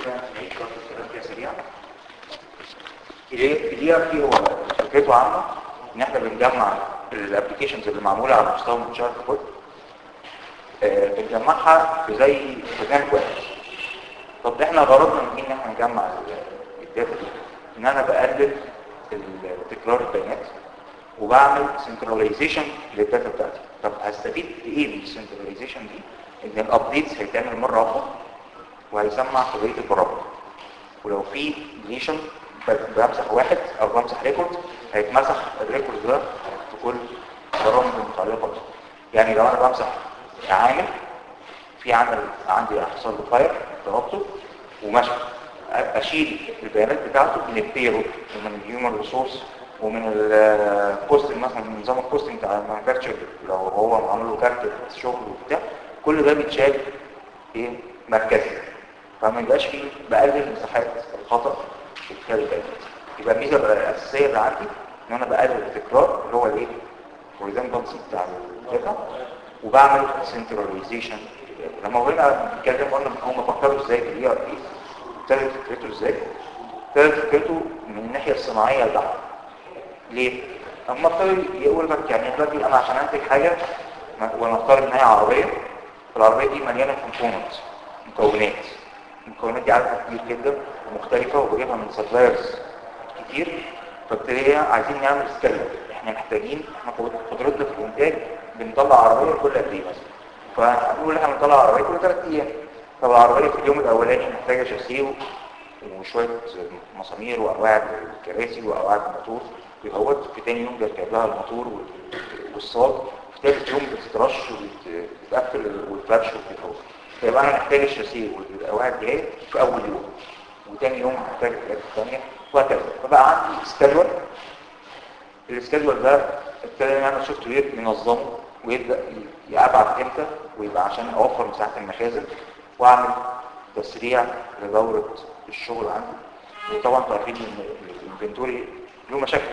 كده نعيد برضه الكلام كده سريعا الاي ار بي هو فكرته عامه ان احنا بنجمع الابلكيشنز اللي معموله على مستوى منشار كود آه، بنجمعها في زي برنامج واحد طب احنا غرضنا من إيه ان احنا نجمع ال- الداتا دي ان انا بقلل ال- تكرار البيانات وبعمل سنكرونايزيشن للداتا بتاعتي طب هستفيد بايه من السنكرونايزيشن دي ان الابديتس هيتعمل مره واحده وهيسمع في بقيه البرامج ولو في ديليشن بمسح واحد او بمسح ريكورد هيتمسح الريكورد ده في كل البرامج المتعلقه بيه يعني لو انا بمسح عامل في عامل عندي حصل له فاير ضربته ومشى اشيل البيانات بتاعته من البيرو ومن الهيومن ريسورس ومن البوستنج مثلا من نظام البوستنج بتاع المانفاكتشر لو هو عامل له كارت شغل وبتاع كل ده بيتشال ايه مركزي فما يبقاش فيه بقلل مساحات الخطا في ادخال البيانات يبقى الميزه الاساسيه اللي عندي ان انا بقلل التكرار اللي هو الايه الريدندنسي بتاع الداتا وبعمل سنتراليزيشن لما قلنا بنتكلم قلنا هم فكروا ازاي في الاي ار بي ابتدت فكرته ازاي ابتدت فكرته من الناحيه الصناعيه البحته ليه اما ابتدوا يقول لك يعني دلوقتي انا عشان انتج حاجه ونفترض ان هي عربيه العربيه دي مليانه كومبوننتس مكونات المكونات دي عدد كتير جدا ومختلفه وبجيبها من سبلايرز كتير فابتدينا عايزين نعمل سكيل احنا محتاجين احنا قدرتنا في الانتاج بنطلع عربيه كل قد ايه مثلا فهنقول احنا بنطلع عربيه كل ثلاث ايام طب العربيه في اليوم الاولاني محتاجه شاسيه وشويه مسامير وقواعد الكراسي وقواعد الموتور يهوت في تاني يوم بيركب لها الموتور والصاج في ثالث يوم بتترش وبتتقفل والفرش وبتتهوت فيبقى انا محتاج الشاسيه والقواعد دي في اول يوم وتاني يوم محتاج الحاجات الثانيه وهكذا فبقى عندي سكادول السكادول ده ابتدى نعمل سوفت وير منظمه ويبدا يبعت امتى ويبقى عشان اوفر مساحه المخازن واعمل تسريع لدوره الشغل عندي وطبعا تعرفين ان الانفنتوري له مشاكل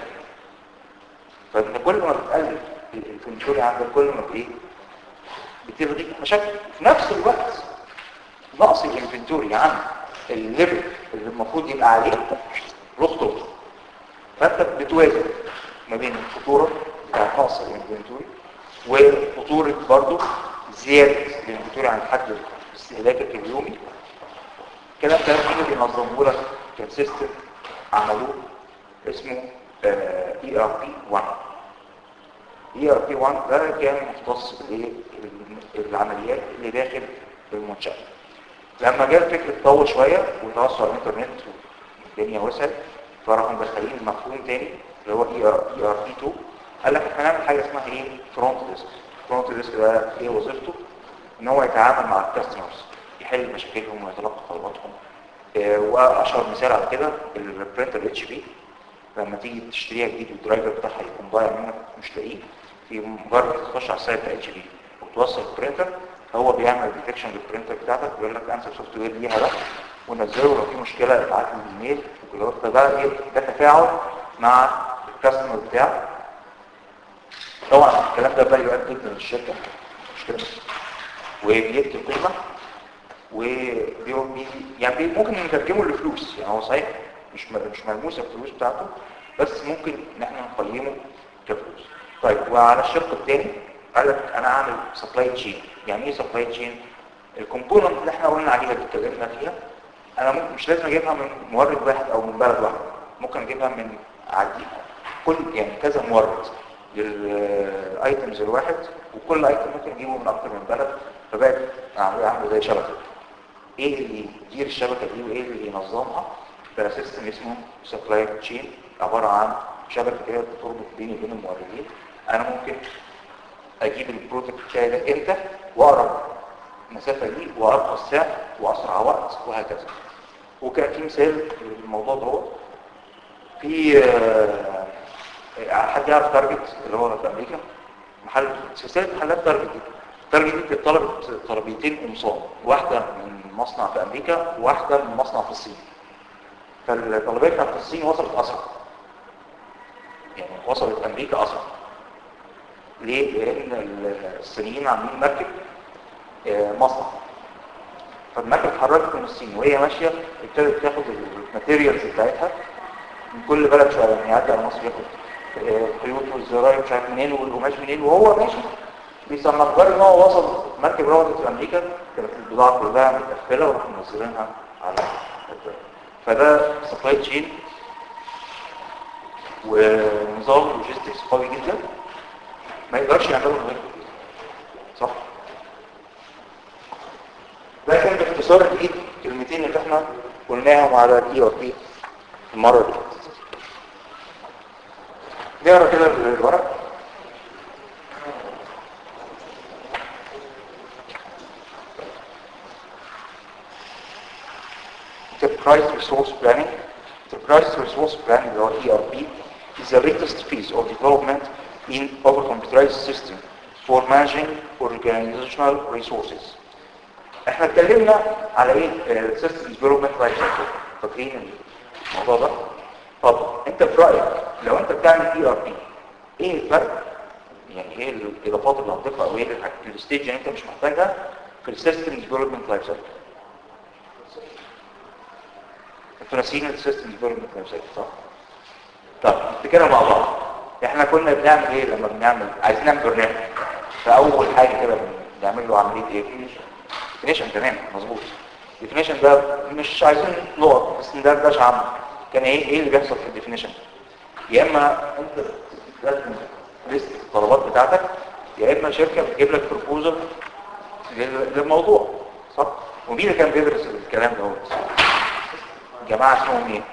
فانت كل ما بتقلل الانفنتوري عندك كل ما بايه بتلغي مشاكل في نفس الوقت نقص الانفنتوري عن الليفل اللي المفروض يبقى عليه له خطوره فانت بتوازن ما بين الخطوره بتاعت نقص الانفنتوري وخطوره برضه زياده الانفنتوري عن حد استهلاكك اليومي الكلام ده مين اللي بينظمه لك كان سيستم عملوه اسمه اي ار بي 1 اي ار بي 1 ده كان مختص بالعمليات اللي داخل المنشأة لما جاء الفكر اتطور شوية وتوسع الانترنت والدنيا وسعت فراحوا مدخلين مفهوم تاني اللي هو اي ار اي ار بي 2 قال لك احنا هنعمل حاجه اسمها ايه فرونت ديسك فرونت ديسك ده ايه وظيفته ان هو يتعامل مع الكاستمرز يحل مشاكلهم ويتلقى طلباتهم اه واشهر مثال على كده البرينتر اتش بي لما تيجي تشتريها جديد والدرايفر بتاعها يكون ضايع منك مش لاقيه في مجرد تخش على السايت بتاع اتش بي وتوصل البرينتر هو بيعمل ديتكشن للبرينتر بتاعتك ويقول لك انسب سوفت وير ليها ده ونزله لو في مشكله ابعت لي ايميل وكده فده ايه ده تفاعل مع الكاستمر بتاعك طبعا الكلام ده بقى يؤدي جدا للشركه مشكله وبيكتب قيمه وبي يعني ممكن نترجمه لفلوس يعني هو صحيح مش مش ملموسه الفلوس بتاعته بس ممكن ان احنا نقيمه كفلوس طيب وعلى الشق الثاني قال لك انا اعمل سبلاي تشين يعني ايه سبلاي تشين الكومبوننت اللي احنا قلنا عليها اللي اتكلمنا فيها انا ممكن مش لازم اجيبها من مورد واحد او من بلد واحد ممكن اجيبها من عدي كل يعني كذا مورد للايتمز الواحد وكل ايتم ممكن اجيبه من اكتر من بلد فبقت اعمل زي شبكه ايه اللي يدير الشبكه دي وايه اللي ينظمها ده سيستم اسمه سبلاي تشين عباره عن شبكه كده بتربط بيني وبين الموردين انا ممكن اجيب البرودكت بتاعي ده امتى واقرب المسافه دي وارخص سعر واسرع وقت وهكذا وكان في مثال للموضوع ده في حد يعرف تارجت اللي هو في امريكا محل سلسله محلات تارجت دي تارجت دي طلبت طلبيتين قمصان واحده من مصنع في امريكا وواحده من مصنع في الصين فالطلبيه بتاعت الصين وصلت اسرع يعني وصلت امريكا اسرع ليه؟ لان الصينيين عاملين مركب مصنع فالمكنه اتحركت من الصين وهي ماشيه ابتدت تاخد الماتيريالز بتاعتها من كل بلد شويه يعني يعدي على مصر ياخد آه، خيوط والزراير مش عارف منين والقماش منين وهو ماشي بيصنف مجرد ان هو وصل مركب روضت في امريكا كانت البضاعه كلها متقفله وراح منزلينها على الطريق. فده سبلاي تشين ونظام لوجيستكس قوي جدا ما يقدرش يعمله من غير كمبيوتر. صح ده كان باختصار الايه الكلمتين اللي احنا قلناهم على الاي ار بي المره اللي فاتت نقرا كده الورق Enterprise Resource Planning Enterprise Resource Planning or ERP is the latest phase of development in of a computerized system for managing organizational resources. احنا اتكلمنا على ايه السيستم ديفلوبمنت لايف سايكل فاكرين الموضوع ده طب انت في رايك لو انت بتعمل اي ار بي ايه الفرق يعني ايه الاضافات اللي هتضيفها او ايه الحاجات- الستيج اللي انت مش محتاجها في السيستم ديفلوبمنت لايف سايكل انتوا ناسيين السيستم ديفلوبمنت لايف سايكل صح طب نفتكرها مع بعض احنا كنا بنعمل ايه لما بنعمل عايزين نعمل برنامج فاول حاجه كده بنعمل له عمليه ايه ديفينيشن تمام مظبوط الديفينيشن ده مش عايزين نقط بس ده داش عام كان ايه ايه اللي بيحصل في الديفينيشن يا اما انت بتقدم ليست الطلبات بتاعتك يا اما شركه بتجيب لك بروبوزل للموضوع صح ومين اللي كان بيدرس الكلام ده هو جماعه اسمهم ايه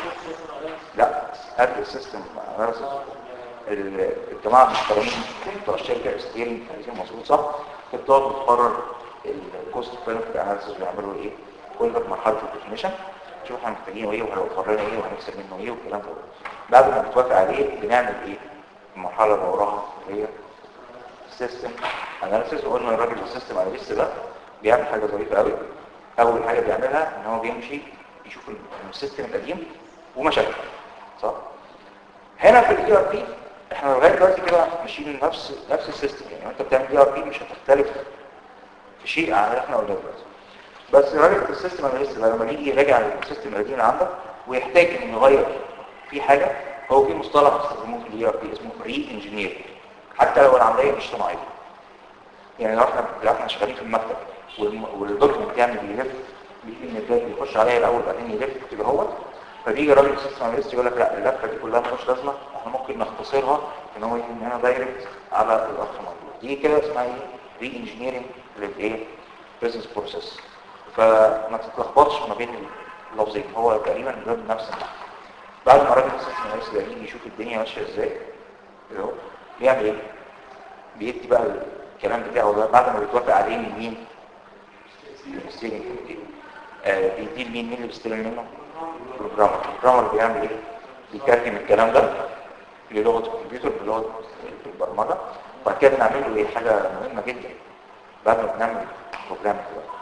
لا هات السيستم اناليسيس الجماعه المحترمين بتوع الشركه ستيل عايزين مظبوط صح بتقعد بتقرر الكوست بنفيت اناليسيس بيعملوا ايه كل ده في مرحله الديفينيشن نشوف احنا محتاجين ايه وهيوفر لنا ايه وهنكسب منه ايه والكلام ده بعد ما بتوافق عليه بنعمل ايه المرحله اللي وراها اللي هي سيستم اناليسيس وقلنا الراجل السيستم اناليست ده بيعمل حاجه ظريفه قوي اول حاجه بيعملها ان هو بيمشي يشوف السيستم القديم ومشاكله صح هنا في الاي ار بي احنا لغايه دلوقتي كده ماشيين نفس نفس السيستم يعني وانت بتعمل اي ار بي مش هتختلف في شيء عن اللي احنا قلناه دلوقتي بس الراجل السيستم اناليست ده لما يجي يراجع السيستم القديم اللي عندك ويحتاج انه يغير في حاجه هو في مصطلح بيستخدموه في الاي ار بي اسمه ري انجينير حتى لو العمليه مش صناعيه يعني لو احنا لو احنا شغالين في المكتب والم- والدوكيمنت يعني بيلف بيجي من البدايه بيخش عليها الاول بعدين يلف كده هو فبيجي راجل السيستم اناليست يقول لك لا اللفه دي كلها ملهاش لازمه احنا ممكن نختصرها ان هو يجي من هنا دايركت على الاخر موجود دي كده اسمها ايه ري انجينيرنج للايه بزنس بروسيس فما تتلخبطش ما بين اللفظين هو تقريبا بيقول نفس المعنى بعد ما راجل السيستم اناليست ده يجي يشوف الدنيا ماشيه ازاي كده اهو بيعمل ايه بيدي بقى الكلام بتاعه ده بعد ما بيتوافق عليه من مين الستيرنج كوميتي آه بيديه لمين مين اللي بيستلم منه البروجرامر البروجرامر بيعمل ايه بيترجم الكلام ده للغه الكمبيوتر بلغه البرمجه وبعد كده بنعمل له ايه حاجه مهمه جدا بعد ما بنعمل بروجرام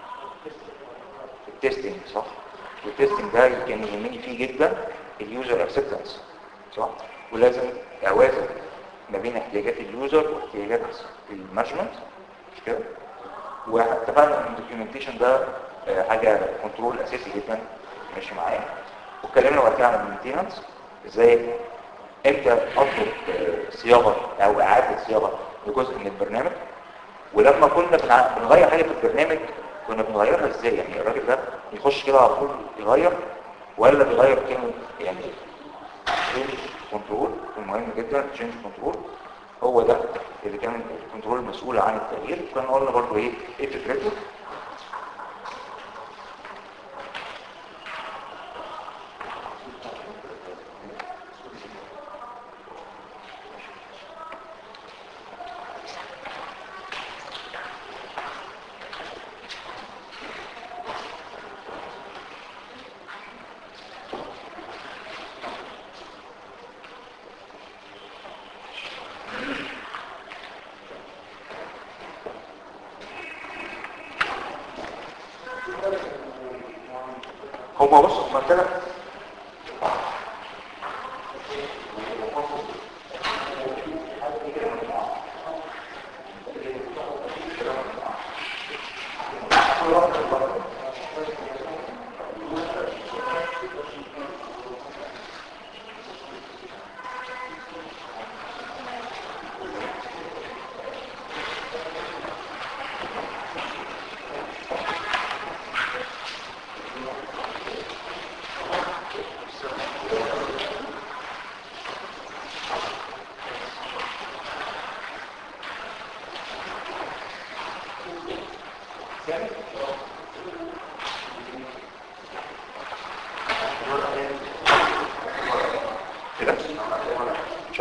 التستنج صح والتستنج ده كان يهمني فيه جدا اليوزر اكسبتنس صح ولازم اوازن ما بين احتياجات اليوزر واحتياجات المانجمنت مش كده واتفقنا ان الدوكيومنتيشن ده آه، حاجه كنترول اساسي جدا ماشي معايا واتكلمنا وقتها عن المينتيننس ازاي امتى اطلب آه، صياغه او اعاده صياغه لجزء من البرنامج ولما كنا بنع- بنغير حاجه في البرنامج كنا بنغيرها ازاي يعني الراجل ده يخش كده على طول يغير ولا بيغير كلمه يعني تشينج كنترول المهم جدا تشينج كنترول هو ده اللي كان الكنترول المسؤول عن التغيير كنا قلنا برضو ايه ايه فكرته هما بص هما كده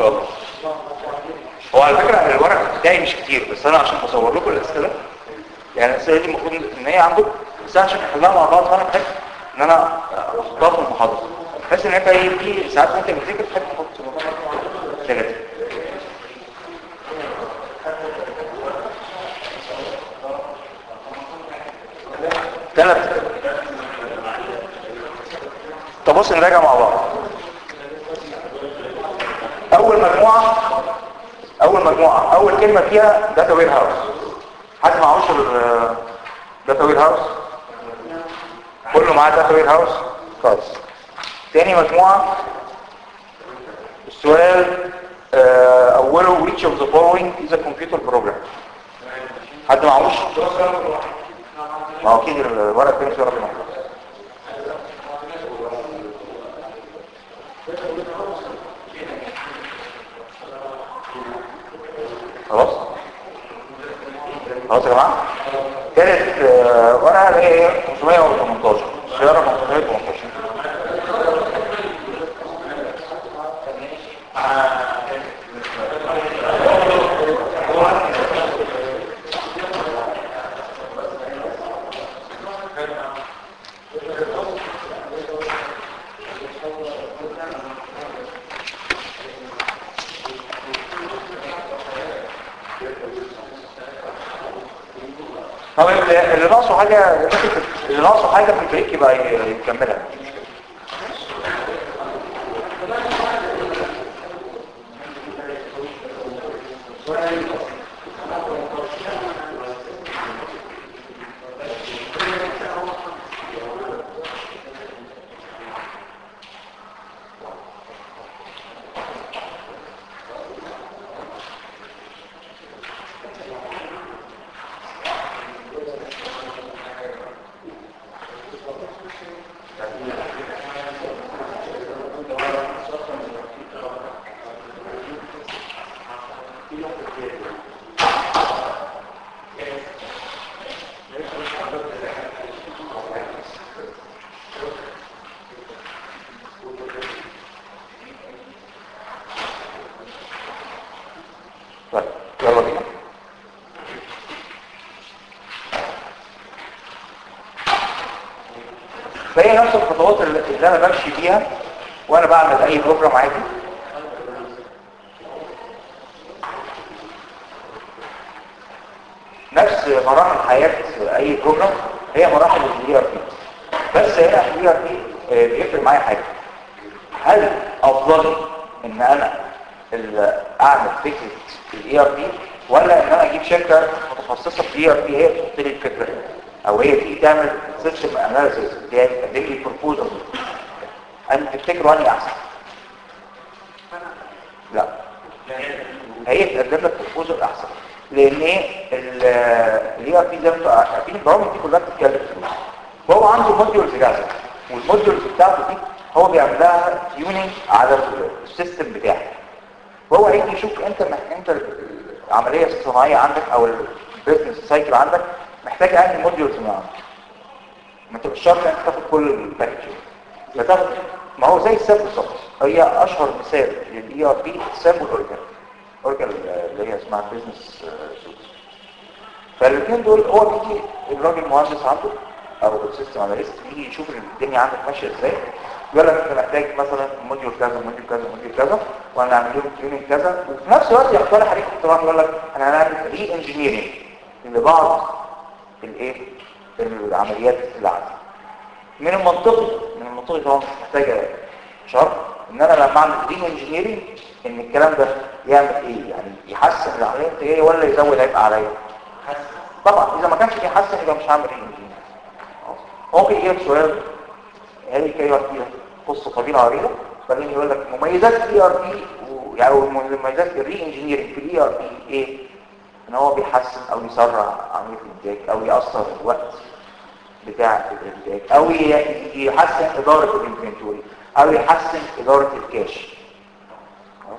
شاء الله هو على فكرة الورق بتاعي مش كتير بس انا عشان بصور لكم الاسئله يعني الاسئله دي المفروض ان هي عندكم بس أنا عشان نحلها مع بعض فانا بحب ان انا احطها في المحاضره بحيث ان انت ايه في ساعات انت بتذاكر تحب تحط ثلاثه ثلاثة طب بص نراجع مع بعض اول مجموعة اول مجموعة اول كلمة فيها داتا وير هاوس حد معهوش داتا وير هاوس كله معاه داتا وير هاوس خالص تاني مجموعة السؤال آه، اوله which of the following is a computer program حد معهوش ما هو اكيد الورق فين صورة منه خلاص خلاص يا جماعه ثالث آه، ورقه اللي هي 518 سياره 518 طب اللي اللي ناقصه حاجه اللي ناقصه حاجه في البريك يبقى ي- يكملها طيب يلا بينا فهي نفس الخطوات اللي اللي انا بمشي بيها وانا بعمل اي بروجرام عادي نفس مراحل حياة اي بروجرام هي مراحل الاي ار بي بس هنا الاي ار بي بيفرق معايا حاجة هل افضل لي ان انا ال- اعمل فكرة الاي ار بي ولا ان انا اجيب شركة متخصصة في الاي ار بي هي تحط لي الفكرة او هي تيجي تعمل سيستم اناليسيس هي تقدم لي بروبوزل انت تفتكروا اني احسن لا هي تقدم لك بروبوزل احسن لان ايه الاي ار بي زي ما انتوا عارفين البرامج دي كلها بتتكلم فلوس وهو عنده موديولز جاهزه والموديولز بتاعته دي هو بيعمل لها تيوننج على السيستم بتاعك وهو هيجي يشوف انت انت العمليه الصناعيه عندك او البيزنس سايكل عندك محتاج انهي موديولز من عندك ما انت مش شرط انت تاخد كل الباكج بتاخد ما هو زي الساب بالظبط هي اشهر مثال للاي ار بي ساب والاورجن اورجن اللي هي اسمها بيزنس سوت فالاثنين دول هو بيجي الراجل مهندس عنده او السيستم اناليست بيجي يشوف الدنيا عندك ماشيه ازاي يقول لك انت محتاج مثلا موديول كذا موديول كذا موديول كذا وانا هعمل لهم تيوننج كذا وفي نفس الوقت يقترح عليك اقتراح يقول لك انا هنعمل ري انجينيرنج لبعض الايه العمليات اللي عندي من المنطقي من المنطقي طبعا مش محتاجه شرط ان انا لما اعمل ري انجينيرنج ان الكلام ده يعمل ايه يعني يحسن العمليه الانتاجيه ولا يزود عبء عليا طبعا اذا ما كانش بيحسن يبقى مش هعمل ري انجينيرنج ممكن يجيب سؤال هل الكي ار بي قصه طويله عريضه بعدين يقول لك مميزات الاي ار بي يعني مميزات الري انجينيرنج في الاي ار بي ايه ان هو بيحسن او يسرع عمليه الانتاج او ياثر الوقت بتاع الانتاج او ي- يحسن اداره الانفنتوري او يحسن اداره الكاش خلاص؟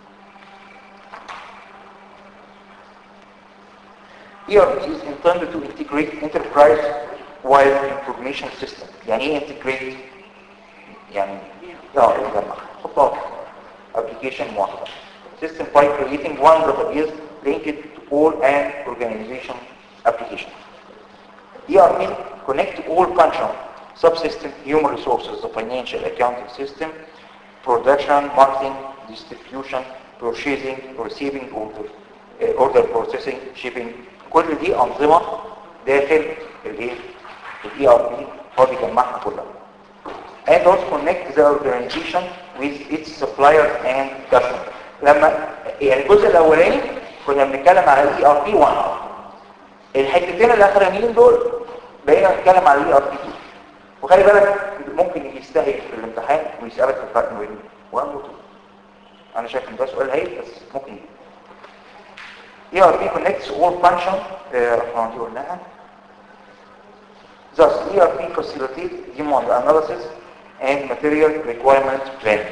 ERP is intended to integrate enterprise-wide information system. يعني ايه integrate؟ يعني اه يجمع حطها ابلكيشن واحدة system by creating one database linked to all an organization application. ERP connect all function, subsystem, human resources, the financial accounting system, production, marketing, distribution, purchasing, receiving order, uh, order processing, shipping كل دي أنظمة داخل الايه الاي ار بي هو بيجمعها كلها and also connect the organization with its suppliers and customers لما يعني الجزء الاولاني كنا بنتكلم على الاي ار بي 1 الحتتين الاخرانيين دول بقينا نتكلم على الاي ار بي 2 وخلي بالك ممكن يستهل في الامتحان ويسالك الفرق بين 1 و 2 انا شايف ان ده سؤال هايل بس ممكن يجي ERP connects all function احنا دي قلناها Thus, ERP facilitates demand analysis and material requirement planning.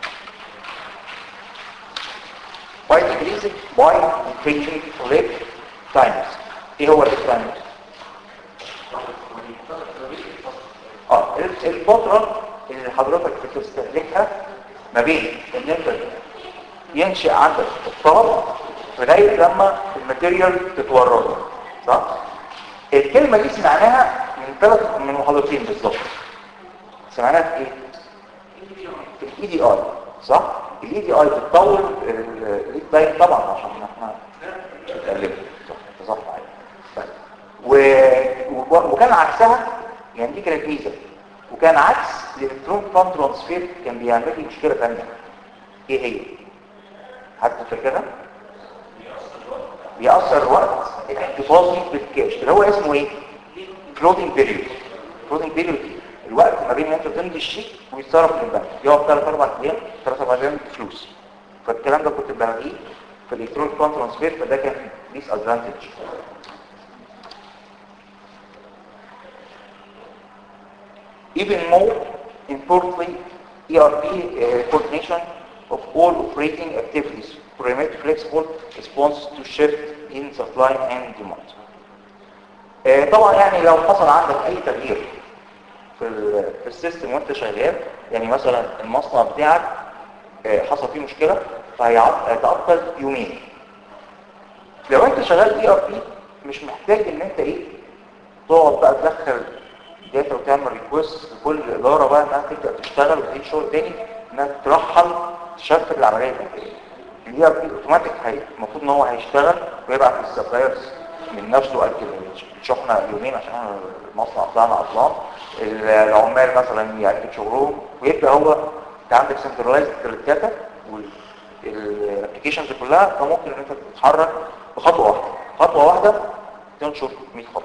By decreasing by increasing lead times. ايه هو lead times؟ اه الفترة اللي حضرتك بتستهلكها ما بين ان انت ينشئ عندك الطلب لغايه لما الماتيريال تتورد صح الكلمه دي سمعناها من ثلاث من محاضرتين بالظبط سمعناها في ايه في الاي دي اي صح الاي دي اي بتطول الليد تايم طبعا عشان احنا بنتكلم صح صح و... وكان عكسها يعني دي كانت ميزه وكان عكس الالكترون فان ترانسفير كان بيعمل لي مشكله ثانيه ايه هي حد فاكرها بيأثر الوقت الاحتفاظي بالكاش اللي هو اسمه ايه فلوتنج بيريود فلوتنج بيريود الوقت ما بين ان انت تمضي الشيك ويتصرف من البنك يقعد 3 4 ايام 3 4 ايام فلوس فالكلام ده كنت بلاقيه في الالكترونيك فاند ترانسفير فده كان ديس ادفانتج Even more importantly, ERP uh, coordination of all operating activities permit flexible response to shift in supply and demand. آه طبعا يعني لو حصل عندك اي تغيير في, في السيستم وانت شغال يعني مثلا المصنع بتاعك آه حصل فيه مشكلة فهيتعطل يومين لو انت شغال اي ار بي مش محتاج ان انت ايه تقعد بقى تدخل داتا وتعمل ريكوست لكل اداره بقى انها تبدا تشتغل وتعيد شغل تاني انها ترحل تشفت العمليه البنكيه الاي ار بي اوتوماتيك المفروض ان هو هيشتغل ويبعت للسبلايرز من نفسه قال كده شحنه يومين عشان المصنع بتاعنا عطلان العمال مثلا يعيدوا شغلهم ويبدا هو انت عندك سنترلايزد للداتا والابلكيشنز كلها فممكن ان انت تتحرك بخطوه واحده خطوه واحده تنشر 100 خطوه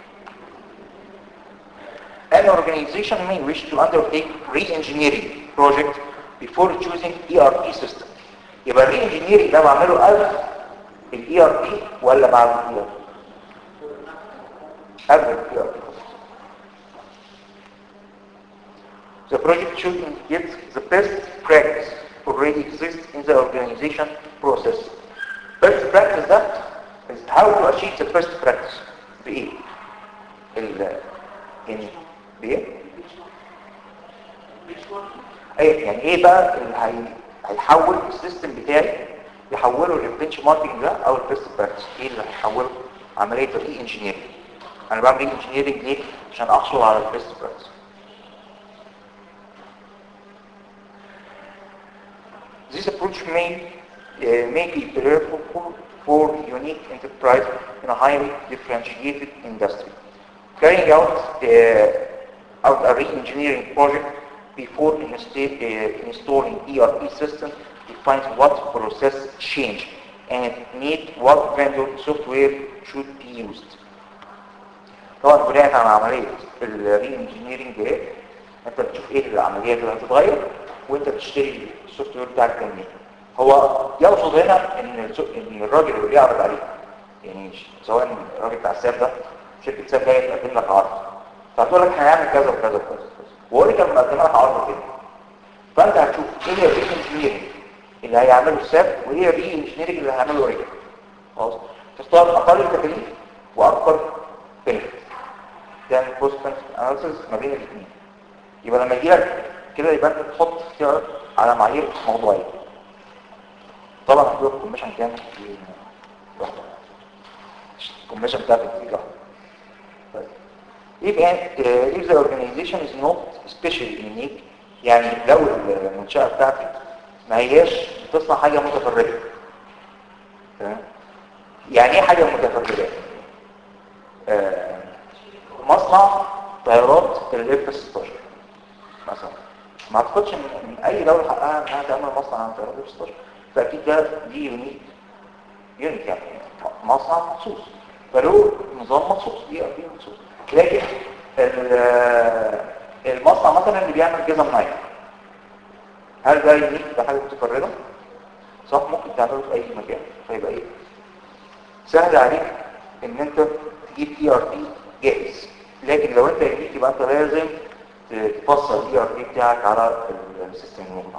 An organization may wish to undertake re-engineering project before choosing ERP system. يبقى الري-engineering ده بعمله قبل ال ERP ولا بعد ال ERP؟ قبل ال ERP. The project should get the best practice already exists in the organization process. Best practice ده is how to achieve the best practice. بإيه؟ ال يعني بايه ايه يعني ايه بقى اللي هي... هيحول السيستم بتاعي يحوله للبنش ماركينج ده او البيست براكتس ايه اللي هيحوله عمليه الاي انجينيرنج انا بعمل ايه انجينيرنج ليه عشان احصل على البيست براكتس This approach may, uh, may be preferable for unique enterprise in a highly differentiated industry. Carrying out the out a re-engineering project before insta uh, installing ERP system defines what process change and need what vendor software should be used. طبعا بناء على عملية الري انجينيرنج ده انت بتشوف ايه العمليات اللي هتتغير وانت بتشتري السوفت وير بتاعك كان هو يقصد هنا ان ان الراجل اللي بيعرض عليك يعني سواء الراجل بتاع الساب ده شركه ساب جايه تقدم لك عرض فهتقول لك هنعمل كذا وكذا وكذا وهو كان مقدم لك عرض كده فانت هتشوف ايه هي الري انجينيرنج اللي هيعمله الساب وايه هي الري انجينيرنج اللي هيعمله ريجل خلاص تختار اقل التكاليف واكبر بنفيت تعمل كوست اناليسيس ما بين الاثنين يبقى لما يجي لك كده يبقى انت تحط اختيار على معايير موضوعيه طبعا هتقول الكوميشن كام لوحده الكوميشن بتاعك دي لوحده طيب. if, uh, if the organization is not especially unique يعني لو المنشأة بتاعتي ما هياش بتصنع حاجة متفردة تمام يعني ايه حاجة متفردة آه مصنع طيارات الاف 16 مثلا ما اعتقدش ان إن اي دولة حقها انها تعمل مصنع عن طيارات الاف 16 فاكيد ده دي يونيك يونيك يعني مصنع مخصوص فله نظام مخصوص دي دي مخصوص لكن ال- المصنع مثلا اللي بيعمل جزم نايك هل ده يونيك ده حاجه متفرده صح ممكن تعمله في اي مكان فيبقى ايه سهل عليك ان انت تجيب اي ار بي جاهز لكن لو انت يونيك يبقى انت لازم تفصل الاي ار بي بتاعك على السيستم المقنع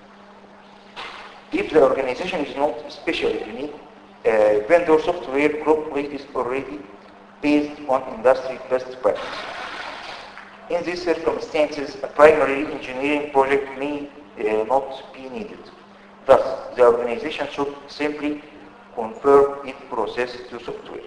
If the organization is not especially unique, uh, vendor software group is already based on industry best practice. In these circumstances, a primary engineering project may uh, not be needed. Thus, the organization should simply confirm its process to software.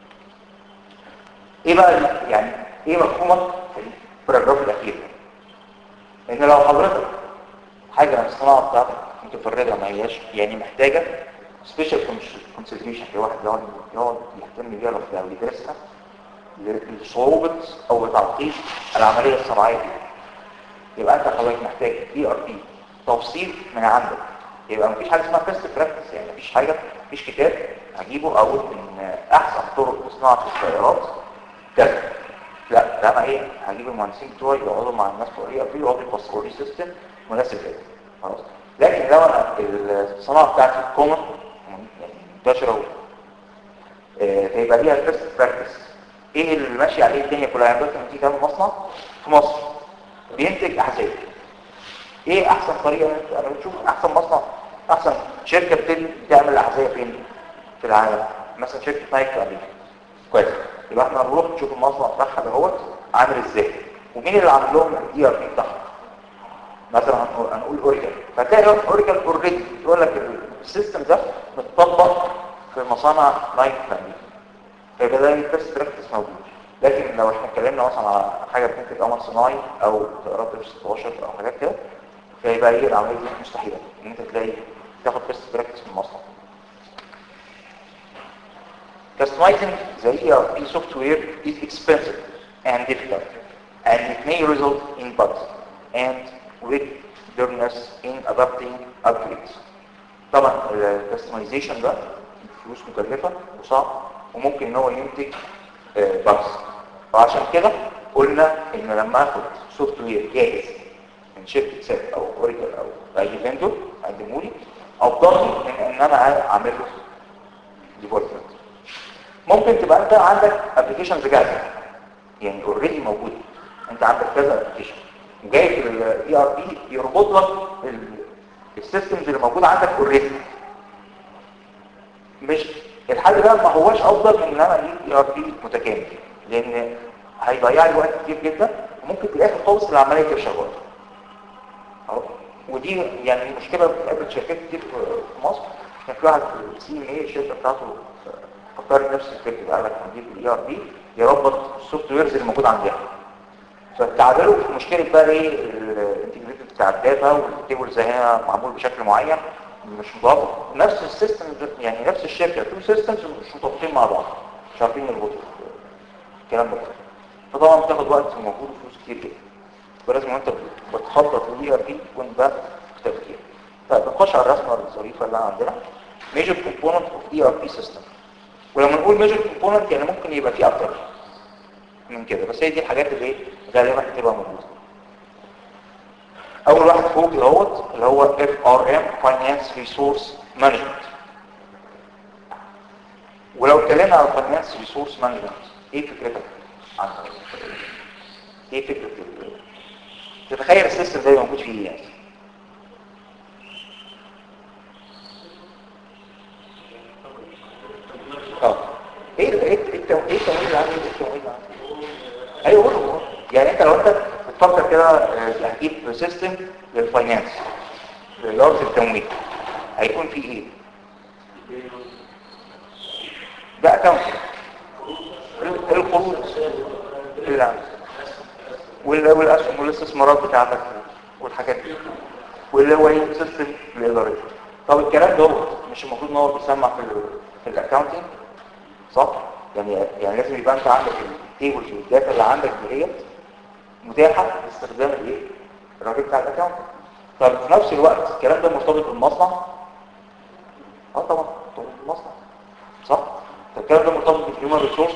ايه بقى يعني ايه مفهومك في الباراجراف الاخير ده؟ ان لو حضرتك حاجه من الصناعه بتاعتك متفرده ما هياش يعني محتاجه سبيشال كونسيدريشن لواحد يقعد يقعد يهتم بيها لو يدرسها لصعوبه او لتعقيد العمليه الصناعيه دي يبقى انت حضرتك محتاج اي ار بي توصيل من عندك يبقى مفيش حاجه اسمها بيست براكتس يعني مفيش حاجه مفيش كتاب هجيبه اقول ان احسن طرق لصناعه السيارات كذا لا ده انا ايه هجيب المهندسين بتوعي يقعدوا مع الناس بتوع الاي ار بي يقعدوا يفسروا لي سيستم مناسب ليا خلاص لكن لو انا الصناعه بتاعتي كومن منتشره آه، فيبقى ليها البيست براكتس ايه اللي ماشي عليه الدنيا كلها يعني دلوقتي لما تيجي تعمل مصنع في مصر بينتج احذيه ايه احسن طريقه انا بشوف احسن مصنع احسن شركه بتل- بتعمل احذيه فين في العالم مثلا شركه نايك في امريكا كويس يبقى احنا نروح نشوف المصنع بتاعها دهوت عامل ازاي ومين اللي عامل لهم الاي ار بي بتاعهم مثلا هنقول- هنقول اوريجل فتلاقي اوريجل اوريدي يقول لك السيستم ده متطبق في مصانع نايك في امريكا فيبقى ده البيست براكتس موجود لكن لو احنا اتكلمنا مثلا على حاجه بتنتج قمر صناعي او طيارات اف 16 او حاجات كده فيبقى هي العمليه دي مستحيله ان انت تلاقي تاخد بيست براكتس من المصنع Customizing the ERP software is expensive and difficult, and it may result in bugs and wilderness in adapting upgrades. طبعا الكستمايزيشن ده فلوس مكلفة وصعب وممكن ان هو ينتج باجز فعشان كده قلنا ان لما اخد سوفت وير جاهز من شركة سيت او اوريجل او اي فيندور قدموا لي افضل من ان انا اعمل له ديفولبمنت ممكن تبقى انت عندك ابلكيشنز جاهزه يعني اوريدي موجوده انت عندك كذا ابلكيشن وجاي في الاي ار بي يربط لك السيستمز اللي موجوده عندك اوريدي مش الحل ده ما هوش افضل من ان انا اجيب اي ار بي متكامل لان هيضيع لي وقت كتير جدا وممكن في الاخر خالص العمليه تفشل برضه أهو. ودي يعني مشكله بتقابل شركات كتير في مصر كان في واحد سي ام اي الشركه بتاعته فكر نفس الفكره قال لك هنجيب الاي ار بي يربط السوفت ويرز اللي موجود عندنا فتعادلوا في مشكله بقى ايه الانتجريتد بتاع الداتا والتيبل زي هنا معمول بشكل معين مش مطابق نفس السيستم يعني نفس الشركه تو سيستمز مش متطابقين مع بعض مش عارفين يربطوا الكلام ده فطبعا بتاخد وقت ومجهود وفلوس كتير جدا فلازم وانت بتخطط الاي ار بي تكون ده في تفكير طيب نخش على الرسمه الظريفه اللي عندنا major component of ERP system ولما نقول major component يعني ممكن يبقى فيه اكتر من كده بس هي دي الحاجات اللي ايه غالبا هتبقى موجوده اول واحد فوق اهوت اللي هو FRM Finance Resource Management ولو اتكلمنا على Finance Resource Management ايه فكرتك عنها ايه فكرة ال- تتخيل السيستم ده موجود فيه ايه يعني اه ايه ال- ايه الت- التو- ايه التمويل اللي عامل ايه التمويل اللي عامل ايوه قول له. يعني انت لو انت بتفكر كده آه، هتجيب سيستم للفاينانس لإدارة التمويل هيكون فيه ايه ده اكونت القروض اللي عندك وال- والاسهم والاستثمارات بتاعتك والحاجات دي واللي هو ايه سيستم الاداريه طب الكلام ده مش المفروض ان هو بيسمع في ال في الاكونتنج صح يعني يعني لازم يبقى انت عندك التيبلز والداتا اللي عندك ديت متاحه لاستخدام الايه الراجل بتاع الاكونت طب في نفس الوقت الكلام ده مرتبط بالمصنع اه طبعا مرتبط بالمصنع صح طب الكلام ده مرتبط بالهيومن ريسورس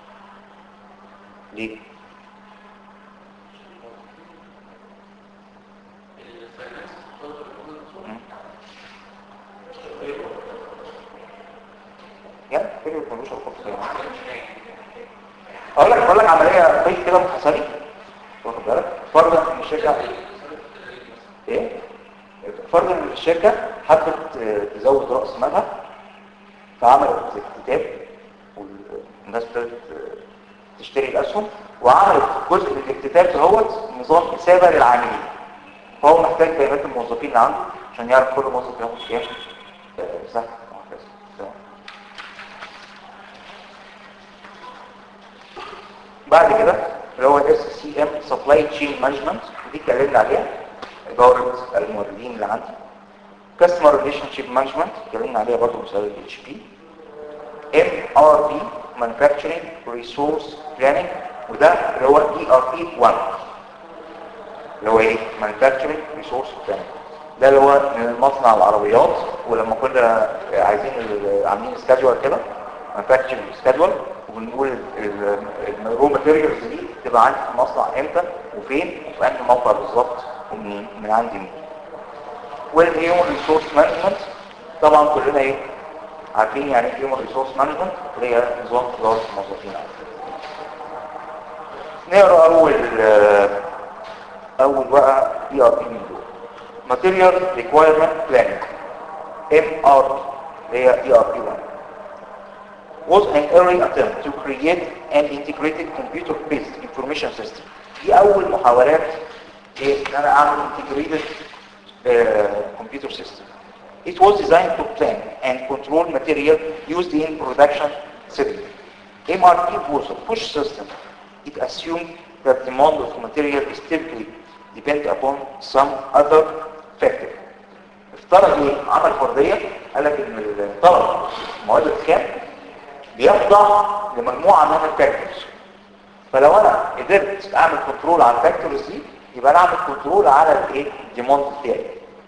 ليه مم. يعني فكرة ملوش علاقة بالسيارة. اقول لك اقول لك عمليه بيت كده محاسبي واخد بالك فرضا ان الشركه ايه فرضا ان الشركه حبت آه، تزود راس مالها فعملت كتاب والناس ابتدت آه، تشتري الاسهم وعملت جزء من الكتاب دوت نظام حسابه للعاملين فهو محتاج بيانات الموظفين اللي عنده عشان يعرف كل موظف ياخد كام آه، سهم وهكذا تمام. بعد كده اللي هو اس سي ام سبلاي تشين مانجمنت دي اتكلمنا عليها اداره الموردين اللي عندي كاستمر ريليشن شيب مانجمنت اتكلمنا عليها برضه مثال الاتش بي ام ار بي مانيفاكتشرنج ريسورس بلاننج وده اللي هو اي ار بي 1 اللي هو ايه مانيفاكتشرنج ريسورس بلاننج ده اللي هو من المصنع العربيات ولما كنا عايزين ال- عاملين سكادجول كده مانيفاكتشرنج سكادجول وبنقول الرو ماتيريالز دي تبقى عندي في المصنع امتى وفين وفي انهي موقع بالظبط ومن من عندي مين والهيومن ريسورس مانجمنت طبعا كلنا ايه عارفين يعني ايه هيومن ريسورس مانجمنت اللي هي نظام اداره الموظفين نقرا اول آه، اول بقى اي ار بي من دول ماتيريال ريكوايرمنت بلاننج ام ار اللي هي اي ار بي 1 was an early attempt to create an integrated computer-based information system. دي أول محاولات إيه إن أنا أعمل integrated uh, computer system. It was designed to plan and control material used in production setting. MRP was a push system. It assumed that demand of material is typically depend upon some other factor. افترض ايه؟ عمل فرضية قال لك ان الطلب مواد الخام بيخضع لمجموعة من الفاكتورز فلو انا قدرت اعمل كنترول على الفاكتورز دي يبقى انا اعمل كنترول على الايه الديماند بتاعي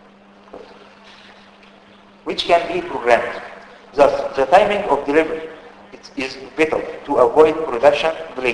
which can be programmed thus the timing of delivery it is vital to avoid production delay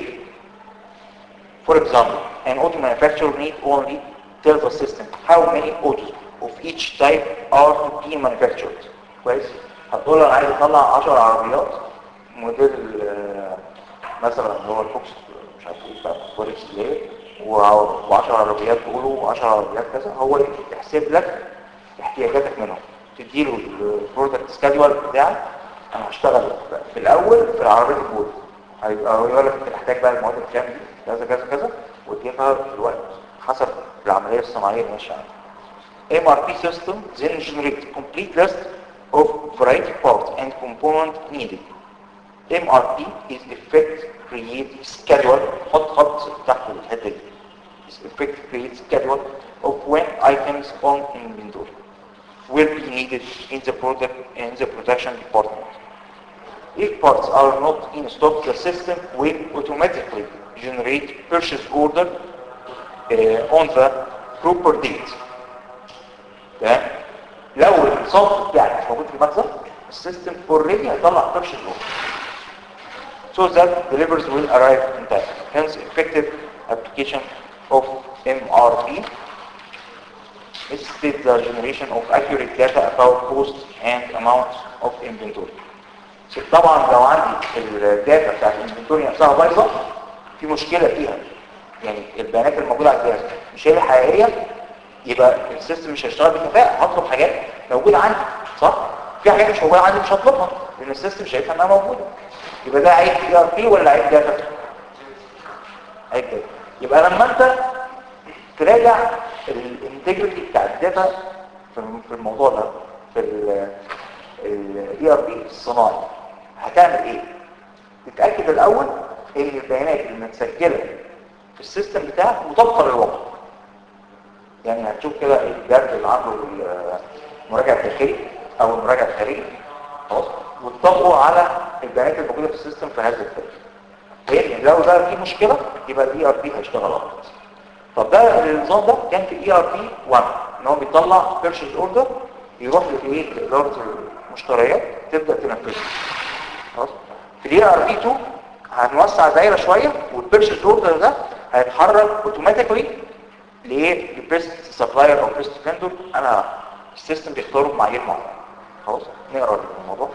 for example an auto manufacturer need only tell the system how many autos of each type are to be manufactured كويس هتقول له انا عايز اطلع 10 عربيات موديل آه، مثلا اللي هو الفوكس مش عارف ايه بتاع فولكس ليه و10 عربيات بيقولوا 10 عربيات كذا هو يحسب لك احتياجاتك منهم تديله البرودكت سكادول بتاعك انا هشتغل في الاول في العربيه الاولى هيبقى هو يقول لك انت محتاج بقى المواد الخام دي كذا كذا كذا وتجيبها في الوقت حسب العمليه الصناعيه اللي ماشيه عليها MRP system then generate complete list of variety parts and component needed. MRP is effect create schedule حط خط تحت الحته دي is effect create schedule of when items on inventory will be needed in the product in the production department. If parts are not in stock, the system will automatically generate purchase order uh, on the proper date. تمام لو الصوت بتاعك مش موجود في المخزن السيستم اوريدي هيطلع purchase order so that delivers will arrive in time. Hence, effective application of MRP is the generation of accurate data about cost and amount of inventory. طبعا لو عندي الداتا بتاعت الانفنتوري نفسها بايظه في مشكله فيها يعني البيانات الموجوده على الجهاز مش هي الحقيقيه يبقى السيستم مش هيشتغل بكفاءه هطلب حاجات موجوده عندي صح في حاجات مش موجوده عندي مش هطلبها لان السيستم شايفها انها موجوده يبقى ده عيب اي ار بي ولا عيب داتا عيب داتا يبقى لما انت تراجع الانتجريتي بتاع الداتا في في الموضوع ده في ال الاي ار بي الصناعي هتعمل ايه تتاكد الاول ان البيانات اللي متسجله في السيستم بتاعك مطابقه للواقع يعني هتشوف كده الجرد اللي عنده المراجع الداخلي او المراجع الخارجي خلاص وتطبقه على البيانات الموجوده في السيستم في هذا الفيلم لان لو ده فيه مشكله يبقى الاي ار بي هيشتغل غلط طب ده النظام ده كان في الاي ار بي 1 ان هو بيطلع بيرشيز اوردر يروح لايه لاداره المشتريات تبدا تنفذها خلاص في الاي ار بي 2 هنوسع دايره شويه والبيرشيز اوردر ده هيتحرك اوتوماتيكلي لايه لبيست سبلاير او بيست فيندور انا السيستم بيختاره بمعايير معينه خلاص نقرا الموضوع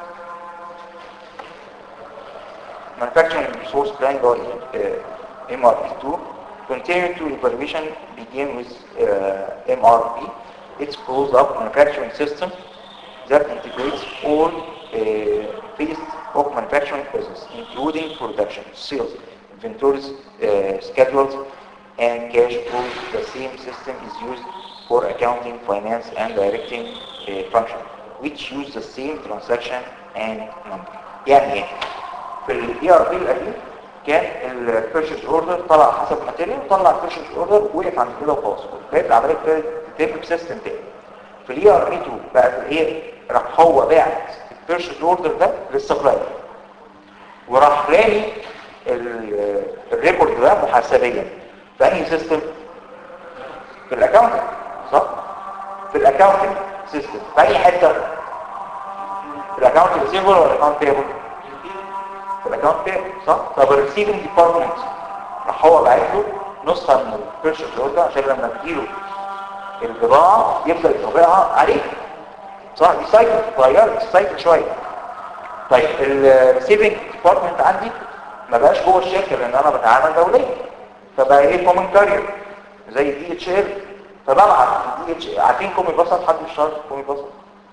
manufacturing resource planning or uh, MRP2 continue to evaluation begin with uh, MRP it's closed up manufacturing system that integrates all uh, phases of manufacturing process including production sales inventories uh, schedules and cash flows the same system is used for accounting finance and directing uh, function which use the same transaction and number يعني ايه في الاي ار بي القديم كان البيرشيز اوردر طلع حسب ماتيريال طلع البيرشيز اوردر وقف عند كده وخلاص بقت العمليه بتتم بسيستم تاني في الاي ار بي 2 بقت ايه راح هو باعت البيرشيز اوردر ده للسبلاير وراح رامي الريكورد ده محاسبيا في انهي سيستم في الاكونت صح في الاكونت سيستم في اي حته في الاكونت ريسيفبل ولا الاكونت بيبل في الاكونت بيبل صح طب الريسيفنج ديبارتمنت راح هو باعت له نسخه من البيرشيز اوردر عشان لما تجيله البضاعه يبدا يطبقها عليه صح دي سايكل اتغيرت السايكل شويه طيب الريسيفنج ديبارتمنت عندي ما بقاش جوه الشركه لان انا بتعامل دوليا فبقى ايه كومن كارير زي دي اتش ال فببعت دي اتش عارفين كومي بصل حد مش عارف كومي بصل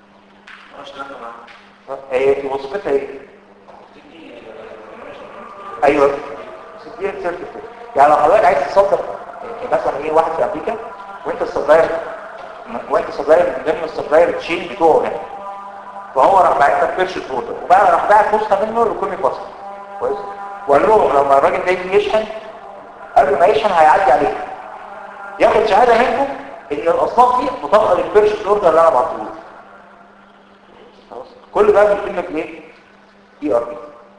هي في وظيفتها ايه ايوه سيدير سيرتيفيكت يعني لو حضرتك عايز تصدر مثلا ايه واحد في امريكا وانت السبلاير وانت سبلاير من ضمن السبلاير تشين بتوعه هنا فهو راح باعت لك بيرشيز اوردر وبقى راح باعت نسخه منه لكل فصل كويس وقال لهم لما الراجل ده يجي يشحن قبل ما يشحن هيعدي عليه ياخد شهاده منكم ان الاصناف دي مطابقه للبيرشيز اوردر اللي انا بعته له خلاص كل ده بيتم في ايه اي ار بي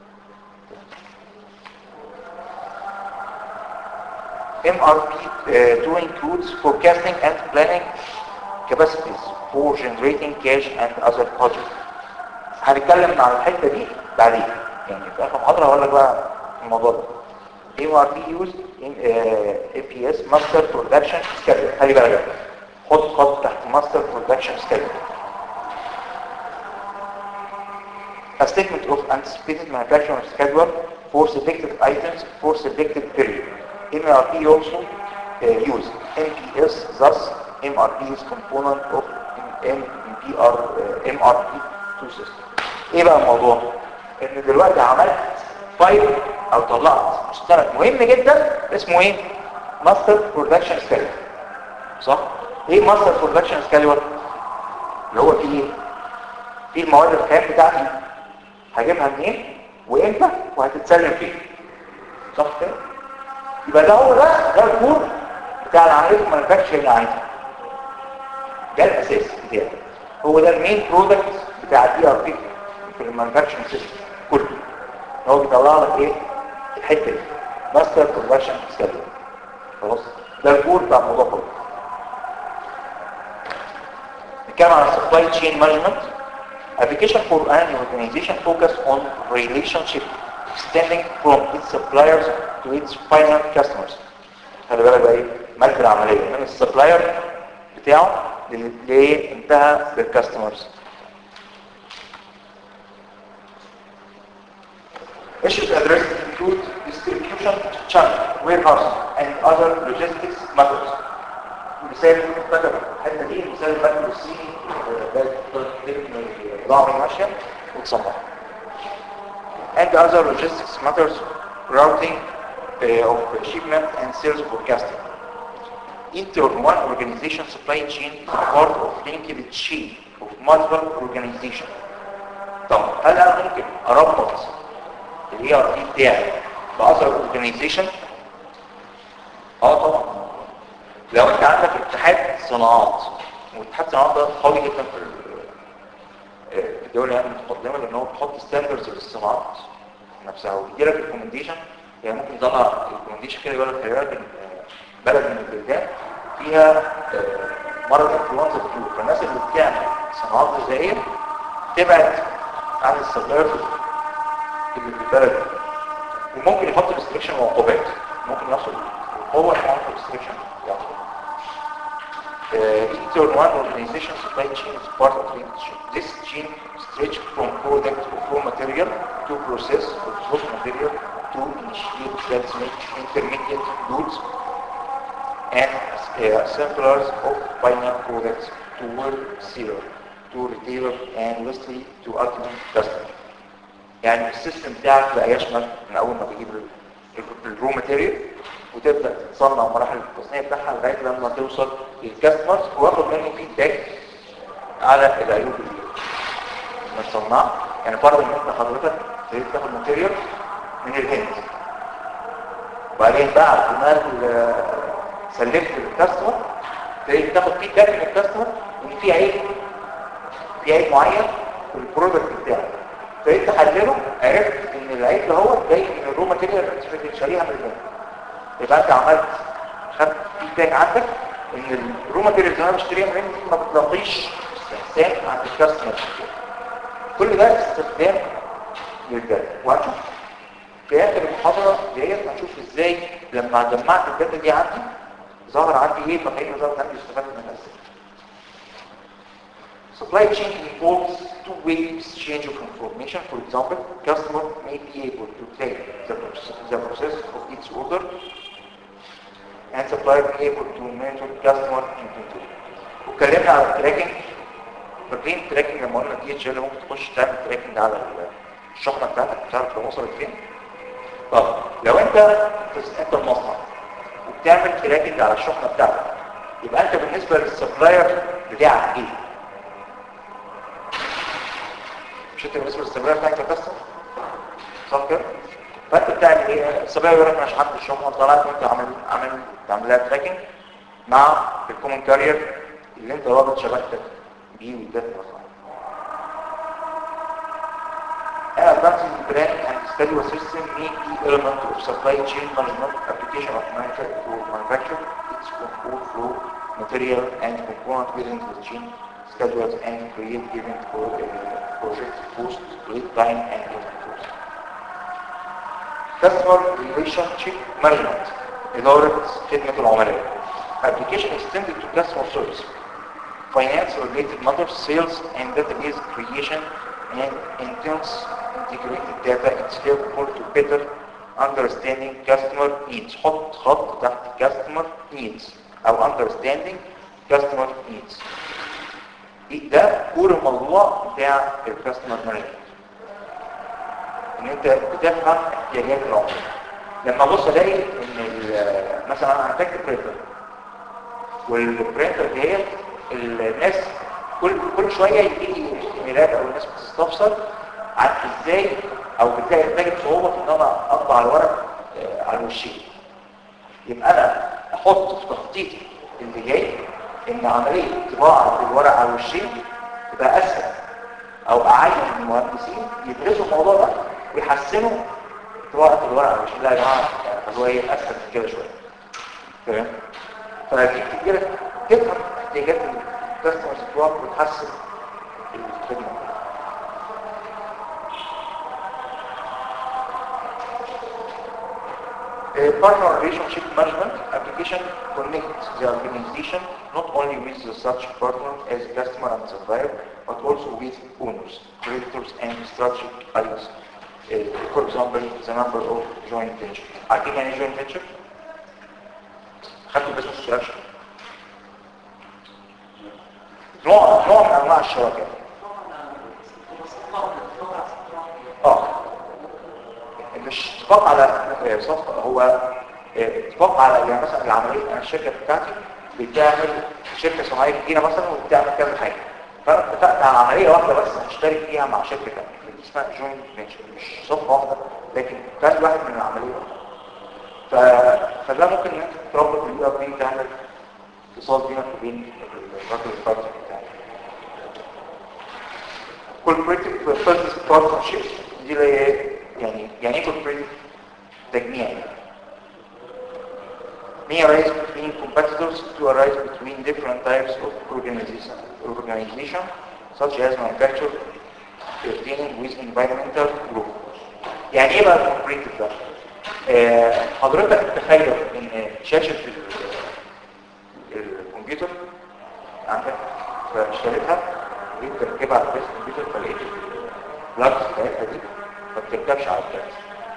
MRP uh, to includes forecasting and planning capacities for generating cash and other projects. هنتكلم عن الحته دي بعدين يعني في اخر محاضره هقول لك بقى الموضوع ده. MRP used in uh, APS Master Production Schedule. خلي بالك خد خط تحت Master Production Schedule. A statement of anticipated manufacturing schedule for selected items for selected period. MRP also uh, use MPS, thus MRP is component of MPR, uh, MRP2 system. ايه بقى الموضوع؟ ان دلوقتي عملت فايل او طلعت مستند مهم جدا اسمه ايه؟ ماستر برودكشن سكيلر صح؟ ايه ماستر برودكشن سكيلر؟ اللي هو فيه ايه؟ فيه المواد الخام بتاعتي هجيبها منين وامتى وهتتسلم فين صح كده؟ يبقى ده هو ده ده الكور بتاع العمليه المانيفاكتشرنج عندي ده الاساس بتاعي هو ده المين برودكت بتاع الدي ار بي في المانيفاكتشرنج سيستم كله هو بيطلع لك ايه الحته دي ماستر برودكشن سكيدول خلاص ده الكور بتاع الموضوع كله نتكلم عن السبلاي تشين مانجمنت application for an organization focus on relationship extending from its suppliers to its final customers خلي بالك بقى ايه مد العمليه من السبلاير بتاعه اللي انتهى بالكاستمرز Issues addressed include distribution channel, warehouse, and other logistics matters. مثال بدل الحته دي مثال بدل الصيني ده ضاع ماشيه وتصنع. and other logistics matters routing uh, of shipment and sales forecasting. Intern one organization supply chain is part of linked chain of multiple organizations طب هل انا ممكن اربط الاي ار بي بتاعي باذر اورجانيزيشن اه طبعا لو انت عندك اتحاد صناعات واتحاد صناعات ده قوي جدا في ال- الدول يعني المتقدمه لان هو بيحط ستاندردز للصناعات نفسها وبيدي لك ريكومنديشن يعني ممكن يطلع ريكومنديشن كده يقول لك خلي بالك إن، آه، بلد من البلدان فيها آه، مرض انفلونزا الطيور فالناس اللي بتعمل صناعات غذائيه تبعد عن السبلايرز اللي في البلد دي. وممكن يحط ريستريكشن وعقوبات ممكن يحصل هو يحط ريستريكشن يحصل Uh, each or one organization supply chain is part of the chain. This chain stretches from product or raw material to process of source material to initiate sales make intermediate goods and uh, samplers of final products to world seller, to retailer and lastly to ultimate customer. يعني السيستم بتاعك بقى يشمل من اول ما تجيب الرو ماتيريال وتبدا تصنع مراحل التصنيع بتاعها لغايه لما توصل للكاستمرز واخد منه فيدباك على العيوب اللي متصنعه يعني فرض ان انت حضرتك ابتديت تاخد ماتيريال من الهند وبعدين بعد ما ال- سلمت للكاستمر ابتديت تاخد فيدباك من الكاستمر ان في عيب في عيب معين في البرودكت بتاعك ابتديت تحلله عرفت ان العيب ده هو جاي من الرو ماتيريال اللي انت شاريها من الهند يبقى انت عملت خدت فيدباك عندك ان الرو ماتيريال اللي انا بشتريها من الهند دي ما بتلاقيش استحسان عند الكاستمر كل ده استخدام للداتا وهنشوف في اخر المحاضره ديت هنشوف ازاي لما جمعت الداتا دي عندي ظهر عندي ايه مفاهيم ظهرت عندي استفدت منها ازاي Supply chain involves two-way exchange of information. For example, customer may be able to track the, proce- the process of its order and supplier be able to monitor customer inventory. واتكلمنا على التراكنج فاكرين التراكنج لما قلنا دي اتش ال ممكن تخش تعمل تراكنج على الشحنه بتاعتك تعرف لو وصلت فين طب لو انت انت المصنع وبتعمل تراكنج على الشحنه بتاعتك يبقى انت بالنسبه للسبلاير بتاعك ايه؟ مش انت بالنسبه للسبلاير بتاعك كاستمر صح كده؟ فانت بتعمل ايه؟ السبلاير يقول لك انا شحنت الشحنه طلعت وانت عامل عامل تعمل لها تراكنج مع الكومن كارير اللي انت رابط شبكتك بيه والداتا بتاعتك. An advancing brand and schedule system may be element of supply chain management application of manufacture to manufacture its control flow material and component within the chain schedules and create event for uh, project post lead time and inventories. Customer relationship management إدارة خدمة العملاء application extended to customer service finance related matters, sales and database creation and intense integrated data is helpful to better understanding customer needs. حط خط تحت customer needs او understanding customer needs. ده كور الموضوع بتاع الكاستمر مانجمنت. ان انت بتفهم احتياجات العملاء. لما ابص الاقي ان ال- مثلا انا محتاج برينتر والبرينتر ديت الناس كل كل شويه يجي لي ايميلات او الناس بتستفسر عن ازاي او بتلاقي بتجد صعوبه في ان انا اطبع الورق آه، على الوشين يبقى انا احط في تخطيطي اللي جاي ان عمليه طباعه الورق على الوشين تبقى اسهل او اعين المهندسين يدرسوا الموضوع ده ويحسنوا طباعه الورق على الوشين لا يا جماعه خلوها ايه اسهل من كده شويه تمام فدي بتديلك تفهم احتياجات الكاستمر سبورت وتحسن الخدمه A partner relationship management application connects the organization not only with the such partner as customer and supplier, but also with owners, creditors, and strategic allies. Uh, for example, the number of joint venture. عارفين يعني joint venture؟ خدتوا business structure. نوع نوع من انواع الشراكه. اه مش اتفاق على آه، صفقه هو آه، اتفاق على يعني مثلا العمليه انا الشركه بتاعتي بتعمل شركه صناعيه كبيره مثلا وبتعمل كذا حاجه فانا اتفقت على عمليه واحده بس هشترك فيها مع شركه ثانيه دي اسمها جوينت فينشر مش صفقه واحده لكن كان واحد من العمليه واحده ف... فده ممكن ان انت تربط الاي ار بي تعمل اتصال بينك وبين الراجل الفرد بتاعك corporative business partnership دي اللي هي يعني يعني ايه corporative تجميع may arise between competitors to arise between different types of organization, organization such as manufacture pertaining with environmental group. يعني ايه بقى الكومبريتيف ده؟ آه، حضرتك تخيل ان شاشة ال- الكمبيوتر عندك فاشتريتها جيت تركبها على جهاز الكمبيوتر فلقيت البلاجز بتاعتها دي ما بتركبش على الجهاز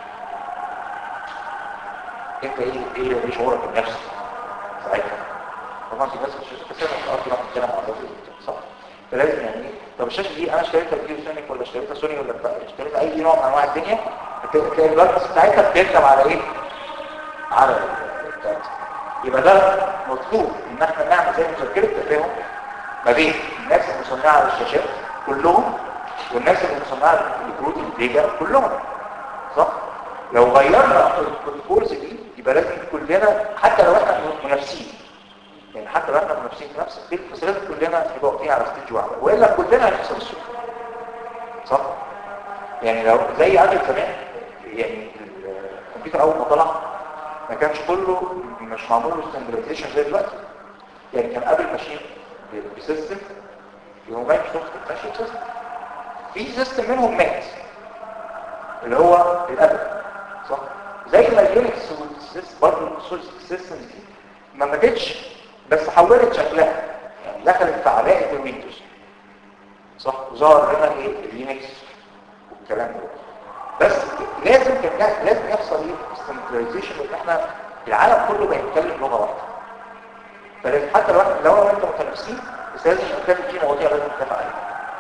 انت ايه ايه ايه شعورك النفسي ساعتها طبعا في ناس مش بس انا اصلا بتكلم عن الراجل صح فلازم يعني ايه طب الشاشه دي انا اشتريتها بكيلو سونيك ولا اشتريتها سوني ولا بتاع اشتريتها اي نوع من انواع الدنيا هتلاقي البلاجز بتاعتها بتركب على ايه على الجهاز يبقى ده مطلوب ان احنا نعمل زي مذكره تفاهم ما بين الناس المصنعه للشاشات كلهم والناس اللي مصنعه لكروت الفيجا كلهم صح لو غيرنا الكورس دي يبقى لازم كلنا حتى لو احنا منافسين يعني حتى لو احنا منافسين في نفس الفيلد بس لازم كلنا نبقى واقفين على ستيج واحد والا كلنا هنخسر السوق صح يعني لو زي ابل زمان يعني الكمبيوتر اول ما طلع ما كانش كله مش معمول له ستاندرديزيشن زي دلوقتي يعني كان قبل ماشيين ب- بسيستم يقوم مايكروسوفت ماشي بسيستم في سيستم منهم مات اللي هو الابل صح زي ما اليونكس والسيستم برضه السيستم دي ما ماتتش بس حولت شكلها يعني دخلت في علاقه الويندوز صح وظهر لنا ايه اليونكس والكلام ده بس لازم كان لازم يحصل ايه ستاندرديزيشن ان احنا العالم كله بقى يتكلم لغه واحده فلازم حتى لو احنا لو انت متنافسين بس لازم نتكلم في مواضيع لازم نتفق عليها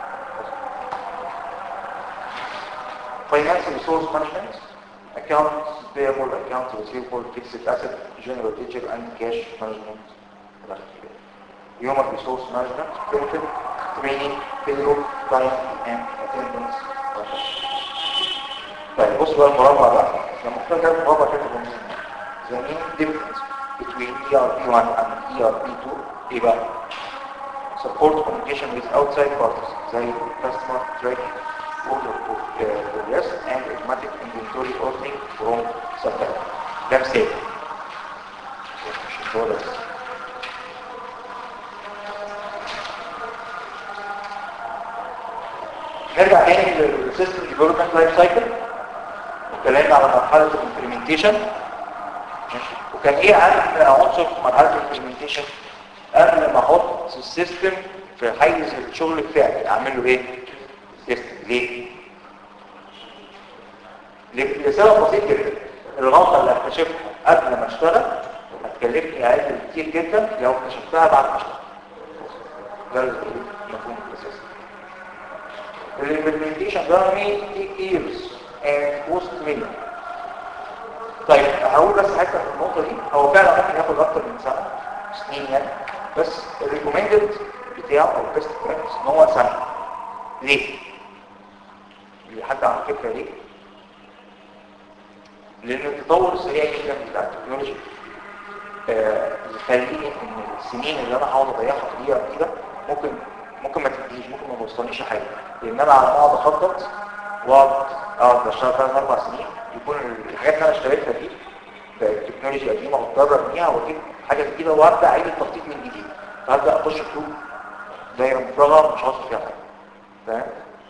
Financial resource management, accounts payable, accounts receivable, fixed asset, general ledger and cash management. Human resource management, benefit, training, payroll, time and attendance. طيب بص بقى المربع بقى لما اختار ده المربع كده جميل the main difference between ERP1 and ERP2 ايه بقى support communication with outside parties زي customer tracking order progress and automatic inventory ordering from supplier ده مثال مش هو ده بس نرجع تاني للسيستم ديفلوبمنت لايف سايكل اتكلمنا على مرحله الامبلمنتيشن وكان ايه اهم عنصر في مرحله الامبلمنتيشن قبل ما احط السيستم في حيز الشغل بتاعي اعمل له ايه سيستم ليه ليه؟ لسبب بسيط جدا الغلطه اللي اكتشفها قبل ما اشتغل هتكلفني اقل كتير جدا لو اكتشفتها بعد ما اشتغل ده المفهوم الاساسي الامبلمنتيشن ده may take years and cost million طيب هقول بس حته في النقطه دي هو فعلا ممكن ياخد اكتر من سنه سنين يعني بس الريكومندد بتاعه او البيست براكتس ان هو سنه ليه؟ حد عنده فكره ليه؟ لان التطور السريع جدا بتاع التكنولوجيا آه، يخليني ان السنين اللي انا هقعد اضيعها في دي كده ممكن ممكن ما تديش ممكن ما توصلنيش حاجه لان انا على ما اقعد اخطط واقعد اقعد اشتغل ثلاث اربع سنين يكون الحاجات اللي انا اشتريتها دي بقت تكنولوجيا قديمه واتدرب بيها واجيب حاجه جديده وابدا اعيد التخطيط من جديد فابدا اخش في لوب دايره مفرغه مش هوصل فيها حاجه فاهم؟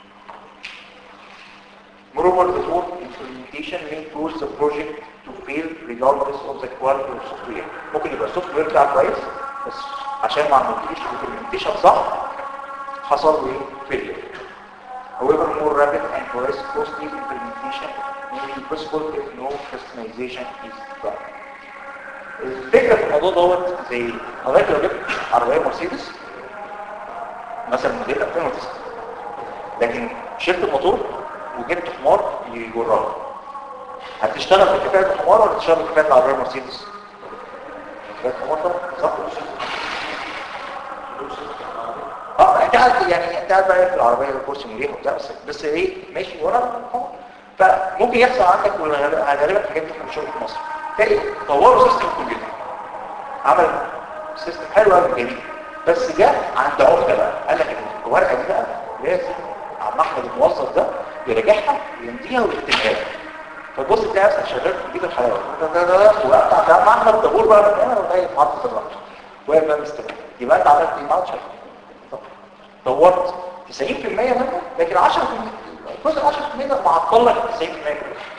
Moreover, the whole implementation may cause the project to fail regardless of the quality of software. ممكن يبقى السوفت وير بتاعه كويس بس عشان ما عملتليش implementation صح حصل له ايه؟ failure. However, more rapid and less costly implementation may be possible if no customization is done. الفكرة في الموضوع دوت زي حضرتك لو جبت عربية مرسيدس مثلا موديل 2009 لكن شلت الموتور وجبت حمار يجرها هتشتغل بكفاءة الحمار ولا تشتغل بكفاءة العربية مرسيدس؟ كفاءة الحمار طبعا صح؟ اه انت قاعد يعني انت قاعد بقى في العربيه الكرسي مريح وبتاع بس بس ايه ماشي ورا هو. فممكن يحصل عندك غالبا الحاجات دي احنا بنشوفها في مصر تلاقي طوروا سيستم الكمبيوتر عمل سيستم حلو قوي جميل بس جاء عند عقده بقى قال لك الورقه دي بقى لازم عم احمد الموظف ده يراجعها ويمضيها ويختمها لك فتبص تلاقي نفسك شغال في بيت الحلاوه وقطع ده مع احمد طابور بقى من هنا لغايه محطه الرمل واقف بقى مستني يبقى انت عملت ايه؟ ما عملتش حاجه طورت 90% منه لكن 10% الجزء 10% ده معطل لك 90% كله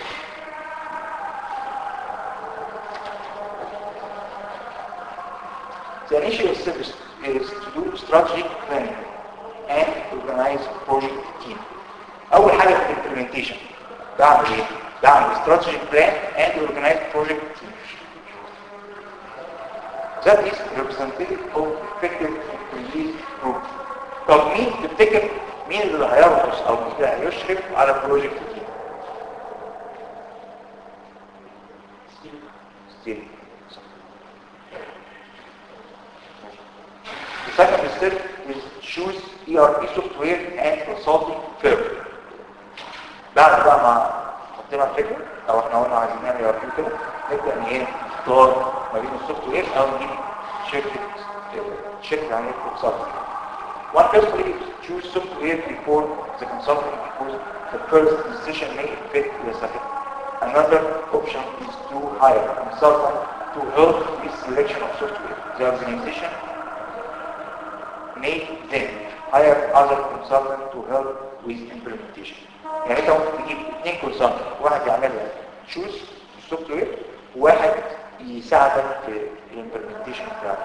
The initial step is, is to do strategic planning and organize project team. أول حاجة في implementation بعمل إيه؟ بعمل strategic plan and organize project team. That is representative of effective employee group. طب مين تفتكر مين اللي هيرقص أو مين اللي هيشرف على البروجكت تيم؟ ستيل The second step is choose ERP software and consulting firm. بعد بقى ما حطينا الفكرة او احنا قلنا عايزين نعمل ERP كده نبدأ ان ايه نختار ما بين السوفت وير او نجيب شركة شركة عملية consulting. One person is choose software before the consulting because the first decision may fit the second. Another option is to hire a consultant to help with selection of software. The organization may then hire other consultant to help with implementation. يعني انت ممكن تجيب اثنين كونسلتنت واحد يعمل لك تشوز السوفت وير وواحد يساعدك في الامبلمنتيشن بتاعك.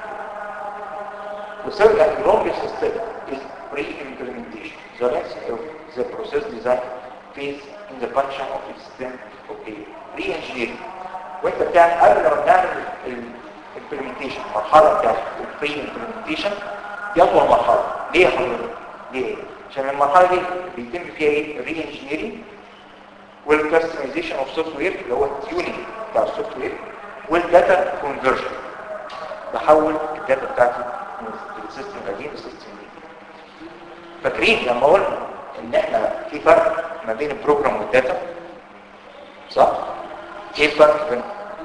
The third and longest step is pre-implementation. The next of the process design phase in the function of extent of a re-engineering. وانت بتعمل قبل ما تعمل الامبلمنتيشن المرحله بتاعت البري امبلمنتيشن دي اطول مرحله ليه يا حضرتك ليه عشان المرحله دي بيتم فيها ايه ري انجينيرنج والكاستمايزيشن اوف سوفت وير اللي هو التيوننج بتاع السوفت وير والداتا كونفرجن بحول الداتا بتاعتي من السيستم القديم للسيستم الجديد فاكرين لما قلنا ان احنا في فرق ما بين البروجرام والداتا صح ايه الفرق بينهم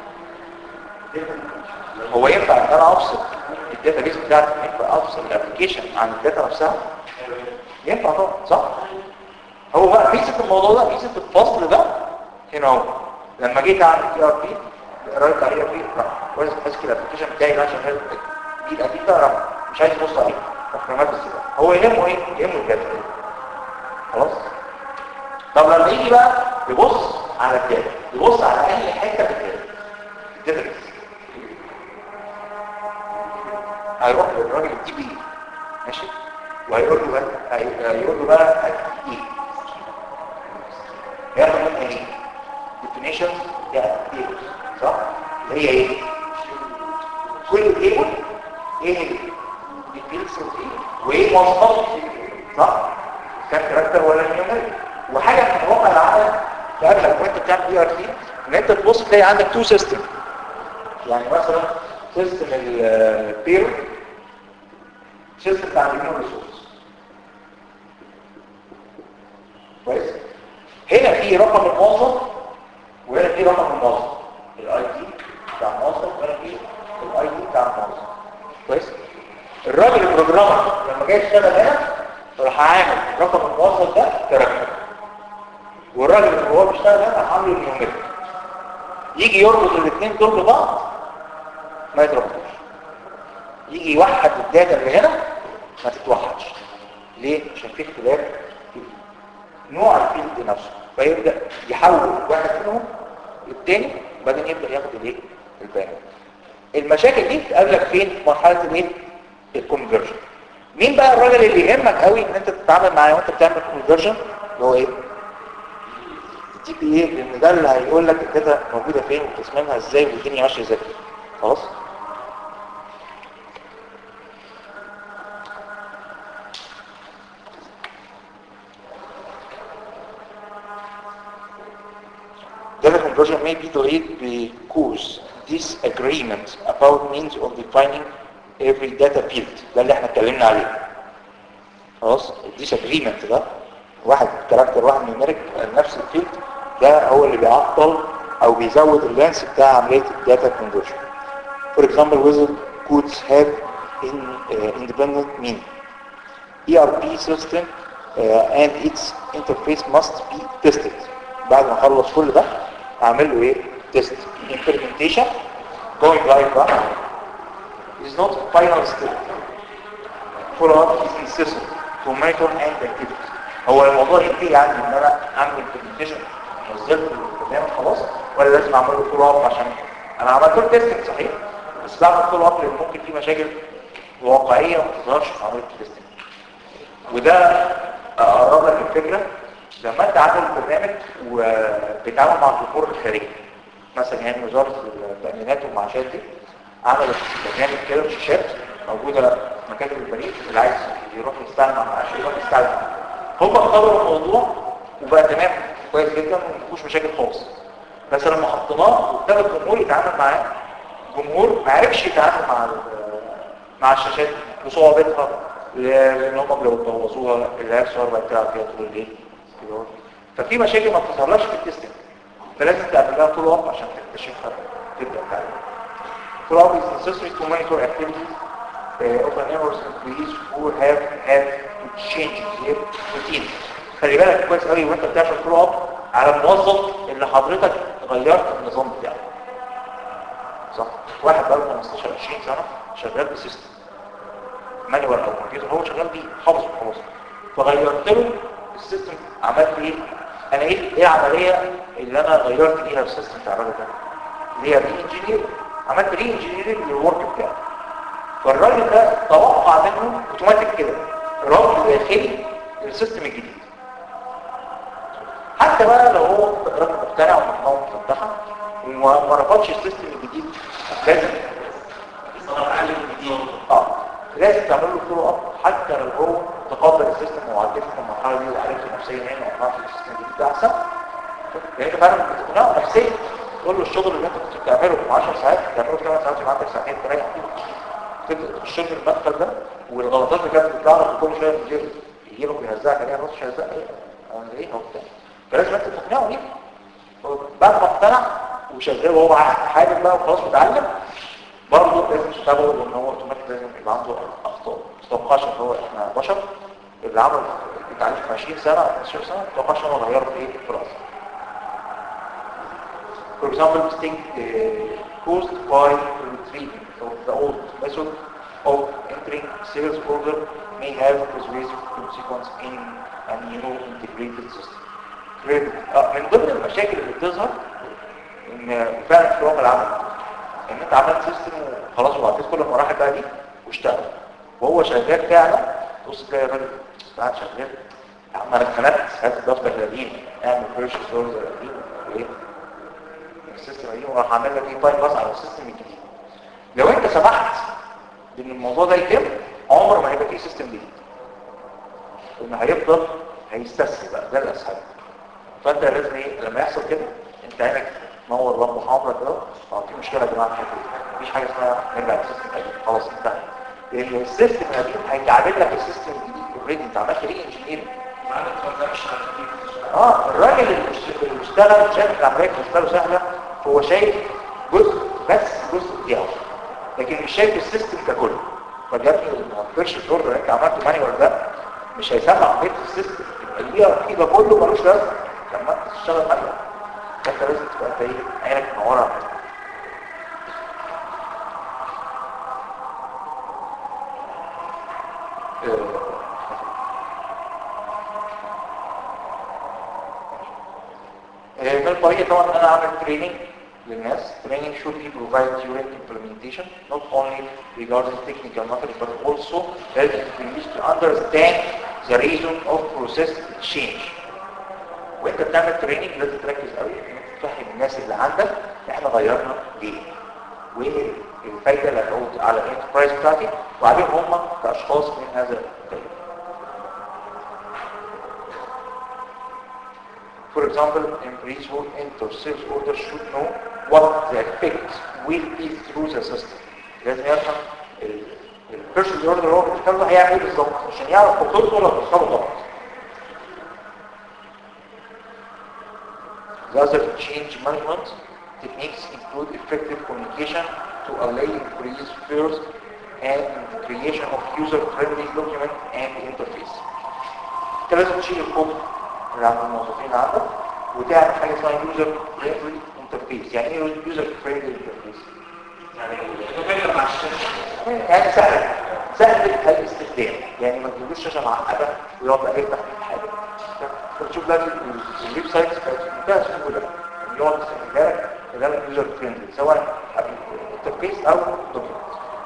هو ينفع ان انا افصل الداتا بيس بتاعتي ينفع افصل الابلكيشن عن الداتا نفسها ينفع طبعا صح هو بقى ميزه الموضوع ده ميزه الفصل ده هنا اهو لما جيت اعمل اي ار بي قريت عليه ار بي راح كويس ماسك الابلكيشن بتاعي اللي انا شغال بيه القديم ده راح مش عايز يبص عليه مكرمات بس ده هو يهمه ايه؟ يهمه الداتا خلاص طب لما يجي بقى يبص على الداتا يبص على اي حته في الداتا الداتا بس هيروح للراجل التي بي ماشي وهيقول له بقى هيقول له بقى ايه هياخد منها ايه definition ده ايه صح اللي هي ايه كل تيبل ايه الديتيلز فيه وايه مواصفات صح كان كاركتر ولا نيوميريك وحاجه في الواقع العمل تقابلك وانت بتعمل اي ار بي ان انت تبص تلاقي عندك تو سيستم يعني مثلا سيستم البيرو سيستم بتاع الهيومن ريسورس كويس هنا في رقم الموظف وهنا في رقم الموظف الاي دي بتاع الموظف وهنا في الاي دي بتاع الموظف كويس الراجل البروجرامر لما جاي يشتغل هنا راح عامل رقم الموظف ده كاركتر والراجل اللي هو بيشتغل هنا عامله نيوميريك يجي يربط الاثنين دول ببعض ما يتربطوش يجي يوحد الداتا اللي هنا ما تتوحدش ليه؟ عشان في اختلاف في نوع الفيلد نفسه فيبدأ يحول واحد منهم للتاني وبعدين يبدأ ياخد الايه؟ البيانات المشاكل دي تقابلك فين؟ في مرحلة الايه؟ الكونفرجن مين بقى الراجل اللي يهمك قوي ان انت تتعامل معاه وانت بتعمل كونفرجن اللي هو ايه؟ التي بي ايه لان ده اللي هيقول لك الداتا موجوده فين وتصميمها ازاي والدنيا ماشيه ازاي خلاص Data conversion may be delayed because disagreement about means of defining every data field ده اللي احنا اتكلمنا عليه خلاص الديس اجريمنت ده واحد كاركتر واحد نيوميريك نفس الفيلد ده هو اللي بيعطل او بيزود اللانس بتاع عمليه الداتا كونفرجن For example, whether codes have in, uh, independent meaning. ERP system uh, and its interface must be tested. بعد ما اخلص كل ده اعمل له ايه؟ test. Implementation going live بقى is not final step. Follow up is necessary to monitor and activities. هو الموضوع ينتهي يعني ان انا اعمل implementation نزلت البرنامج خلاص ولا لازم اعمل له فولو اب عشان انا عملت له تيستنج صحيح بس بعمل فولو اب لان ممكن في مشاكل واقعيه ما تظهرش في عمليه التيستنج وده اقرب لك الفكره لما انت عامل برنامج وبتتعامل مع الجمهور الخارجي مثلا يعني وزاره التامينات والمعاشات دي عملت برنامج كده شاشات موجوده في مكاتب البريد اللي عايز يروح يستعمل مع معاش يروح يستعمل هم اختاروا الموضوع وبقى تمام كويس جدا ومفيهوش مشاكل خالص بس لما حطيناه وابتدى الجمهور يتعامل معاه الجمهور ما عرفش يتعامل مع مع الشاشات بصعوبتها لان هم بيبوظوها الهاك صار بقى بتلعب فيها طول الليل ففي مشاكل ما بتظهرلاش في التستنج فلازم تعمل لها طول وقت عشان تكتشفها تبدا تعمل طول وقت is necessary to monitor activities uh, of an errors employees who have had to change their routine خلي بالك كويس قوي وانت بتعمل فولو اب على الموظف اللي حضرتك غيرت النظام بتاعه صح واحد بقى 15 20 سنه شغال بسيستم مانوال او كمبيوتر هو شغال بيه حافظه خلاص فغيرت له السيستم عملت ايه انا ايه ايه العمليه اللي انا غيرت فيها السيستم بتاع الراجل ده اللي هي ري انجينير عملت ري انجينير للورك بتاعه فالراجل ده توقع منه اوتوماتيك كده رابط داخلي للسيستم الجديد حتى بقى لو هو راجل مقتنع ومقنع مفتحه وما رفضش السيستم الجديد لازم اه لازم تعمل له فولو اب حتى لو هو تقبل السيستم وعديت في المرحله دي وعرفت نفسيا هنا وقنعت السيستم الجديد ده احسن يعني انت فعلا بتقنعه نفسيا تقول له الشغل اللي انت كنت بتعمله في 10 ساعات تعمله في 8 ساعات يبقى عندك ساعتين تريح فيه تبدا تخش في المدخل ده والغلطات اللي كانت بتطلع لك كل شويه المدير يجي لك ويهزقك عليها نص هيهزقك ايه اعمل ايه هو بتاع فلازم انت تقنعه ليه بعد ما اقتنع وشغال وهو حابب بقى وخلاص متعلم برضه لازم تتابعه لان هو اوتوماتيك لازم يبقى عنده اخطاء ما تتوقعش ان هو احنا بشر اللي عمل التعليم في 20 سنه 15 سنه ما تتوقعش ان هو غيره في ايه في راسه For example, mistake uh, caused by retrieving of the old method of entering sales order may have persuasive consequence in a new integrated system. من ضمن المشاكل اللي بتظهر ان فعلا في واقع العمل ان انت عملت سيستم وخلاص وعديت كل المراحل بقى دي واشتغل وهو شغال فعلا بص تلاقي الراجل قاعد شغال يا عم انا اتخنقت هات الدفتر القديم اعمل بيرشيز اوردر قديم وايه السيستم القديم وراح عامل لك ايه باي باس على السيستم الجديد لو انت سمحت ان الموضوع ده يتم عمر ما هيبقى فيه سيستم جديد لان هيفضل هيستسهل بقى ده الاسهل فانت لازم ايه لما يحصل كده انت عينك تنور لمبه حمراء كده اه في مشكله يا جماعه في الحته دي مفيش حاجه اسمها نرجع للسيستم القديم خلاص انتهى لان السيستم القديم هيتعامل لك السيستم الجديد اوريدي انت عملت ري انجينيرنج اه الراجل اللي اشتغل شايف العمليه بالنسبه له سهله هو شايف جزء بس جزء بتاعه لكن مش شايف السيستم ككل فجاب ما تقدرش تقول له انت عملت مانيوال ده مش هيسمع عمليه السيستم الاي ار بي ده كله ملوش لازمه لما انت تشتغل مانيوال انت لازم تبقى انت ايه عينك منوره من الطريقة طبعا انا اعمل تريننج للناس training should be provided during implementation not only regarding technical matters but also help employees to understand the reason of process change وانت بتعمل تريننج لازم تركز قوي انك تفهم الناس اللي عندك احنا غيرنا ليه وايه الفايده اللي هتعود على الانتربرايز بتاعتي وعليهم هم كاشخاص من هذا الفايده For example, employees who enter sales orders should know what the effect will be through the system. لازم يفهم البيرشيز اوردر اللي هو بيختار له هيعمل ايه بالظبط عشان يعرف خطوطه ولا بيختاره غلط The other change management techniques include effective communication to allay employees' fears and the creation of user-friendly document and interface. انت لازم تشيل الخوف اللي عند الموظفين عندك وتعمل حاجه اسمها user friendly interface يعني ايه user friendly interface؟ يعني سهل سهل الاستخدام يعني ما تجيبوش شاشه معقده ويقعد بقى يفتح حاجه فتشوف بقى الويب سايت بتاعت سهوله اللي هو استخدامك كذلك يوزر فريندلي سواء انترفيس او دوكيمنت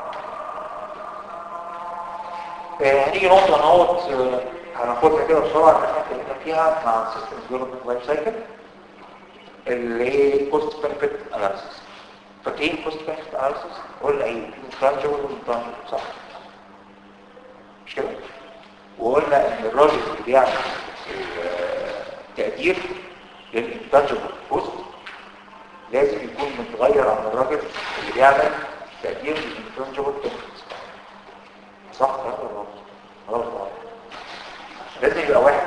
هنيجي نقطه نقط هناخدها كده بسرعه اللي احنا اتكلمنا فيها مع سيستم ديفلوبمنت لايف سايكل اللي هي كوست بنفيت اناليسيس فاكرين كوست بنفيت اناليسيس قلنا ايه في ترانجبل وانترانجبل صح مش كده وقلنا ان الراجل اللي بيعمل التقدير للانترانجبل كوست لازم يكون متغير عن الراجل اللي بيعمل تقدير للانترانجبل كوست صح ولا غلط غلط لازم يبقى واحد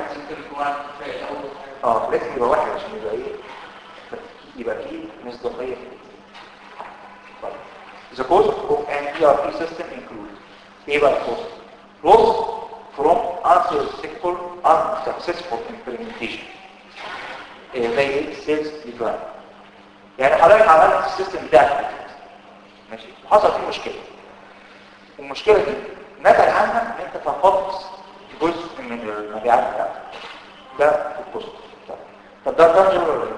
اه لازم يبقى واحد عشان يبقى ايه يبقى فيه مصداقيه طيب The cost of an ERP system includes ايه بقى الكوست؟ loss from unsuccessful unsuccessful implementation زي sales decline يعني حضرتك عملت السيستم بتاعك ماشي حصل فيه مشكله المشكله دي نتج عنها ان انت فقدت جزء من المبيعات بتاعتك ده الكوست طب ده تنجر ولا لا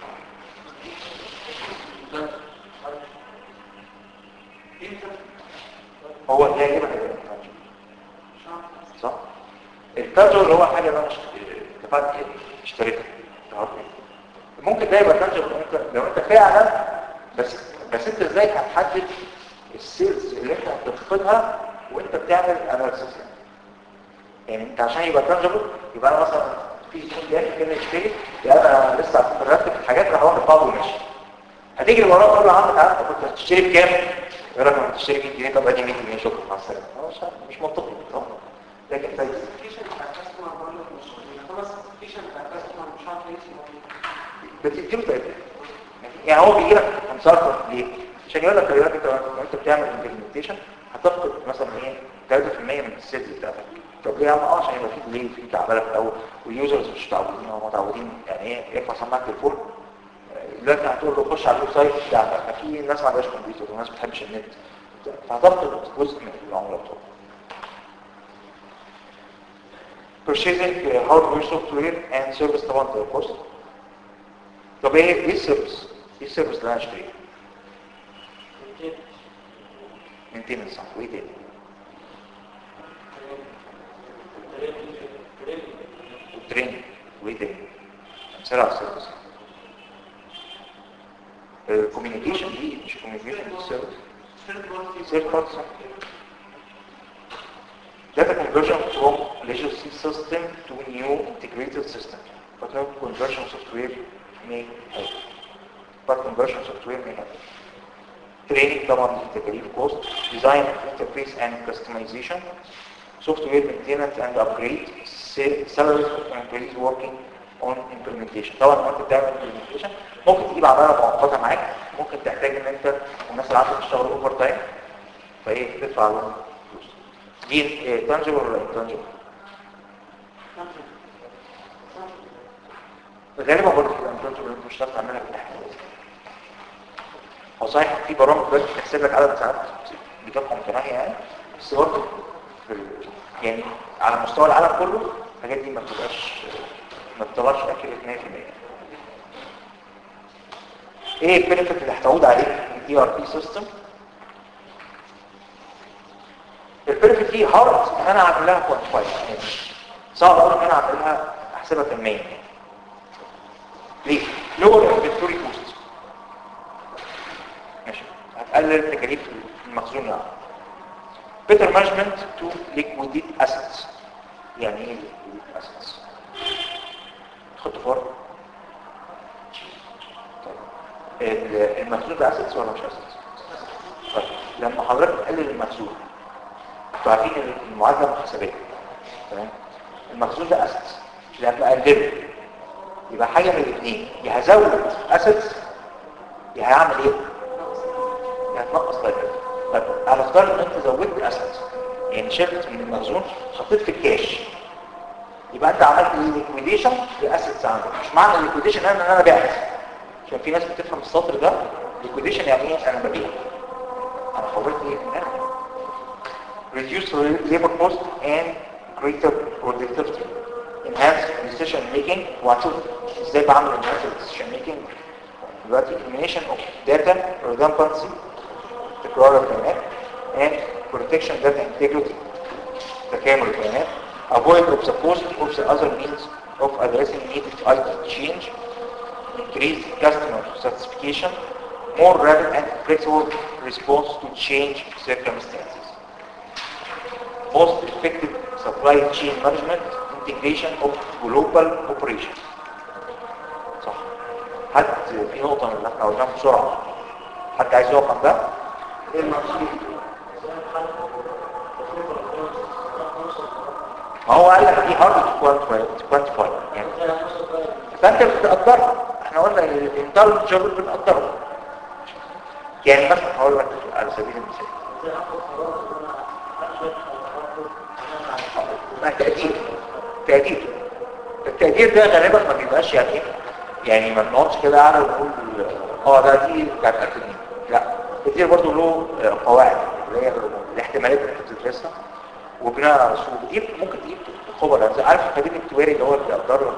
هو اللي هيجيبها هيبقى صح التنجر اللي هو حاجه بقى اتفقت اشتريتها ممكن ده يبقى تنجر لو انت لو انت فعلا بس بس انت ازاي هتحدد السيلز اللي انت هتفقدها وانت بتعمل اناليسيس يعني انت عشان يبقى تنجبل يبقى انا مثلا في زبون جاي كده يشتري يبقى انا لسه مرتب الحاجات اللي هروح بعض وماشي هتيجي وراه تقول له عندك عارف انت كنت هتشتري بكام؟ يقول لك انا هتشتري 100 جنيه طب ادي 100 جنيه شكرا مع السلامه مش مش منطقي طبعا لكن زي بتديله تقدير يعني هو بيجي لك مسافر ليه؟ عشان يقول لك خلي بالك انت لو انت بتعمل امبلمنتيشن هتفقد مثلا ايه 3% من السيلز بتاعتك طب ليه يا عم اه عشان يبقى في ليه في تعبانه في الاول واليوزرز مش متعودين هم متعودين يعني ايه ارفع سماعه التليفون دلوقتي هتقول له خش على الويب سايت بتاعك في ناس ما عندهاش كمبيوتر وناس ما بتحبش النت فهتفقد جزء من العملاء بتوعك purchasing hardware software and service طبعا ده كوست طب ايه ايه السيرفيس ايه السيرفيس اللي انا اشتريه مينتيننس صح وايه تاني والتريننج وايه تاني امثله على السيرفيس الكوميونيكيشن دي مش كوميونيكيشن دي السيرفيس سيرفيس صح data conversion from legacy system to new integrated system but no conversion software may help but conversion software may help training طبعا تكاليف cost design interface and customization software maintenance and upgrade salaries of employees working on implementation طبعا لما انت بتعمل implementation ممكن تجيب عماله مؤقته معاك ممكن تحتاج ان انت الناس اللي عندك تشتغل اوفر تايم فايه تدفع لهم فلوس دي تنجبل ولا انتنجبل غالبا برضه في الانتنجبل انت مش هتعرف تعملها بالتحديد هو صحيح في برامج دلوقتي بتحسب لك عدد ساعات بتبقى متناهيه يعني بس برضه يعني على مستوى العالم كله الحاجات دي ما بتبقاش ما بتطلعش اكيوريت 100% ايه البنفيت اللي هتعود عليك من الاي ار بي سيستم البنفيت دي هارد ان انا اعمل لها كوانتيفاي يعني صعب قوي ان انا اعمل لها احسبها كميه ليه؟ لور انفنتوري كوست ماشي هتقلل تكاليف المخزون يعني better management to liquidate assets يعني ايه liquidate assets تحط فور طيب المخزون ده assets ولا مش assets طيب لما حضرتك تقلل المخزون انتوا عارفين المعادله المحاسبيه تمام المخزون ده اسيتس لما اقلله يبقى حاجه من الاثنين يا هزود اسيتس يا هيعمل ايه يا هتنقص لايبيلتي طب على افترض ان انت زودت اسيتس يعني شلت من المخزون حطيت في الكاش يبقى انت عملت ايه ليكويديشن لاسيتس عندك مش معنى الليكويديشن ان انا بعت عشان في ناس بتفهم السطر ده ليكويديشن يعني ايه انا ببيع انا حولت ايه من هنا reduce labor cost and greater productivity enhance decision making وهنشوف ازاي بعمل enhance decision making دلوقتي elimination of data redundancy تكرار البيانات and protection data integrity تكامل البيانات avoid of the cost of the other means of addressing needed IT change increase customer satisfaction more rapid and flexible response to change circumstances most effective supply chain management integration of global operations صح حد في نقطة من اللي احنا قلناها بسرعة حد عايز يقف عن ده ايه المقصود ما هو قال لك دي هارد كوانتيفاي يعني فانت بتقدرها احنا قلنا الانترنت جوب بنقدرها يعني مثلا هقول لك على سبيل المثال ما تقدير تقدير التقدير ده غالبا ما بيبقاش يعني ايه يعني ما بنقعدش كده قاعده ونقول اه ده دي بتاعت 1000 جنيه لا التقدير برضه له آه، قواعد اللي هي الاحتمالات اللي انت بتدرسها وبناء على السوق دي ممكن تجيب خبر يعني عارف الخبير الاكتواري اللي هو اللي بيقدر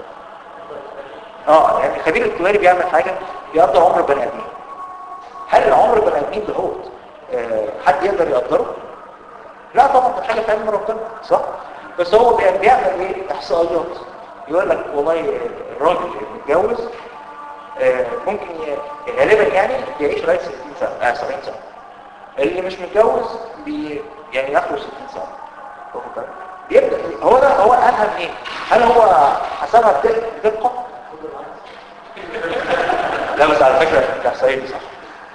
اه يعني الخبير الاكتواري بيعمل حاجه بيقدر عمر بني ادمين هل عمر بني ادمين دهوت آه، حد يقدر يقدره لا طبعا ده حاجه في علم ربنا صح بس هو بي- بيعمل ايه احصائيات يقول لك والله الراجل اللي متجوز آه، ممكن ي- غالبا يعني يعيش لغايه 60 سنه آه 70 سنه اللي مش متجوز بي يعني ياخده 60 سنه واخد بالك؟ بيبدا هو ده هو قالها منين هل هو حسبها بدق- بدقه لا بس على فكره الاحصائيه دي صح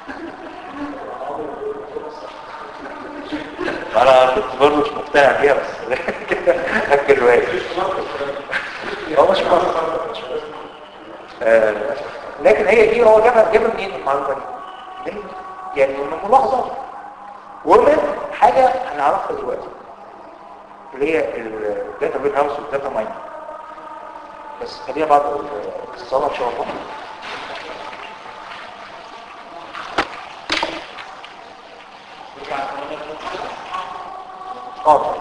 انا كنت برضه مش مقتنع بيها بس اكل روايه هو مش مصر آه، لكن هي دي هو جابها جابها منين المعلومه دي من يعني من ملاحظات ومن حاجه هنعرفها دلوقتي اللي هي الداتا وير هاوس والداتا ماين بس خليها بعد الصلاه ان شاء الله اه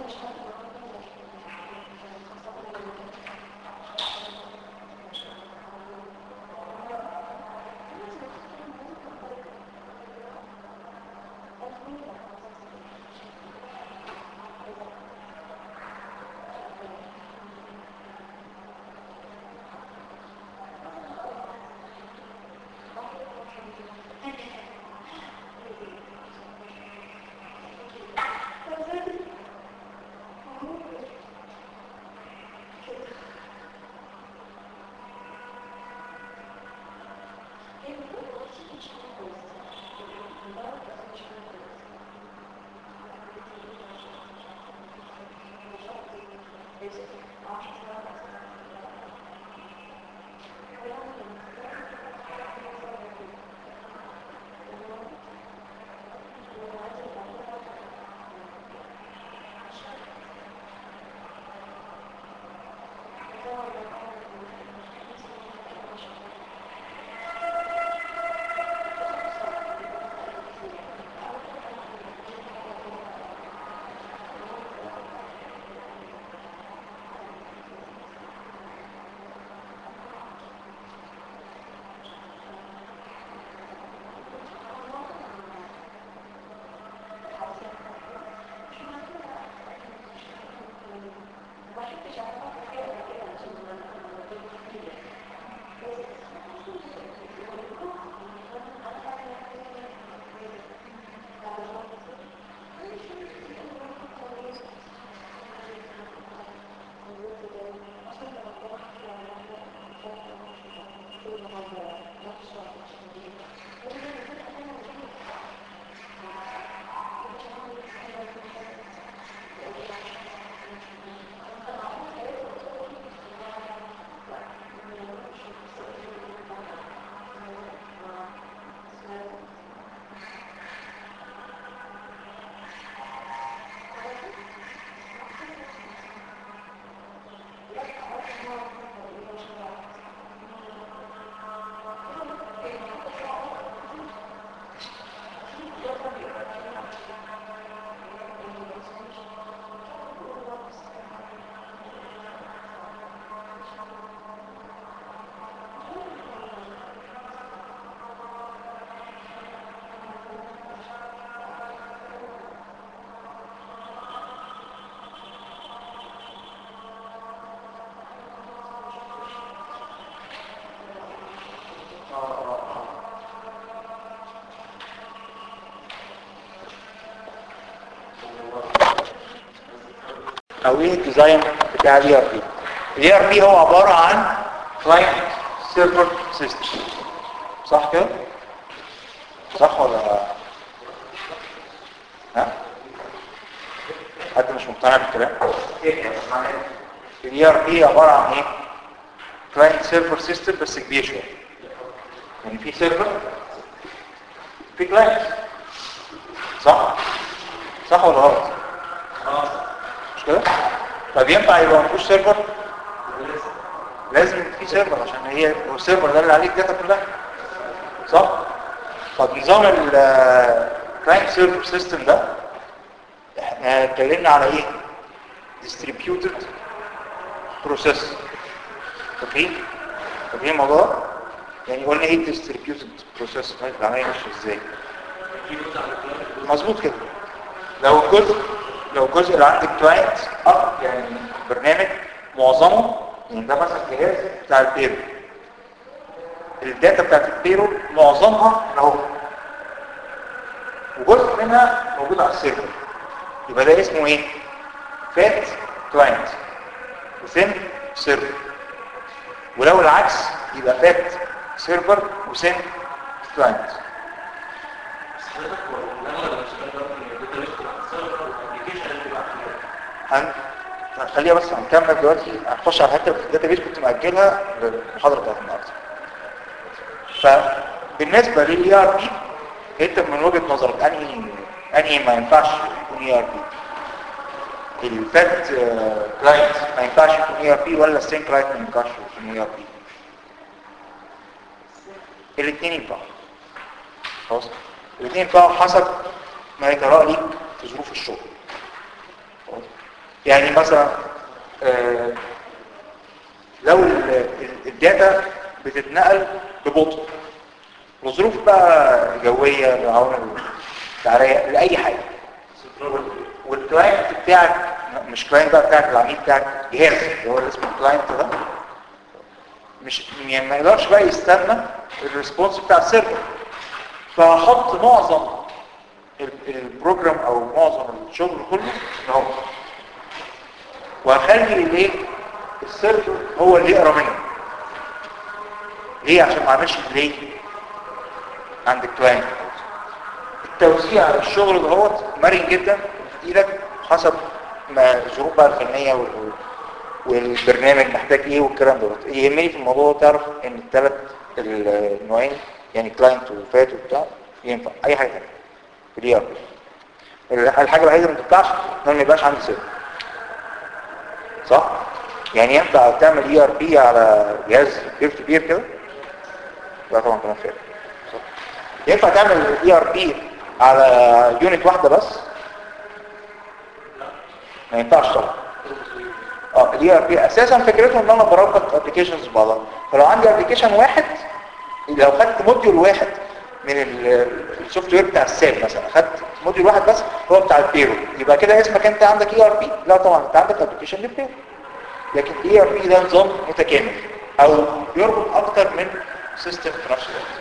او ايه الديزاين بتاع الاي ار بي الاي ار بي هو عباره عن كلاينت سيرفر سيستم صح كده صح ولا ها حد مش مقتنع بالكلام الاي ار بي عباره عن ايه كلاينت سيرفر سيستم بس كبير شويه يعني في سيرفر في كلاينت صح صح ولا غلط مش كده طب ينفع يبقى ما فيهوش سيرفر لازم يبقى في سيرفر عشان هي هو السيرفر ده اللي عليه الداتا كلها صح طب نظام الكلاينت سيرفر سيستم ده احنا اتكلمنا على ايه distributed process فاكرين فاكرين الموضوع ده؟ يعني قلنا ايه distributed process طيب العمليه ماشيه ازاي مظبوط كده لو الجزء لو الجزء اللي عندك كلاينت اب يعني برنامج معظمه يعني ده مثلا جهاز بتاع البيرو الداتا بتاعت البيرو معظمها اهو وجزء منها موجود على السيرفر يبقى ده اسمه ايه فات كلاينت وسن سيرفر ولو العكس يبقى فات سيرفر وسن كلاينت هن... خليها بس هنكمل دلوقتي هنخش على الحته في الداتا بيس كنت مأجلها للمحاضره بتاعت النهارده فبالنسبه للاي ار بي انت من وجهه نظرك انهي انهي ما ينفعش يكون اي ار بي الفات كلاينت ما ينفعش يكون اي ار بي ولا السين كلاينت ما ينفعش يكون اي ار بي الاثنين ينفعوا خلاص الاثنين ينفعوا حسب ما يتراءى ليك في ظروف الشغل يعني مثلا آه، لو ال- ال- الداتا بتتنقل ببطء لظروف بقى جوية لعون التعرية لأي حاجة والكلاينت بتاعك مش كلاينت بقى بتاعك العميل بتاعك جهاز اللي هو اللي اسمه كلاينت ده مش يعني ما يقدرش بقى يستنى الريسبونس بتاع السيرفر فهحط معظم ال- البروجرام او معظم الشغل كله ان هو وهخلي الايه السيرفر هو اللي يقرا منه ليه عشان ما اعملش ديلي عند الكلاينت التوزيع على الشغل دهوت مرن جدا في ايدك حسب ما الظروف بقى الفنيه وال- والبرنامج محتاج ايه والكلام دوت يهمني في الموضوع تعرف ان الثلاث النوعين يعني كلاينت وفات وبتاع ينفع اي حاجه تانية في الاي ار بي الحاجه الوحيده اللي ما تنفعش ان ما يبقاش عندي سيرفر صح يعني ينفع تعمل اي ار بي على جهاز بير تو بير كده لا طبعا كلام فارغ صح ينفع تعمل اي ار بي على يونت واحده بس ما ينفعش طبعا اه الاي ار بي اساسا فكرته ان انا بربط ابلكيشنز ببعضها فلو عندي ابلكيشن واحد لو خدت موديول واحد من السوفت وير بتاع الساب مثلا خدت موديول واحد بس هو بتاع البيرو يبقى كده اسمك انت عندك اي ار بي لا طبعا انت عندك ابلكيشن للبيرو لكن الاي ار بي ده نظام متكامل او بيربط اكتر من سيستم في نفس الوقت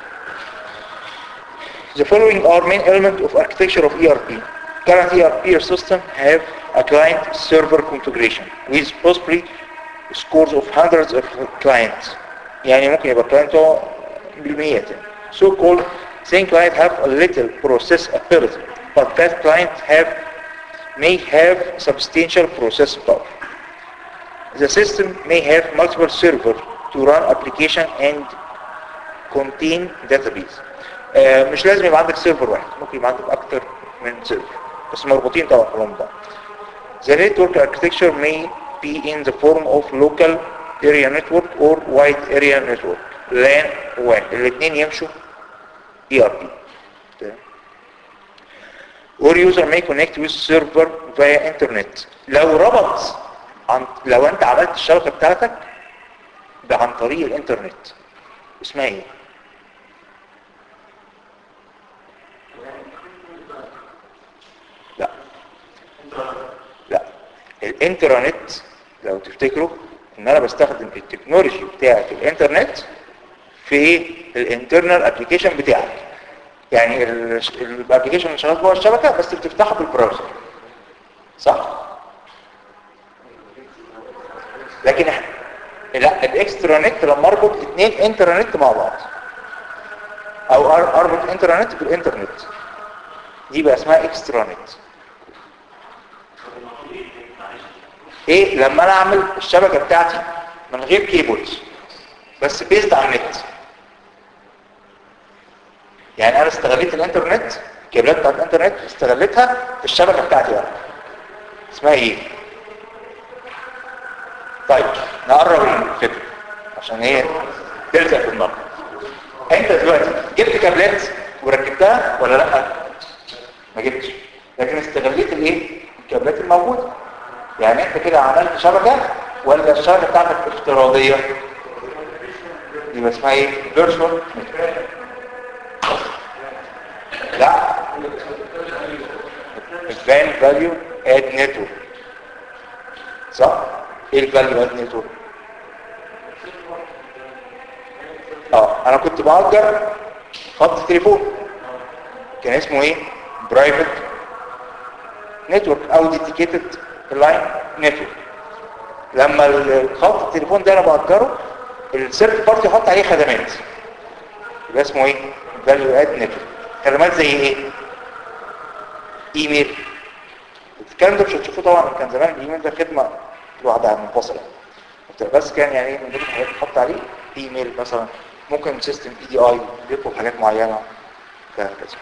The following are main element of architecture of ERP. Current ERP system have a client-server configuration with possibly scores of hundreds of clients. يعني ممكن يبقى client هو بالمئات يعني. So called same client have a little process ability, but that client have may have substantial process power. The system may have multiple servers to run application and contain database. آه، مش لازم يبقى عندك سيرفر واحد ممكن يبقى عندك اكتر من سيرفر بس مربوطين طبعا كلهم ببعض The network architecture may be in the form of local area network or wide area network LAN WAN الاثنين يمشوا ERP تمام. or user may connect with server via internet لو ربط عن لو انت عملت الشبكة بتاعتك ده عن طريق الانترنت اسمها ايه لا لا الانترنت لو تفتكروا ان انا بستخدم التكنولوجي بتاعت الانترنت في ايه الانترنال ابلكيشن بتاعك يعني الابلكيشن اللي شغال جوه الشبكه بس بتفتحه بالبراوزر صح لكن احنا لا الاكسترا نت لما اربط اثنين انترنت مع بعض او أر- اربط انترنت بالانترنت دي بقى اسمها اكسترا نت ايه لما انا اعمل الشبكه بتاعتي من غير كيبلز بس بيزد على النت يعني انا استغليت الانترنت الكيبلات بتاعت الانترنت استغلتها في الشبكه بتاعتي بقى اسمها ايه طيب نقرب الفكره عشان هي تلزق في النار انت دلوقتي جبت كابلات وركبتها ولا لا ما جبتش لكن استغليت الايه الكابلات الموجوده يعني انت كده عملت شبكه ولا الشبكه بتاعتك افتراضيه يبقى اسمها ايه فيرتشوال لا الفان فاليو اد نتورك صح ايه الفاليو اد نتورك اه انا كنت بأجر خط تليفون كان اسمه ايه برايفت نتورك او ديديكيتد لاين نتورك لما الخط التليفون ده انا بأجره السيرت بارتي يحط عليه خدمات يبقى اسمه ايه فاليو اد نتورك خدمات زي ايه ايميل الكلام ده مش هتشوفوه طبعا كان زمان الايميل ده خدمه لوحدها منفصله بس كان يعني من ضمن الحاجات اللي بتحط عليه ايميل مثلا ممكن سيستم اي دي اي بيطلب حاجات معينه وهكذا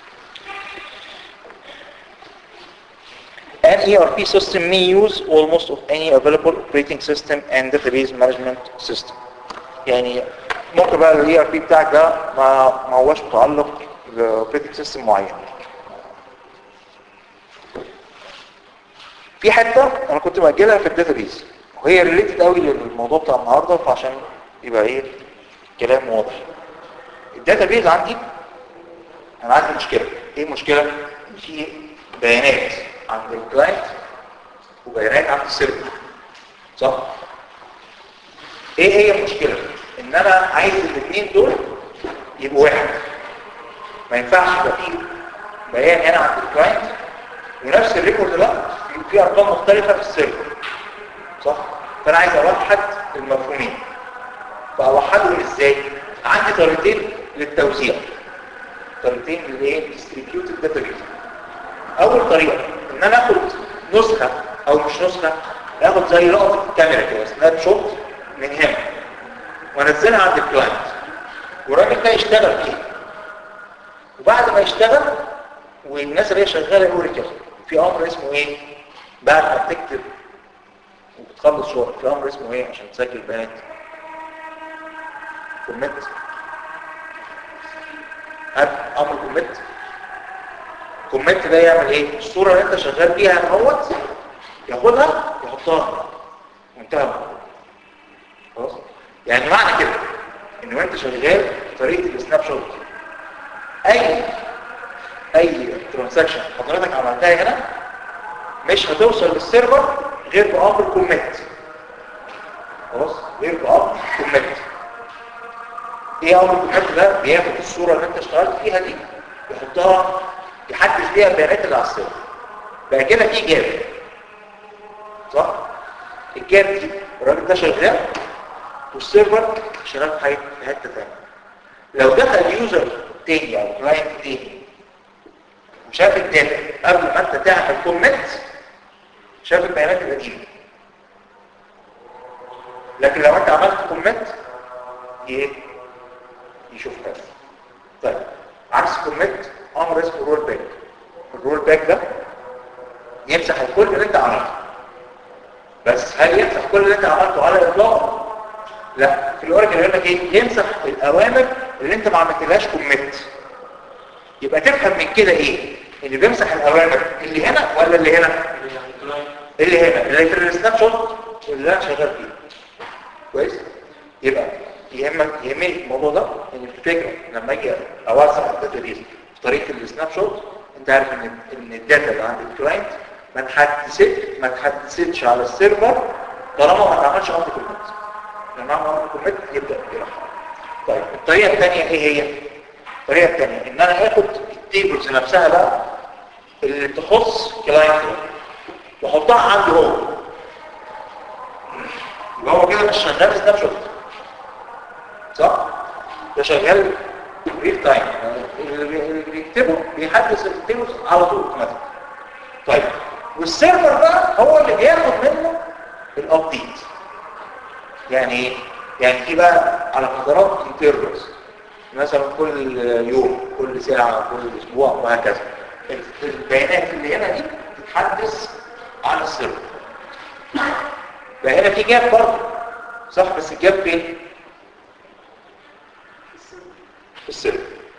An ERP system may use almost of any available operating system and database management system. يعني ممكن بقى ال ERP بتاعك ده ما ما هوش متعلق ب operating system معين. في حته انا كنت مأجلها في الداتابيز وهي ريليتد قوي للموضوع بتاع النهارده فعشان يبقى ايه كلام واضح الداتابيز عندي انا عندي مشكله ايه المشكله ان في بيانات عند الكلاينت وبيانات عند السيرفر صح ايه هي المشكله ان انا عايز الاثنين دول يبقوا واحد ما ينفعش يبقى فيه بيان هنا عند الكلاينت ونفس الريكورد ده يبقى فيه ارقام مختلفه في السيرفر صح فانا عايز اوحد المفهومين فاوحدهم ازاي عندي طريقتين للتوزيع طريقتين للايه distributed database اول طريقه ان انا اخد نسخه او مش نسخه اخد زي لقطه الكاميرا كده سناب شوت من هنا وانزلها عند الكلاينت والراجل ده يشتغل فيها وبعد ما يشتغل والناس اللي هي شغاله يقول كده في امر اسمه ايه بعد ما تكتب وبتخلص شغل في امر اسمه ايه عشان تسجل بيانات كومنت هات امر كومنت كومنت ده يعمل ايه الصوره اللي انت شغال بيها اهوت ياخدها يحطها منتهى الموضوع. خلاص يعني معنى كده ان وانت شغال طريقه السناب شوت اي اي ترانزاكشن حضرتك عملتها هنا مش هتوصل للسيرفر غير بامر كومنت خلاص غير بامر كومنت ايه امر كومنت ده بياخد الصوره اللي انت اشتغلت فيها دي يحطها يحدث بيها البيانات اللي على السيرفر بقى كده في جاب صح الجاب دي الراجل ده شغال والسيرفر شغال في حاجه في حته ثانيه لو دخل يوزر تاني او كلاينت تاني وشاف الداتا قبل ما انت تعمل كومنت شاف البيانات القديمه لكن لو انت عملت كومنت ايه يشوف كذا طيب عكس كومنت امر اسمه رول باك الرول باك ده يمسح الكل اللي انت عملته بس هل يمسح كل اللي انت عملته على الاطلاق لا في الاوريجن يقول لك ايه يمسح الاوامر اللي انت ما عملتلهاش كوميت يبقى تفهم من كده ايه اللي بيمسح الاوامر اللي هنا ولا اللي هنا اللي هنا اللي في السناب شوت اللي انا شغال فيه كويس يبقى يهمك يهمني الموضوع ده ان الفكره لما اجي اوسع الداتابيز بطريقه السناب شوت انت عارف ان ان الداتا اللي عند الكلاينت ما تحدثت ما تحدثتش على السيرفر طالما ما اتعملش امر كوميت لما اعمل امر كوميت يبدا يرحل طيب الطريقه الثانيه ايه هي الطريقه الثانيه ان انا اخد التيبلز نفسها بقى اللي تخص كلاينت واحطها عنده هو يبقى هو كده مش شغال سناب شوت صح ده شغال ريل تايم اللي بيكتبه بيحدث التيبلز على طول اوتوماتيك طيب والسيرفر بقى هو اللي بياخد منه الابديت يعني ايه يعني في بقى على فترات انترفلز مثلا كل يوم كل ساعه كل اسبوع وهكذا البيانات اللي هنا دي تتحدث على السيرفر فهنا في جاب برضه صح بس الجاب فين في السيرفر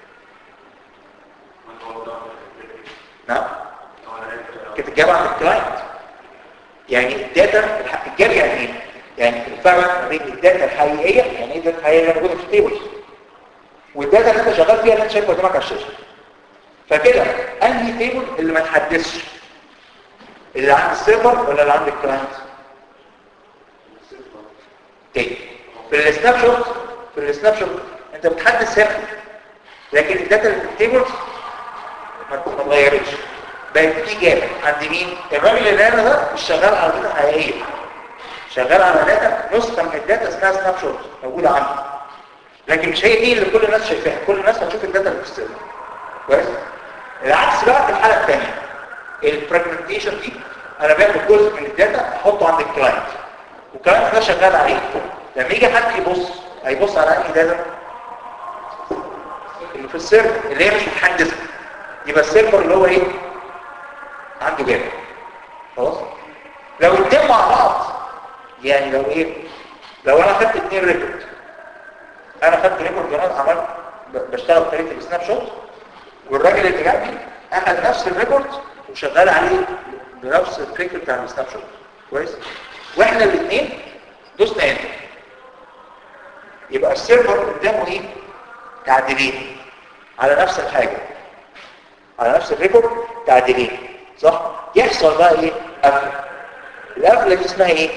نعم كانت الجاب عند الكلاينت يعني الداتا الجاب يعني ايه يعني الفرق ما بين الداتا الحقيقيه يعني ايه الداتا الحقيقيه اللي موجوده في التيبل والداتا اللي انت شغال فيها اللي انت شايفها قدامك على الشاشه فكده انهي تيبل اللي ما تحدثش اللي عند السيرفر ولا اللي عند الكلاينت تاني في السناب شوت في السناب شوت انت بتحدث هنا لكن الداتا اللي في التيبل ما اتغيرتش بقت في جاب عند مين الراجل اللي هنا ده مش شغال على داتا حقيقيه شغال على داتا نسخه من الداتا اسمها سناب شوت موجوده عنده لكن مش هي دي اللي كل الناس شايفاها كل الناس هتشوف الداتا اللي في السيرفر كويس العكس بقى في الحاله الثانيه الفراجمنتيشن دي انا باخد جزء من الداتا احطه عند الكلاينت والكلاينت ده شغال عليه لما يجي حد يبص هيبص على اي داتا اللي في السيرفر اللي هي مش متحدثه يبقى السيرفر اللي هو ايه عنده جاب خلاص لو الاتنين مع بعض يعني لو ايه لو انا خدت اتنين ريكورد انا خدت ريكورد وانا عملت بشتغل بطريقه السناب شوت والراجل اللي جنبي اخذ نفس الريكورد وشغال عليه بنفس الفكر بتاع السناب شوت كويس واحنا الاثنين دوسنا انتر يبقى السيرفر قدامه ايه تعديلين على نفس الحاجه على نفس الريكورد تعديلين صح يحصل بقى ايه قفله القفله دي اسمها ايه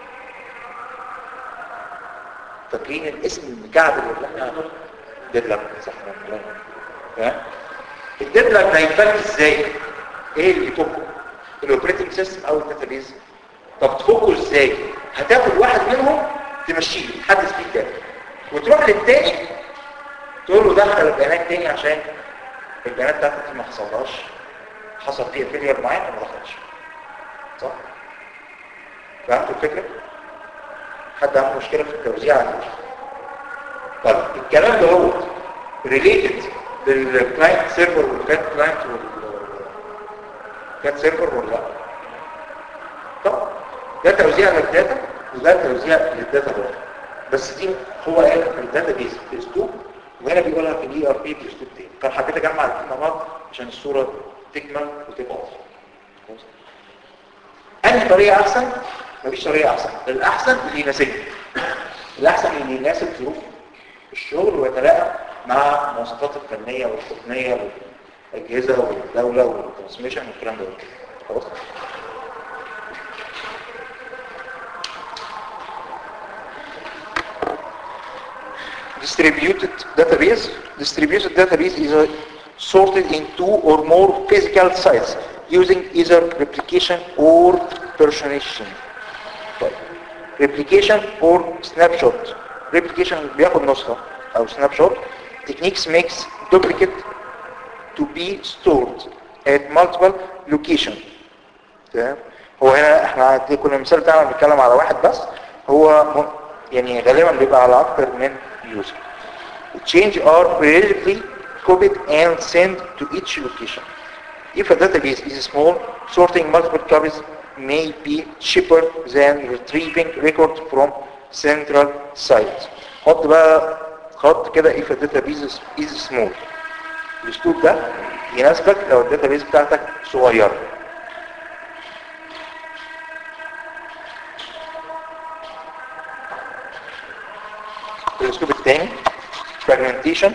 فاكرين الاسم المكعب اللي احنا ديدلاك صح ها الديدلاك ده هيتفك ازاي ايه اللي يفكه الاوبريتنج سيستم او الداتابيز طب تفكه ازاي هتاخد واحد منهم تمشيه تحدث فيه الداتا وتروح للتاني تقول له دخل البيانات تاني عشان البيانات بتاعتك دي ما حصلهاش حصل فيها فيلير معين وما دخلش صح فهمتوا الفكره حد عنده مشكله في التوزيع عندي طيب الكلام ده هو ريليتد للكلاينت سيرفر والكات كلاينت والكات سيرفر ولا لا طب ده توزيع للداتا وده توزيع للداتا برضه بس دي هو قال في الداتا بيز باسلوب وهنا بيقولها في الاي ار بي باسلوب تاني كان حبيت اجمع الاثنين مع بعض عشان الصوره تكمل وتبقى واضحه انهي طريقه احسن مفيش طريقه احسن الاحسن اللي يناسبني الاحسن اللي يناسب ظروف الشغل ويتلائم مع المواصفات الفنيه والتقنيه والاجهزه والدوله والترانسميشن والكلام ده خلاص distributed database distributed database is a sorted in two or more physical sites using either replication or personation طيب replication or snapshot replication بياخد نسخة او snapshot techniques makes duplicate to be stored at multiple location تمام هو هنا احنا دي كنا المثال بتاعنا بنتكلم على واحد بس هو م- يعني غالبا بيبقى على اكتر من user change are periodically copied and sent to each location if a database is small sorting multiple copies may be cheaper than retrieving record from central site حط بقى خط كده if a database is, is small الاسلوب ده يناسبك لو الداتابيز بتاعتك صغيره الاسلوب الثاني fragmentation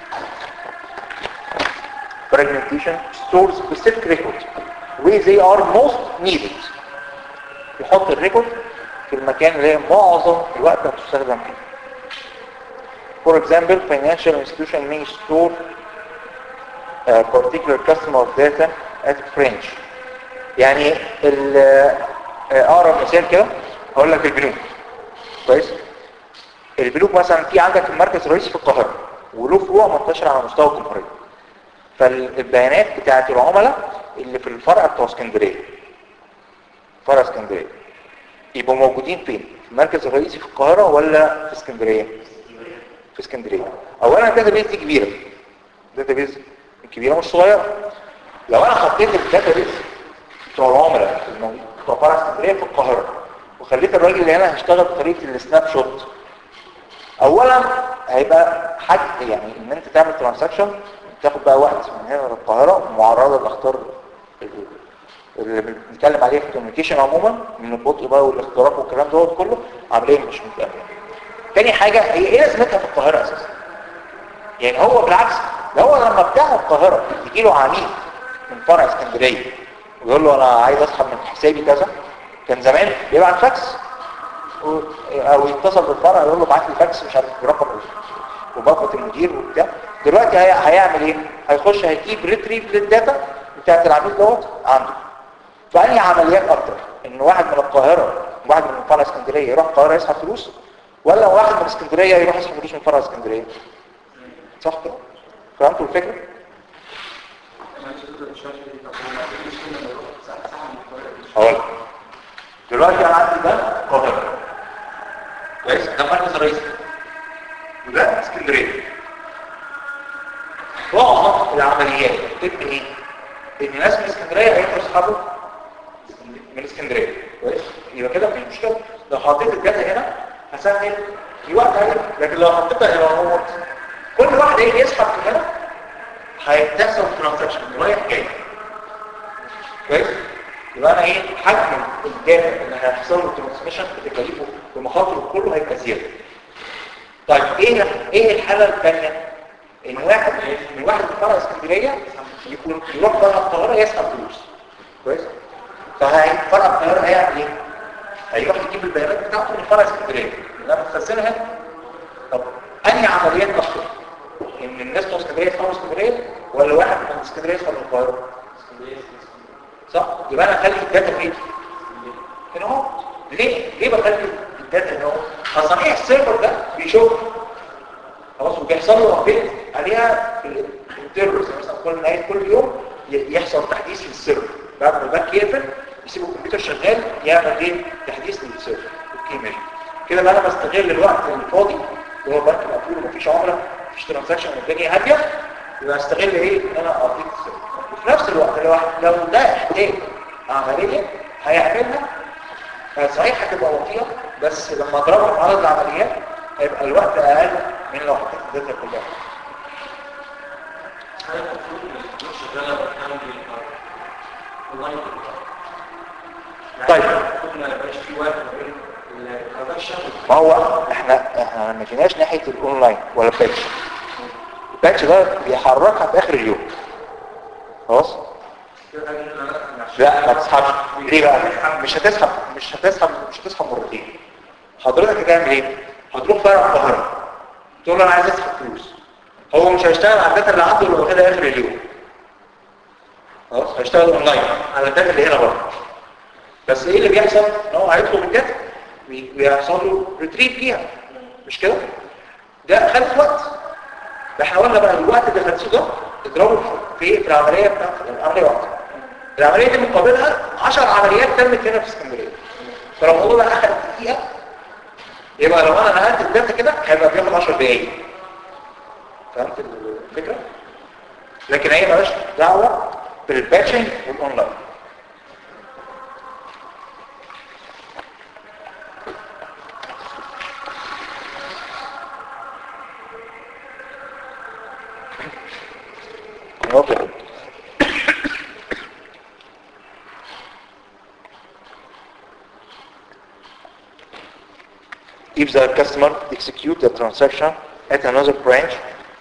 fragmentation stores specific records where they are most needed يحط الريكورد في المكان اللي هي معظم الوقت هتستخدم فيه For example, financial institution may store a particular customer data at French. يعني ال- آه، اقرب مثال كده هقول لك البنوك كويس البنوك مثلا في عندك المركز الرئيسي في القاهرة وله فروع منتشرة على مستوى الجمهورية فالبيانات بتاعت العملاء اللي في الفرع بتوع اسكندرية فرع اسكندرية يبقوا موجودين فين؟ في المركز الرئيسي في القاهرة ولا في اسكندرية؟ في اسكندرية اولا الداتا بيز دي كبيرة الداتا بيز كبيرة مش صغيرة لو انا حطيت الداتا بيز بتوع العملاء الموجود بتوع فرع اسكندرية في القاهرة وخليت الراجل اللي هنا هيشتغل بطريقة السناب شوت اولا هيبقى حاجة يعني ان انت تعمل ترانزاكشن تاخد بقى وقت من هنا للقاهرة معرضة لاخطار اللي بنتكلم عليه في الكوميونيكيشن عموما من البطء بقى والاختراق والكلام دوت كله عمليه مش متأمنة تاني حاجة هي ايه لازمتها في القاهرة اساسا يعني هو بالعكس ده هو لما بتاع القاهرة يجي له عميل من فرع اسكندرية ويقول له انا عايز اسحب من حسابي كذا كان زمان بيبعت فاكس و- او يتصل بالفرع يقول له ابعت لي فاكس مش عارف برقم وباقة المدير وبتاع دلوقتي هي... هيعمل ايه هيخش هيجيب ريتريف للداتا بتاعت العميل دوت عنده فأنهي عمليات اكتر ان واحد من القاهرة واحد من فرع اسكندرية يروح القاهرة يسحب فلوس ولا واحد من اسكندرية يروح يسحب فلوس من فرع اسكندرية صح كده فهمتوا الفكرة هقول لك. دلوقتي انا عندي ده القاهرة كويس ده مركز الرئيسي وده اسكندريه معظم العمليات بتبقى ايه ان ناس من اسكندريه هيروحوا يسحبوا من اسكندريه كويس يبقى كده مفيش مشكله لو حطيت الداتا هنا هسهل في وقت عليه لكن لو حطيتها هنا هو كل واحد هيجي يسحب من هنا هيتحصل ترانزاكشن رايح جاي كويس يبقى انا ايه حجم الداتا اللي هيحصل له ترانسميشن بتكاليفه بمخاطره كله هيبقى زياده طيب ايه ايه الحاله الثانيه ان واحد من واحد من فرع اسكندريه يكون يروح فرع القاهره يسحب فلوس كويس ففرع القاهره هيعمل ايه هيروح يجيب البيانات بتاعته من فرع اسكندريه لما تخزنها هنا طب انهي عمليات اكتر ان الناس بتوع اسكندريه يدخلوا اسكندريه ولا واحد من اسكندريه يدخل القاهره صح يبقى انا اخلي الداتا فين هنا اهو ليه ليه بخلي الداتا هنا اهو فصنيع السيرفر ده بيشوف خلاص وبيحصل له ابديت عليها في الانترفيس مثلا كل نهايه كل يوم ي- يحصل تحديث للسيرفر بعد ما الباك يقفل يسيب الكمبيوتر شغال يعمل ايه تحديث للسيرفر اوكي ماشي كده بقى انا بستغل الوقت الفاضي اللي هو بنك مقفول ومفيش عمله مفيش ترانزاكشن والدنيا هاديه يبقى استغل ايه ان انا ابديت السيرفر وفي نفس الوقت لو لو ده احتاج عمليه هيعملها صحيح هتبقى بطيئه بس لما اضربها في عدد العمليات هيبقى الوقت اقل من لو حطيت الداتا كلها هل المفروض إن شغالة برنامج اونلاين طيب. المفروض ما يبقاش في وقت ما بين الترانزاكشن ما هو احنا احنا ما جيناش ناحيه الاونلاين ولا الباتش الباتش ده بيحركها في اخر اليوم خلاص لا ما تسحبش ليه بقى مش هتسحب مش هتسحب مش هتسحب مرتين حضرتك هتعمل ايه هتروح فرع القاهره تقول له انا عايز اسحب فلوس هو مش هيشتغل على الداتا اللي عنده اللي واخدها اخر اليوم خلاص هيشتغل اونلاين على الداتا اللي هنا برضه بس ايه اللي بيحصل ان هو هيطلب الداتا بي- بيحصل له ريتريف فيها مش كده ده خد وقت احنا قلنا بقى الوقت اللي خدته ده اضربه في في العمليه بتاعت العمليه واحده العمليه دي مقابلها 10 عمليات تمت هنا في اسكندريه فلو هو بقى اخد دقيقه يبقى لو انا نقلت الداتا كده هيبقى بياخد 10 دقايق فهمت الفكره لكن هي مالهاش دعوه بالباتشنج والاونلاين Okay. If the customer execute the transaction at another branch,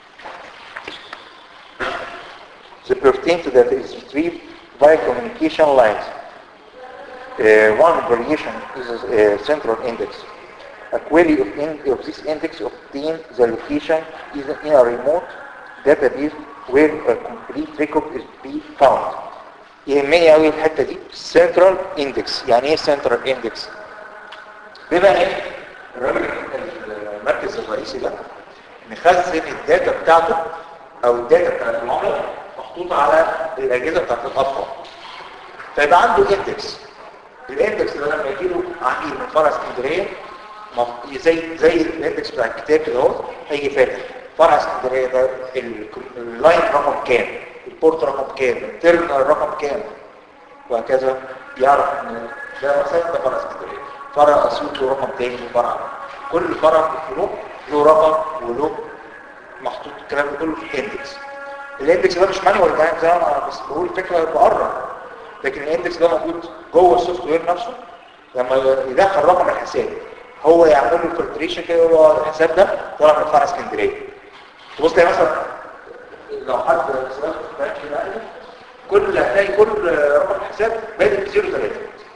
the pertain to that is retrieved via communication lines. Uh, one variation is a central index. A query of, in, of this index obtains the location is in a remote database where a complete record is be found. يهمني قوي الحته دي central index يعني ايه central index بما ان الراجل المركز الرئيسي ده مخزن الداتا بتاعته او الداتا بتاعت العملاء محطوطه على الاجهزه بتاعت الاطفال فيبقى عنده اندكس الاندكس ده لما يجي له عميل من فرع اسكندريه مف- زي زي الاندكس بتاع الكتاب كده اهو هيجي فاتح فرع اسكندريه ده ال- اللاين رقم كام البورت رقم كام التيرمينال رقم كام وهكذا يعرف ان ده مثلا ده فرع اسكندريه فرع اسيوط له رقم تاني وفرع كل فرع من الفروع له رقم وله محطوط الكلام ده كله في الاندكس الاندكس ده مش مانوال ده زي ما انا بس بقول فكره بقرب لكن الاندكس ده موجود جوه السوفت وير نفسه لما يدخل رقم الحساب هو يعمل له فلتريشن كده هو الحساب ده طلع من فرع اسكندريه تبص تلاقي مثلا لو حد سؤال في البنك ده كل هتلاقي كل رقم حساب بادئ ب 03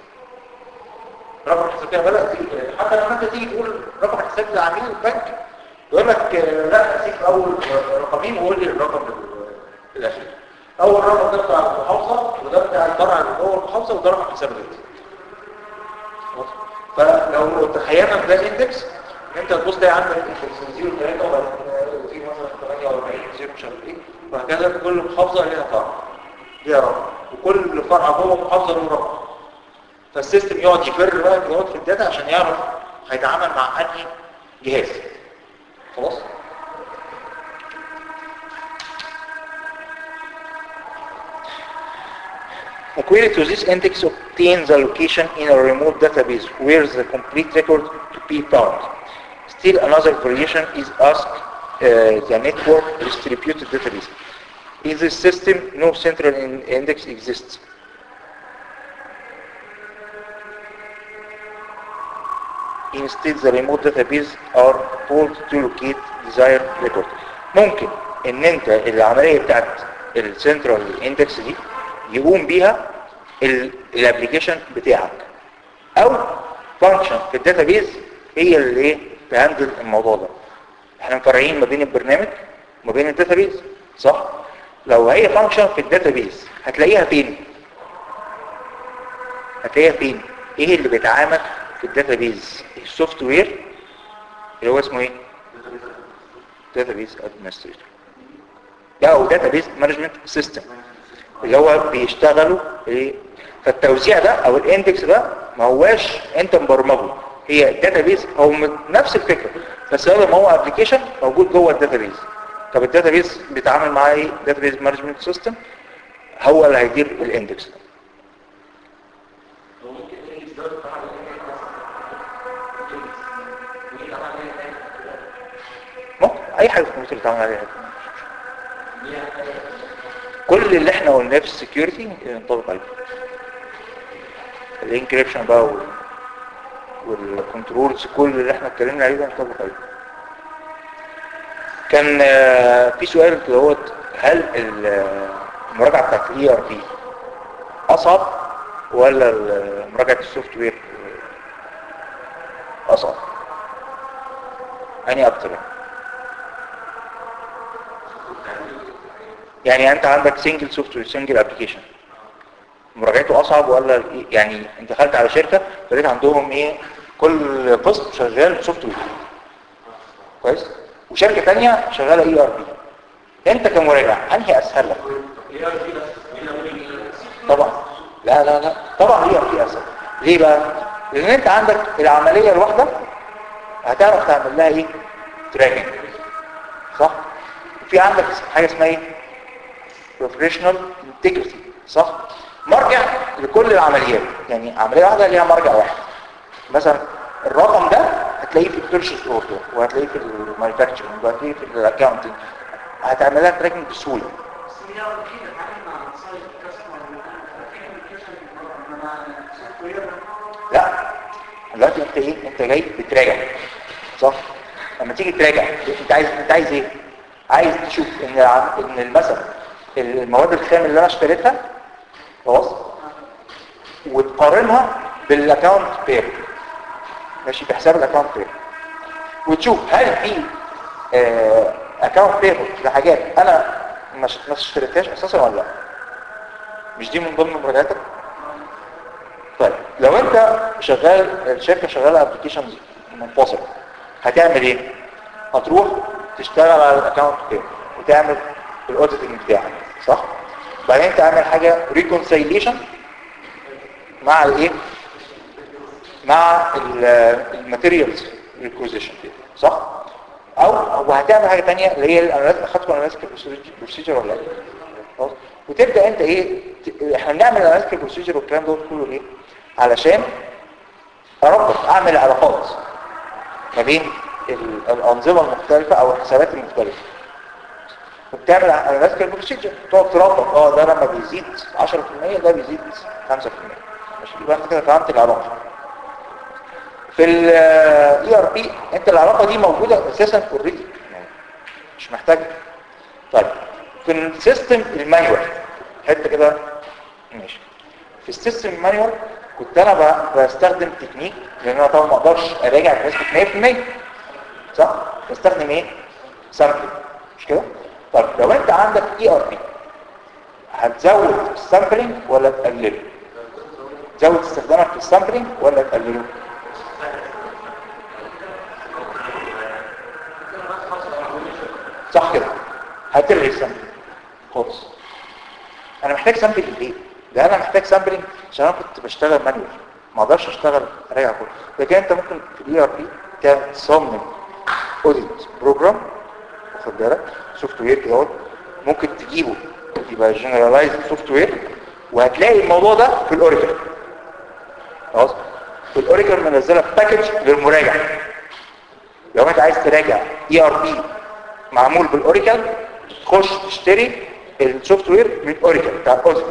رقم الحساب كده بدأ تيجي حتى لما انت تيجي تقول رقم الحساب ده عميل البنك يقول لك آه، لا سيب اول رقمين وقول لي الرقم ال- الاخير اول رقم ده بتاع المحافظه وده بتاع الفرع اللي جوه المحافظه وده رقم حساب الرئيسي فلو تخيلنا في ده الاندكس ان انت تبص تلاقي عندك اندكس 0 3 وبعدين 0 مثلا 48 0 مش عارف ايه وهكذا كل محافظه ليها فرع ليها رقم وكل فرع جوه محافظه له رقم فالسيستم يقعد يفر بقى يقعد في الداتا عشان يعرف هيتعامل مع انهي جهاز خلاص A query to this index obtains a location in a remote database where the complete record to be found. Still another variation is asked uh, the network distributed database. In this system, no central in- index exists. instead the remote database are told to locate desired record ممكن ان انت العملية بتاعت السنترال اندكس دي يقوم بيها الابليكيشن بتاعك او فانكشن في الداتابيز هي اللي ايه تهندل الموضوع ده احنا مفرعين ما بين البرنامج وما بين الداتابيز صح لو هي فانكشن في الداتابيز هتلاقيها فين هتلاقيها فين ايه اللي بيتعامل في الداتابيز السوفت وير اللي هو اسمه ايه داتابيز ادمنستريتور ده او داتابيز مانجمنت سيستم اللي هو بيشتغلوا ايه فالتوزيع ده او الاندكس ده ما هواش انت مبرمجه هي الداتابيز هو م- نفس الفكره بس هذا ما هو ابلكيشن موجود جوه الداتابيز طب الداتابيز بيتعامل معاه ايه داتابيز مانجمنت سيستم هو اللي هيدير الاندكس ده هو ممكن الاندكس ده يفتح على الاندكس الاندكس ويفتح على الاندكس ممكن اي حاجه في الكمبيوتر يتعامل عليها ليها حاجه كل اللي احنا قلناه في السكيورتي ينطبق عليه الانكريبشن بقى وال والكنترولز كل اللي احنا اتكلمنا عليه ده ينطبق عليه كان آه، في سؤال كده هو هل ال- المراجعه بتاعت الاي ار بي اصعب ولا ال- مراجعه السوفت وير اصعب اني اكتر يعني يعني انت عندك سنجل سوفت وير سنجل ابلكيشن مراجعته اصعب ولا إيه؟ يعني انت دخلت على شركه فلقيت عندهم ايه كل قسم شغال سوفت وير كويس وشركه ثانيه شغاله اي ار بي انت كمراجع انهي اسهل لك ايه ار بي بس مين اللي بيجي طبعا لا لا لا طبعا اي ار بي اسهل ليه بقى لان انت عندك العمليه الواحده هتعرف تعمل لها ايه تراكنج صح في عندك حاجه اسمها ايه بروفيشنال انتجريتي صح مرجع لكل العمليات يعني عمليه واحده ليها مرجع واحد مثلا الرقم ده هتلاقيه في البيرشيز اوردر وهتلاقيه في المانيفاكتشرنج وهتلاقيه في الاكاونتنج هتعمل لها تراكنج بسهوله بس هي أكيد الحاجة مع سايت كاستمر كوميونيكيشن مع سوفت وير لا دلوقتي انت ايه انت جاي بتراجع صح لما تيجي تراجع انت عايز انت عايز ايه عايز تشوف ان الع- ان مثلا المواد الخام اللي انا اشتريتها خلاص وتقارنها بالاكونت بير ماشي بحساب الاكونت بير وتشوف هل في اكونت بير لحاجات انا ما ش- ما اشتريتهاش اساسا ولا لا مش دي من ضمن مراجعاتك طيب لو انت شغال الشركه شغاله ابلكيشنز منفصله هتعمل ايه هتروح تشتغل على الاكونت بتاعك وتعمل الاوديتنج بتاعك صح بعدين تعمل حاجه ريكونسيليشن مع الايه مع الماتيريالز ريكوزيشن صح او وهتعمل حاجه ثانيه اللي هي الاناليتيك خدتوا اناليتيك بروسيجر ولا لا خلاص وتبدا انت ايه ت- احنا بنعمل اناليتيك بروسيجر والكلام ده كله ليه علشان اربط اعمل علاقات ما بين ال- الانظمه المختلفه او الحسابات المختلفه وبتعمل اناليتيك بروسيجر تقعد تربط اه ده لما بيزيد 10% ده بيزيد 5% ماشي يبقى انت كده فهمت العلاقه في الاي ار بي انت العلاقه دي موجوده اساسا اوريدي مش محتاج طيب في السيستم المانيوال حته كده ماشي في السيستم المانيوال كنت انا ب- بستخدم تكنيك لان انا طبعا ما اقدرش اراجع بنسبه 100% صح بستخدم ايه سامبل مش كده طيب لو انت عندك اي ار بي هتزود السامبلنج ولا تقلله تزود استخدامك في السامبلنج ولا تقلله صح كده هتلغي السامبلنج خالص انا محتاج سامبلنج ليه ده انا محتاج سامبلنج عشان انا كنت بشتغل مانوال ما اقدرش اشتغل اراجع كله لكن انت ممكن في الاي ار بي تصمم اوديت بروجرام واخد بالك سوفت وير كده اهوت. ممكن تجيبه يبقى جنرالايز سوفت وير وهتلاقي الموضوع ده في الاوريكل خلاص في الاوريكل منزله باكج للمراجع لو انت عايز تراجع اي ار بي معمول بالاوريكل تخش تشتري السوفت وير من اوريكل بتاع الاوزمو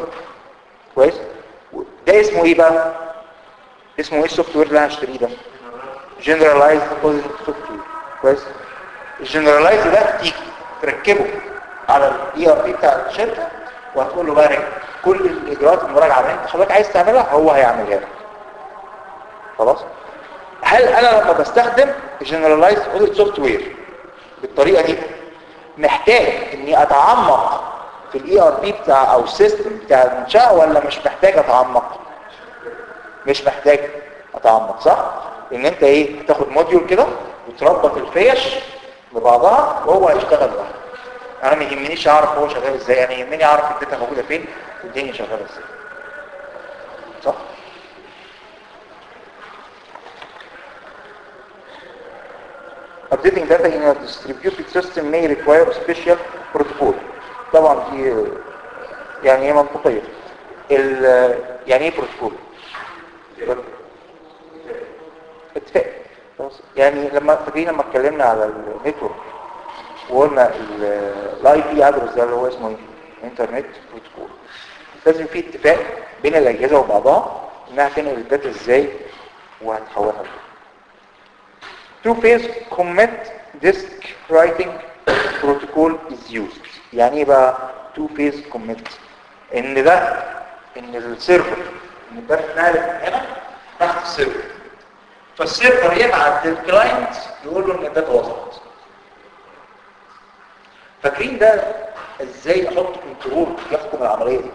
كويس ده اسمه ايه بقى اسمه ايه السوفت وير اللي انا هشتريه ده جنرالايزد بوزيتيف سوفت وير كويس الجنرالايز ده تيجي تركبه على الاي ار بي بتاع الشركه وهتقول له بقى كل الاجراءات المراجعه اللي انت حضرتك عايز تعملها هو هيعملها لك خلاص هل انا لما بستخدم جنرالايز اوديت سوفت وير بالطريقه دي محتاج اني اتعمق في الاي ار بي بتاع او السيستم بتاع المنشاه ولا مش محتاج اتعمق مش محتاج اتعمق صح ان انت ايه تاخد موديول كده وتربط الفيش ببعضها وهو هيشتغل لوحده انا ما يهمنيش اعرف هو شغال ازاي انا يهمني اعرف الداتا موجوده فين والدنيا شغاله ازاي صح Updating data in a distributed system may require a special protocol. طبعا دي يعني ايه منطقية. ال يعني ايه بروتوكول؟ اتفاق خلاص؟ يعني لما فاكرين لما اتكلمنا على النتورك وقلنا الاي بي ادرس ده اللي هو اسمه ايه؟ انترنت بروتوكول. لازم في اتفاق بين الاجهزه وبعضها انها تنقل الداتا ازاي وهتحولها ازاي. two-phase commit disk writing protocol is used يعني ايه بقى two-phase commit ان ده ان السيرفر ان ده اتنقل من هنا تحت السيرفر فالسيرفر يبعت للكلاينت يقول له ان الداتا وصلت فاكرين ده ازاي احط كنترول يحكم العمليه دي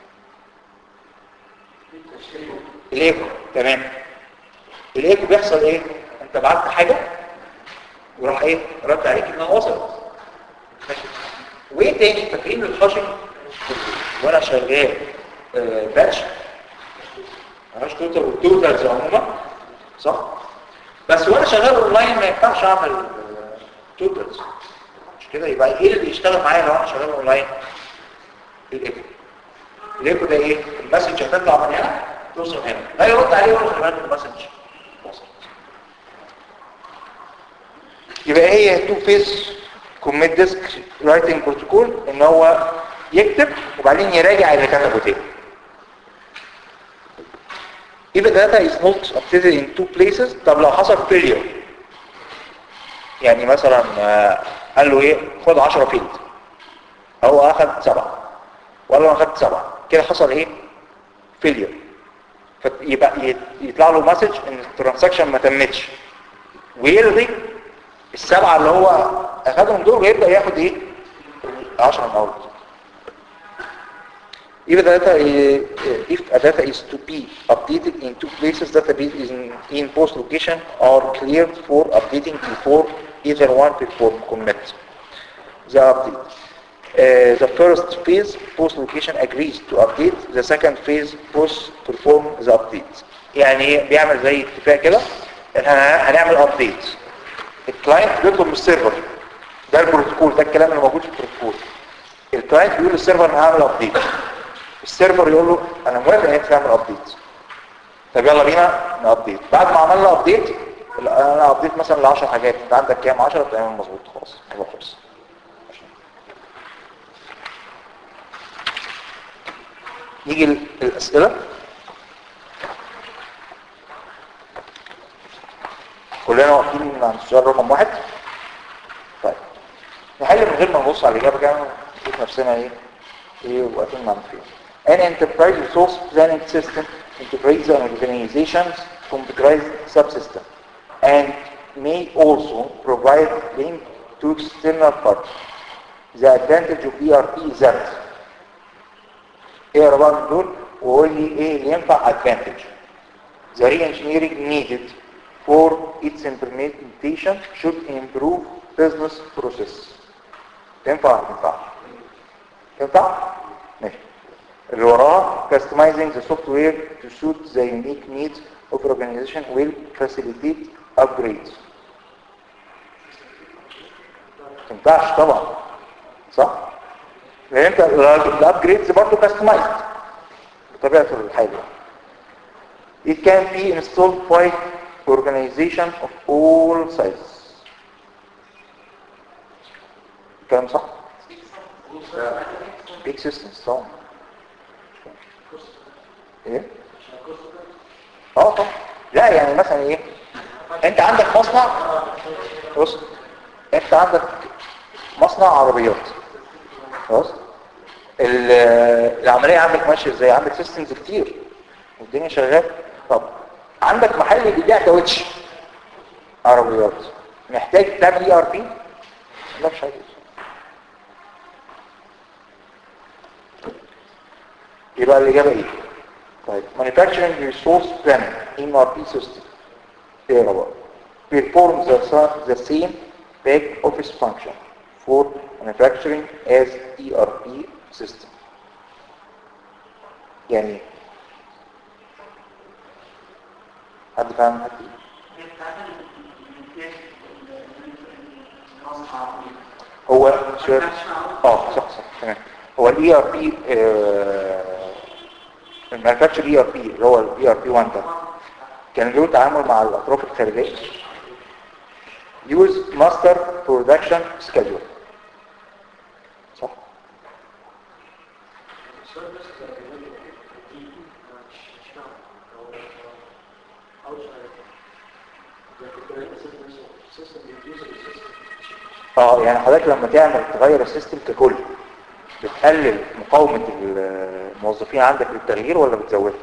الايكو تمام الايكو بيحصل ايه انت بعت حاجة وراح ايه رد عليك انها وصلت ماشي وايه تاني فاكرين الخشن وانا شغال آه باتش مش توتال والتوتالز عموما صح بس وانا شغال اونلاين ما ينفعش اعمل توتالز مش كده يبقى ايه اللي يشتغل معايا لو انا شغال اونلاين الايكو الايكو ده ايه المسج هتطلع من هنا توصل هنا لا يرد عليه يقول له خلي بالك المسج وصلت يبقى هي تو فيز كوميت ديسك رايتنج بروتوكول ان هو يكتب وبعدين يراجع اللي كتبه تاني if the data is not updated in two places طب لو حصل failure يعني مثلا آه، قال له ايه خد 10 فيلد هو اخد سبعة وقال له انا اخدت سبعة كده حصل ايه failure فيبقى يت- يطلع له مسج ان الترانزاكشن ما تمتش ويلغي السبعة اللي هو اخدهم دول ويبدأ ياخد ايه 10 من اول If data is, if a data is to be updated in two places, database is in, in post location are cleared for updating before either one perform commit the update. Uh, the first phase post location agrees to update. The second phase post perform the update. يعني ايه بيعمل زي اتفاق كده احنا هنعمل update. الكلاينت بيطلب من السيرفر ده البروتوكول ده الكلام اللي موجود في البروتوكول الكلاينت بيقول للسيرفر انا هعمل ابديت السيرفر يقول له انا موافق ان انت تعمل ابديت طب يلا بينا نابديت بعد ما عملنا ابديت انا ابديت مثلا ل 10 حاجات انت عندك كام 10 تمام مظبوط خلاص يلا خلاص نيجي ال- الاسئله كلنا واقفين عند السؤال رقم واحد طيب نحل من غير ما نبص على الاجابه كده نشوف نفسنا ايه ايه واقفين مع فين An enterprise resource planning system integrates an organization's computerized subsystem and may also provide link to external parties. The advantage of ERP is that اقرا بقى من دول وقول لي ايه اللي ينفع advantage. The re-engineering needed for its implementation should improve business process. تنفع ولا ما تنفعش؟ تنفع؟ ماشي. اللي وراها customizing the software to suit the unique needs of organization will facilitate upgrades. تنفعش طبعا صح؟ لان انت الابجريدز برضه customized بطبيعه الحال It can be installed by organization of all sizes. الكلام صح؟ Big systems طبعا. ايه؟ اه طبعا. لا يعني مثلا ايه؟ انت عندك مصنع بص انت عندك مصنع عربيات خلاص ال- العمليه عندك ماشيه ازاي عندك سيستمز كتير والدنيا شغاله طب عندك محل بيبيع كاوتش عربيات محتاج تعمل اي ار بي لا مش عايز يبقى الاجابه ايه طيب manufacturing resource planning MRP system ايه بقى performs the, sa- the same back office function for manufacturing as ERP system يعني إيه؟ حد فاهم حد هو شوية اه صح صح تمام هو الاي ار بي المانيفاكتشر اي ار بي اللي هو الاي ار بي 1 ده كان له تعامل مع الاطراف الخارجيه يوز ماستر برودكشن سكادول صح اه يعني حضرتك لما تعمل تغير السيستم ككل بتقلل مقاومة الموظفين عندك للتغيير ولا بتزودها؟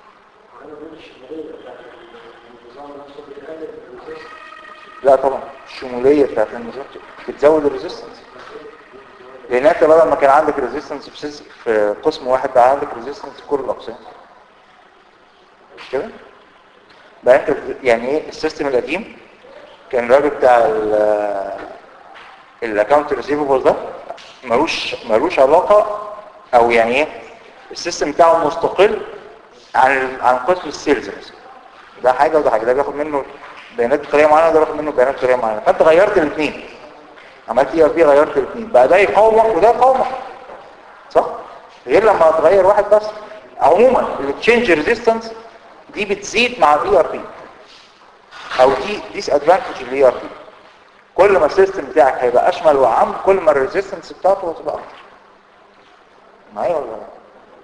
لا طبعا الشمولية بتاعت النظام بتزود الريزيستنس لان انت بدل ما كان عندك ريزيستنس في, سيس- في قسم واحد بقى عندك ريزيستنس في كل الاقسام مش كده؟ بقى انت بت- يعني ايه السيستم القديم كان الراجل بتاع الاكونت ريسيفبل ده ملوش ملوش علاقه او يعني ايه السيستم بتاعه مستقل عن عن قسم السيلز مثلا ده حاجه وده حاجه ده بياخد منه بيانات بطريقه معينه وده بياخد منه بيانات بطريقه معينه فانت غيرت الاثنين عملت اي ار بي غيرت الاثنين بقى ده يقاومك وده يقاومك صح غير لما تغير واحد بس عموما التشينج ريزيستنس دي بتزيد مع الاي ار بي او دي ديس ادفانتج الاي ار بي كل ما السيستم بتاعك هيبقى اشمل واعم كل ما الريزيستنس بتاعته هتبقى اكتر معايا ولا لا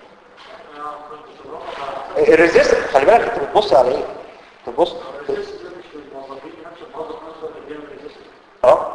الريزيستنس خلي بالك انت بتبص على ايه بتبص اه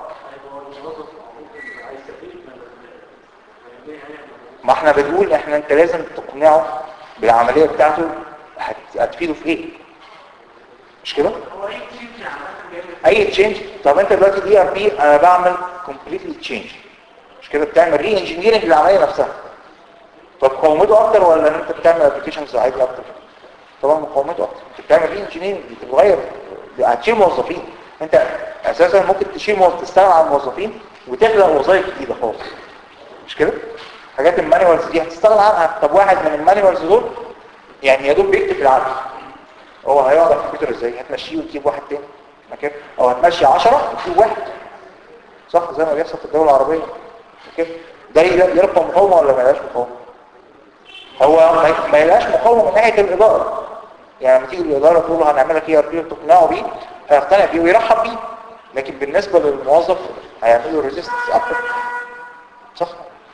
ما احنا بنقول احنا انت لازم تقنعه بالعمليه بتاعته هت- هتفيده في ايه مش كده هو اي تشينج عامة بيعمل اي تشينج طب انت دلوقتي دي ار بي انا بعمل كومبليتلي تشينج مش كده بتعمل ري انجينيرنج للعمليه نفسها طب مقاومته اكتر ولا ان انت بتعمل ابلكيشنز عادي اكتر طبعا مقاومته اكتر انت بتعمل ري انجينيرنج بتتغير هتشيل موظفين انت اساسا ممكن تشيل موظف تستغنى عن الموظفين وتخلق وظائف جديده خالص مش كده حاجات المانيوالز دي هتستغنى عنها طب واحد من المانيوالز دول يعني يا دوب بيكتب العدد هو هيقعد على الكمبيوتر ازاي هتمشيه وتجيب واحد تاني مكان او هتمشي 10 وتجيب واحد صح زي ما بيحصل في الدول العربيه كده ده يل- يرفع مقاومه ولا ما يلاقيش مقاومه هو ما- ما يلاقيش مقاومه من ناحيه الاداره يعني لما تيجي الاداره تقول له هنعمل لك اي ار بي وتقنعه بيه هيقتنع بيه ويرحب بيه لكن بالنسبه للموظف هيعملوا ريزيستنس اكتر صح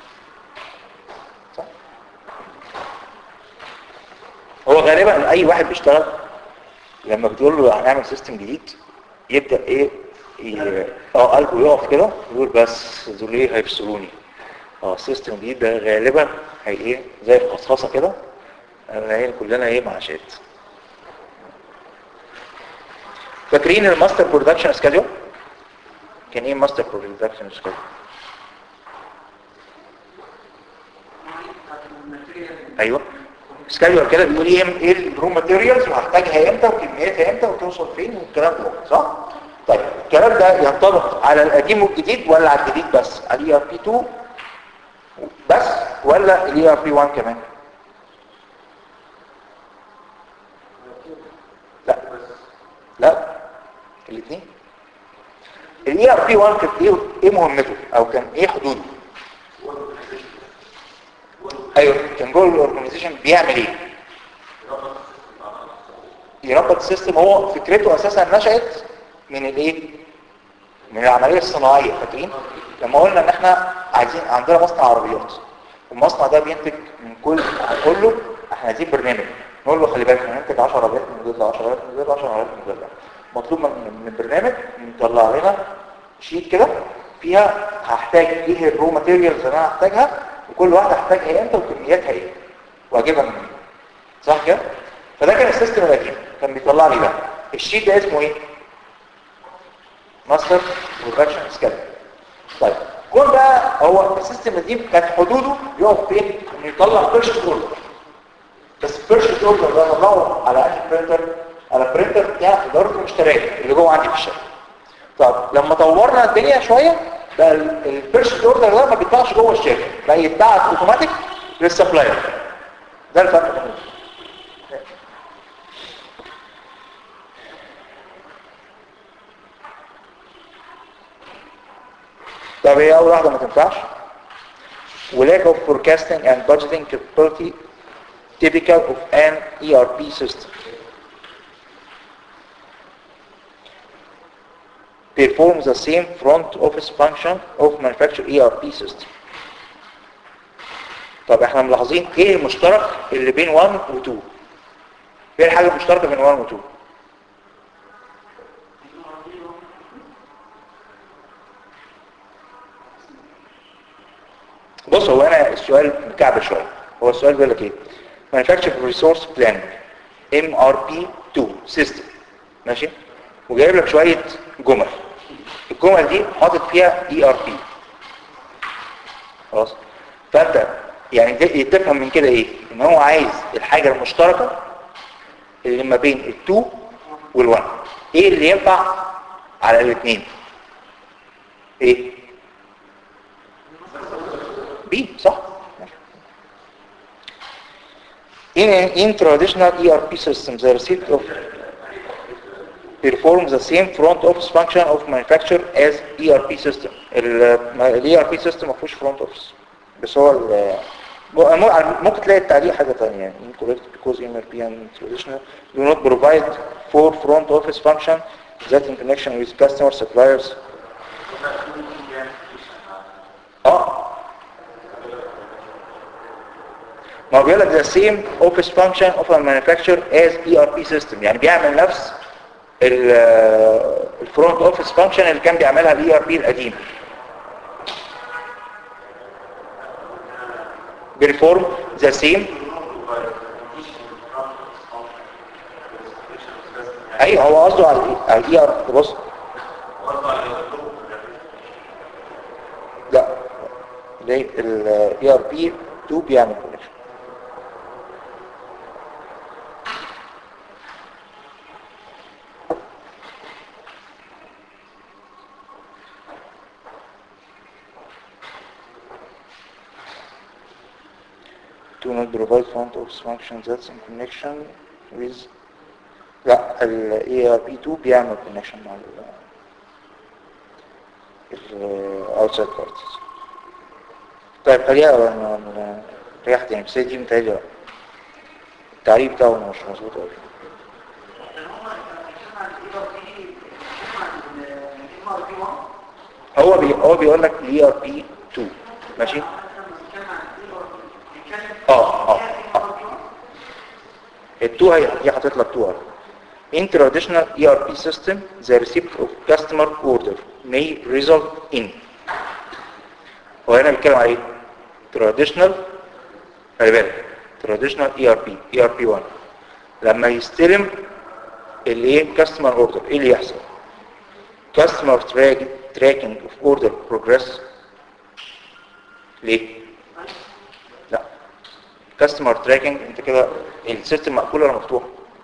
صح هو غالبا اي واحد بيشتغل لما بتقول له هنعمل سيستم جديد يبدا ايه ي- اه قلبه يقف كده ويقول بس دول ايه هيفصلوني اه السيستم الجديد ده غالبا هي ايه زي القصاصه كده هنلاقي كلنا ايه معاشات فاكرين الماستر برودكشن سكادول كان ايه ماستر برودكشن سكادول ايوه سكادول كده بيقول ايه ايه الرو ماتيريالز وهحتاجها امتى وكميتها امتى وتوصل فين والكلام ده صح طيب الكلام ده ينطبق على القديم والجديد ولا على الجديد بس على الاي ار بي 2 بس ولا الاي ار بي 1 كمان لا لا الاثنين الاي ار بي 1 كانت ايه ايه مهمته او كان ايه حدوده ايوه كان جوه الاورجنايزيشن بيعمل ايه يربط السيستم هو فكرته اساسا نشأت من الايه من العمليه الصناعيه فاكرين لما قلنا ان احنا عايزين عندنا مصنع عربيات والمصنع ده بينتج من كل كله احنا عايزين برنامج نقول له خلي بالك هننتج 10 عربيات من ضد 10 عربيات من ضد 10 عربيات من ضد مطلوب من من البرنامج نطلع لنا شيت كده فيها هحتاج ايه الرو ماتيريالز اللي انا هحتاجها وكل واحده هحتاجها ايه امتى وكمياتها ايه واجيبها منين صح كده فده كان السيستم القديم كان بيطلع لي ده الشيت ده اسمه ايه ماستر برودكشن سكيل طيب كل بقى هو السيستم القديم كانت حدوده يقف فين انه يطلع بيرشيز اوردر بس البيرشيز اوردر ده طلعه على انهي برينتر على برينتر بتاع اداره المشتريات اللي جوه عندي في الشركه طب لما طورنا الدنيا شويه بقى البيرشيز اوردر ده ما بيطلعش جوه الشركه بقى يتبعت اوتوماتيك للسبلاير ده الفرق بينهم طب هي اول واحده ما تنفعش lack of forecasting and budgeting capability typical of an ERP system performs the same front office function of manufacturer ERP system طب احنا ملاحظين ايه المشترك اللي بين 1 و 2 ايه الحاجه المشتركه بين 1 و 2 بص هو انا السؤال مكعب شويه هو السؤال بيقول لك ايه manufacturing resource planning MRP2 system ماشي وجايب لك شويه جمل الجمل دي حاطط فيها ERP خلاص فانت يعني دي- تفهم من كده ايه ان هو عايز الحاجه المشتركه اللي ما بين ال2 وال1 ايه اللي ينفع على الاثنين ايه بي صح in in traditional ERP systems the receipt of performs the same front office function of manufacturer as ERP system ال ERP system ما فيهوش front office بس هو ال مو- ممكن تلاقي التعليق حاجة تانية يعني incorrect because ERP and traditional do not provide for front office function that in connection with customer suppliers اه ما هو بيقول لك the same office function of a manufacturer as ERP system يعني بيعمل نفس الفرونت اوفيس فانكشن اللي كان بيعملها الاي ار بي القديم بيرفورم ذا سيم ايوه هو قصده على الاي ار بص لا الاي ار بي 2 بيعمل كونكشن do not provide front office functions that's in connection with لا ال ERP2 بيعمل connection مع ال ال outside parties طيب خليها ن- ن- نريح تاني بس هي دي متهيألي لا. التعريف بتاعه مش مظبوط قوي هو بي هو بيقول لك ERP2 ماشي اه اه اه التو هي هي حاطط لك تو In traditional ERP system, the receipt of customer order may result in هو هنا بيتكلم على ايه؟ traditional خلي بالك traditional ERP ERP 1 لما يستلم الايه customer order ايه اللي يحصل؟ customer track, tracking of order progress ليه؟ لا كاستمر تراكنج انت كده السيستم مقفول ولا مفتوح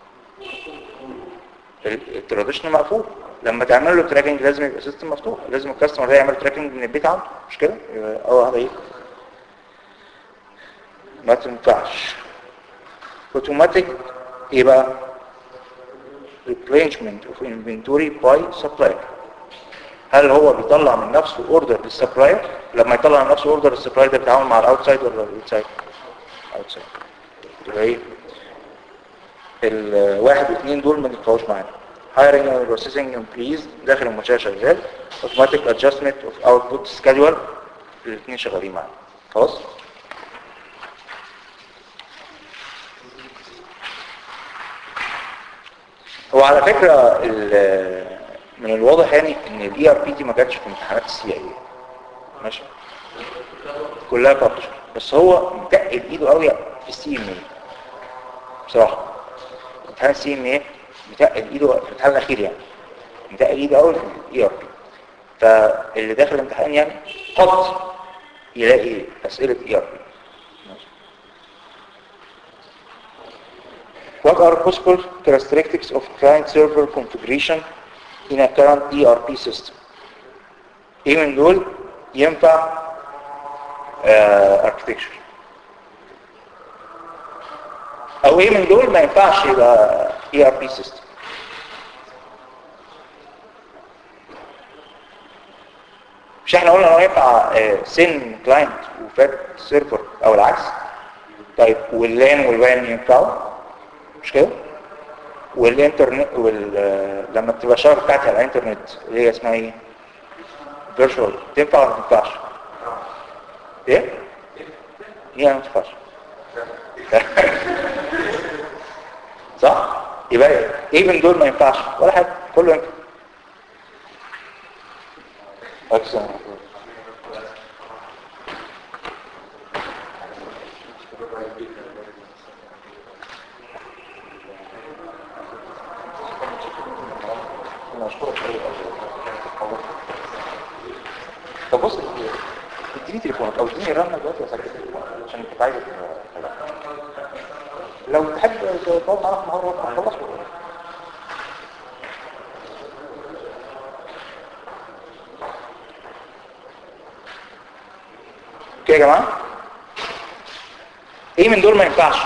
التراديشنال مقفول لما تعمل له تراكنج لازم يبقى السيستم مفتوح لازم الكاستمر ده يعمل تراكنج من البيت عنده مش كده يبقى اه واحده ايه ما تنفعش اوتوماتيك يبقى replenishment of inventory by supplier هل هو بيطلع من نفسه اوردر للسبلاير لما يطلع من نفسه اوردر للسبلاير ده بيتعامل مع الاوتسايد ولا الانسايد اوتسايد يبقى ايه الواحد واثنين دول ما ينفعوش معانا hiring and processing employees داخل المنشاه شغال automatic adjustment of output schedule الاثنين شغالين معانا خلاص هو على فكرة ال- من الواضح يعني ان الاي ار بي دي ما جاتش في امتحانات السي اي ماشي كلها بابلشر بس هو متقل ايده قوي في السي ام اي بصراحة امتحان السي ام اي متقل ايده في الامتحان الاخير يعني متقل ايده قوي في الاي ار بي فاللي داخل الامتحان يعني قد يلاقي اسئلة اي ار بي What are possible characteristics of client-server configuration in a current ERP system? ايه من دول ينفع uh, architecture او ايه من دول ما ينفعش يبقى ERP system مش احنا قلنا انه ينفع سن كلاينت وفات سيرفر او العكس طيب واللان والوان ينفعوا مش كده والانترنت وال آه، لما بتبقى الشبكه بتاعتي على الانترنت اللي هي اسمها ايه فيرتشوال تنفع ولا ما تنفعش ايه هي ما تنفعش صح يبقى ايه من دول ما ينفعش ولا حاجه كله ينفع اكسن طب بص اديني تليفونك او اديني رنة دلوقتي واسجل تليفونك عشان كنت عايز أتكلم. لو تحب تقعد معانا في النهارده خلاص اوكي يا جماعه ايه من دول ما ينفعش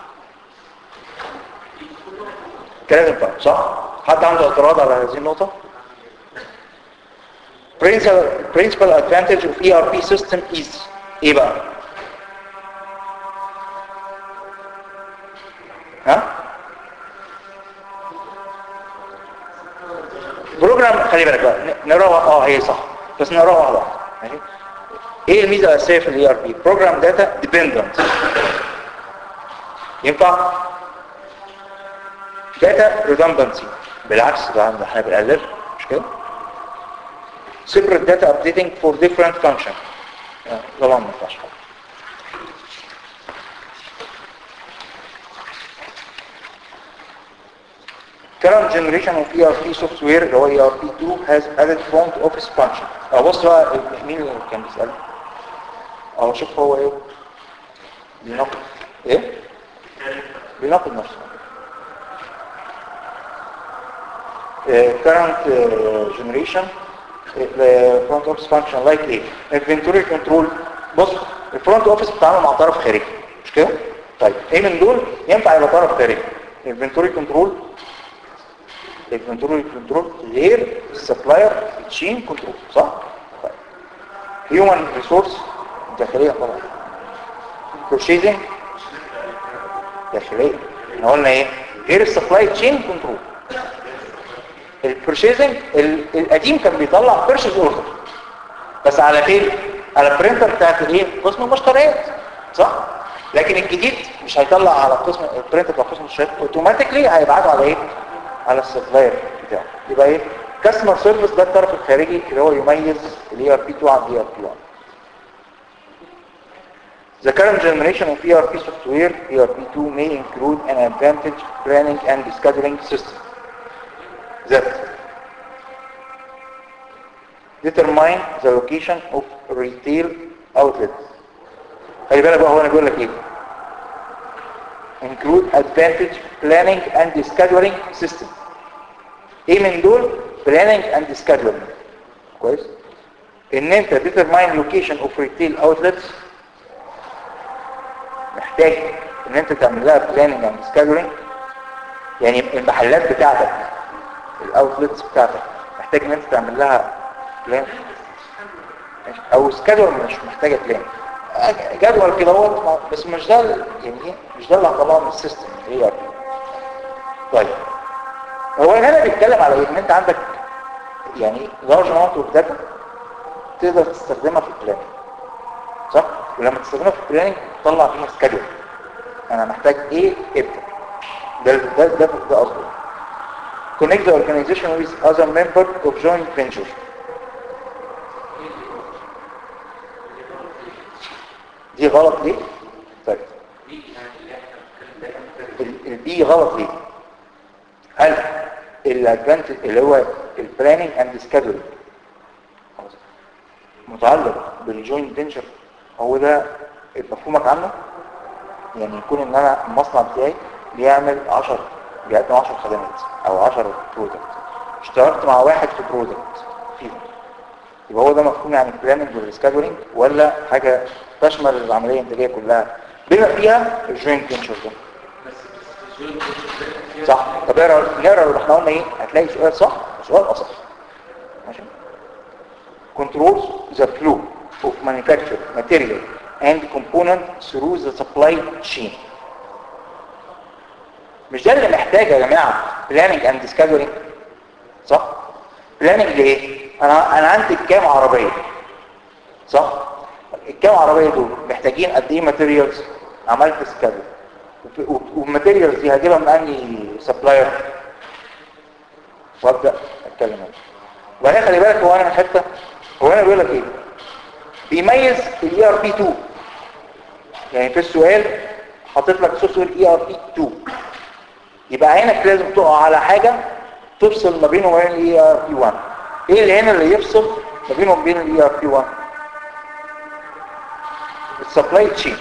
كلام ينفع صح حد عنده اعتراض على هذه النقطه principal principal advantage of ERP system is ايه بقى ها بروجرام خلي بالك بقى ن- نقراها اه هي صح بس نقراها واحده واحده ماشي ايه الميزه الاساسيه في الاي ار بي بروجرام داتا ديبندنت ينفع داتا ريدندنسي بالعكس ده عند احنا بنقلل مش كده separate data updating for different function آه، طبعا ما ينفعش current generation of ERP software اللي هو ERP 2 has added front office function اه بص بقى مين اللي كان بيسأل اه شوف هو ايه بيناقض ايه بيناقض نفسه آه، current uh, generation الفرونت اوفيس فانكشن لايك ايه الفنتوري كنترول بص الفرونت اوفيس بتتعامل مع طرف خارجي مش كده طيب ايه من دول ينفع يبقى طرف خارجي الفنتوري كنترول الفنتوري كنترول غير السبلاير تشين كنترول صح طيب هيومن ريسورس داخليه طبعا بروشيزنج داخليه احنا قلنا ايه غير السبلاي تشين كنترول البرشيزنج القديم كان بيطلع بيرشيز اوردر بس على فين على البرينتر بتاعت الايه قسم المشتريات صح لكن الجديد مش هيطلع على قسم البرينتر بتاع قسم المشتريات اوتوماتيكلي هيبعته على ايه على السبلاير بتاعه يبقى ايه كاستمر سيرفيس ده الطرف الخارجي اللي هو يميز الاي ار بي 2 عن الاي ار بي 1 The current generation of ERP software, ERP2, may include an advantage planning and scheduling system that determine the location of retail outlets. خلي بالك بقى هو انا بقول لك ايه include advantage planning and scheduling system ايه من دول planning and scheduling كويس ان انت determine location of retail outlets محتاج ان انت تعمل لها planning and scheduling يعني المحلات بتاعتك الاوتلتس بتاعتك محتاج ان انت تعمل لها بلان او سكادول مش محتاجه بلان جدول كده هو بس مش ده ال- يعني ايه مش ده اللي هطلعه من السيستم ايه طيب هو هنا بيتكلم على ايه ان انت عندك يعني لارج اماونت اوف داتا تقدر تستخدمها في البلان صح ولما تستخدمها في البلاننج تطلع فيها سكادول انا محتاج ايه ابدا ده ده ده ده قصده connect the organization with other member of joint venture دي غلط ليه؟ طيب ال- ال- دي غلط ليه؟ هل الادفانتج اللي هو البلاننج اند سكادولينج متعلق بالجوينت فينشر هو ده مفهومك عنه يعني يكون ان انا المصنع بتاعي بيعمل 10 بيقدم 10 خدمات او 10 برودكت اشتركت مع واحد في برودكت فيهم يبقى هو ده مفهوم يعني البلاننج والسكادولينج ولا حاجه تشمل العمليه الانتاجيه كلها بما فيها الجوينت فينشر ده صح طب نقرا نقرا اللي احنا قلنا ايه هتلاقي سؤال صح وسؤال اصح ماشي controls the flow of manufactured material and component through the supply chain مش ده اللي محتاج يا جماعه planning and scheduling صح planning ليه انا انا عندي كام عربيه صح الكام عربيه دول محتاجين قد ايه ماتيريالز عملت سكادول والماتيريالز دي هجيبها من انهي سبلاير وابدا اتكلم عنها وبعدين خلي بالك هو انا من حته هو انا بيقول لك ايه بيميز الاي ار بي 2 يعني في السؤال حاطط لك سوفت وير اي ار بي 2 يبقى عينك لازم تقع على حاجه تفصل ما بينه وما بين الاي ار بي 1 ايه اللي هنا اللي يفصل ما بينه وما بين الاي ار بي 1 السبلاي تشين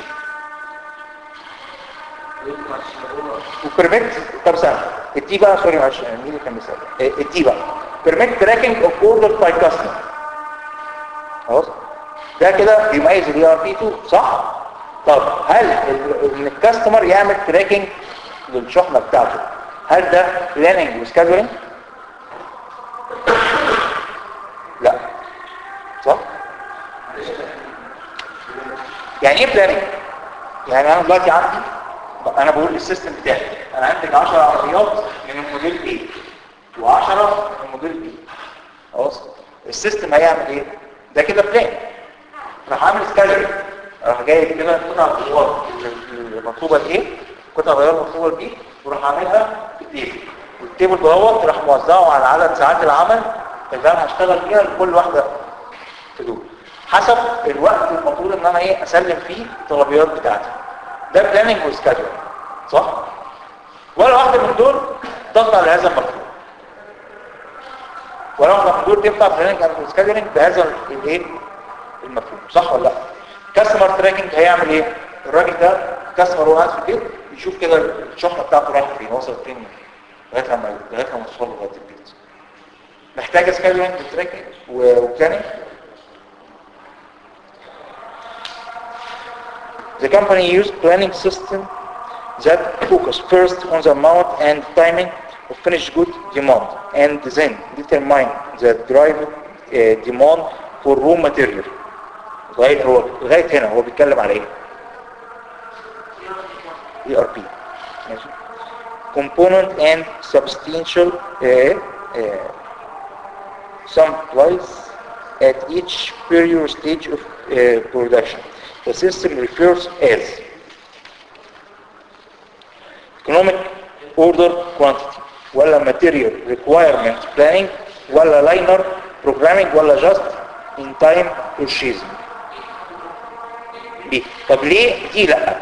وبرميت طب سنة التي بقى سوري معلش مين اللي كان بيسأل إيه، التي بقى permit tracking of order by customer خلاص ده كده بيميز الاي ار بي 2 صح طب هل ال- ان الكاستمر يعمل تراكنج للشحنه بتاعته هل ده بلاننج وسكادولينج لا صح يعني ايه بلاننج يعني انا دلوقتي عندي انا بقول السيستم بتاعي انا عندك 10 عربيات من الموديل A و10 من الموديل B خلاص السيستم هيعمل ايه ده كده بلان راح عامل سكادجول راح جايب كده قطع الغيار المطلوبه لايه قطع الغيار المطلوبه لبي وراح عاملها في التيبل والتيبل دوت راح موزعه على عدد ساعات العمل اللي انا هشتغل فيها لكل واحده في دول حسب الوقت المفروض ان انا ايه اسلم فيه الطلبيات بتاعتي ده بلاننج وسكادجول صح ولا واحده من دول تخضع لهذا المفهوم ولا واحده من دول تنفع بلاننج وسكادجولينج بهذا الايه المفهوم صح ولا لا كاستمر تراكنج هيعمل ايه الراجل ده كاستمر وهو قاعد في البيت يشوف كده الشحنه بتاعته رايحه فين وصلت فين لغايه لما لغايه لما توصل لغايه البيت محتاجه سكادجولينج وتراكنج وبلاننج The company used planning system that focus first on the amount and timing of finished good demand and then determine the drive uh, demand for raw material. لغاية هو لغاية هنا هو بيتكلم على ايه؟ ERP ماشي component and substantial uh, uh, supplies at each period stage of uh, production. The system refers as economic order quantity ولا material requirement planning ولا liner programming ولا just in time purchasing دي طب ليه دي لا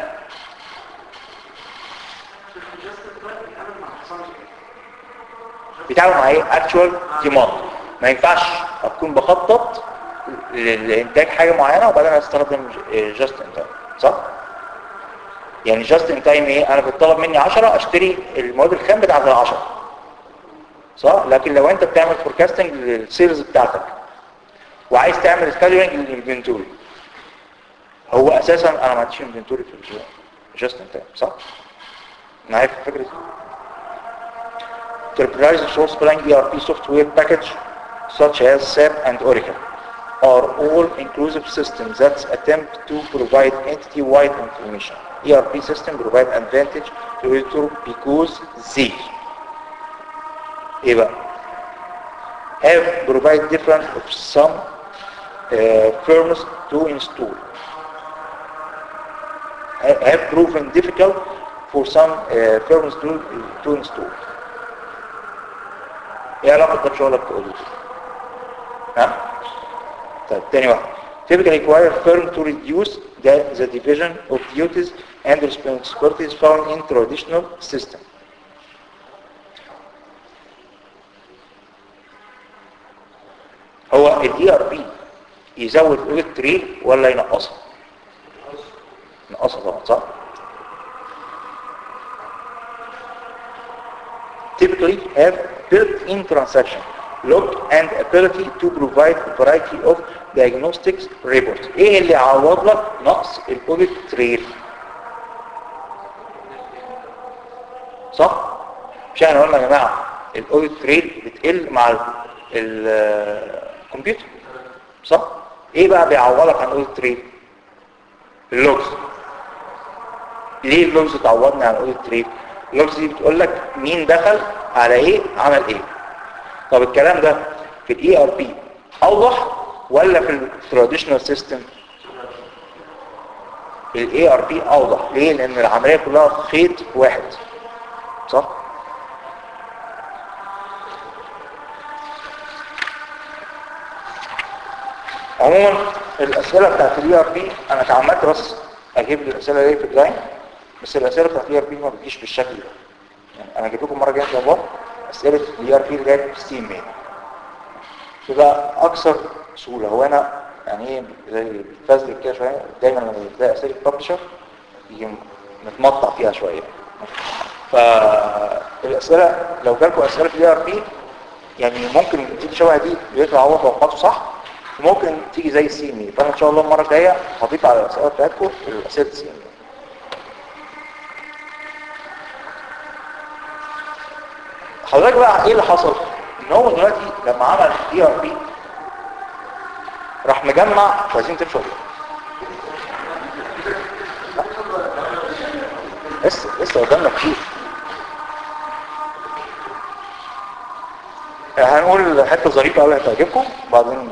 بيتعامل مع ايه actual demand ما ينفعش اكون بخطط ل- لانتاج حاجه معينه وبعدين استخدم just in time صح يعني just in time ايه انا بتطلب مني 10 اشتري المواد الخام بتاعت ال 10 صح لكن لو انت بتعمل فوركاستنج للسيلز بتاعتك وعايز تعمل سكادولينج للانفنتوري هو اساسا انا ما عنديش انفنتوري في الجو جاست ان تايم صح معايا في الفكره دي Enterprise Source Planning ERP software package such as SAP and Oracle are all inclusive systems that attempt to provide entity-wide information. ERP system provide advantage to editor because they ايه بقى have provide different of some uh, firms to install Ha- have proven difficult for some uh, firms to, to install ايه علاقه ده بشغلك كاوديتور ها طيب تاني واحد typically require firm to reduce the, the division of duties and responsibilities found in traditional system هو ال ERP يزود الاوديت تريل ولا ينقصها ينقصها طبعا صح typically have built-in transaction log and ability to provide a variety of diagnostics reports ايه اللي يعوض لك نقص الاوديت تريل صح مش احنا قلنا يا جماعه الاوديت تريل بتقل مع ال- ال- الكمبيوتر صح ايه بقى بيعوضك عن الاوديت تريل اللوجز ليه اللوجز تعوضني عن الاوديت تريل اللوجز دي بتقول لك مين دخل على ايه عمل ايه طب الكلام ده في الاي ار بي اوضح ولا في التراديشنال سيستم الاي ار بي اوضح ليه لان العمليه كلها خيط واحد صح عموما الاسئله بتاعت الاي ار بي انا تعمدت بس اجيب الاسئله دي في الداين بس الاسئله بتاعت الاي ار بي ما بتجيش بالشكل ده يعني انا هجيب لكم مره جايه ان شاء الله اسئله الاي ار بي اللي جايه ستيم مين تبقى اكثر سهوله هو انا يعني ايه زي الفازل كده شويه دايما لما بتلاقي اسئله ببلشر يجي متمطع فيها شويه فالاسئله لو جالكم اسئله في الاي ار بي يعني ممكن تيجي شبه دي بيطلع هو توقعاته صح وممكن تيجي زي السي ام فانا ان شاء الله المره الجايه هضيف على الاسئله بتاعتكم الاسئله السي ام حضرتك بقى ايه اللي حصل ان هو دلوقتي لما عمل دي ار بي راح مجمع مش عايزين تمشوا لسه لسه قدامنا كتير هنقول حته ظريفه قوي هتعجبكم بعدين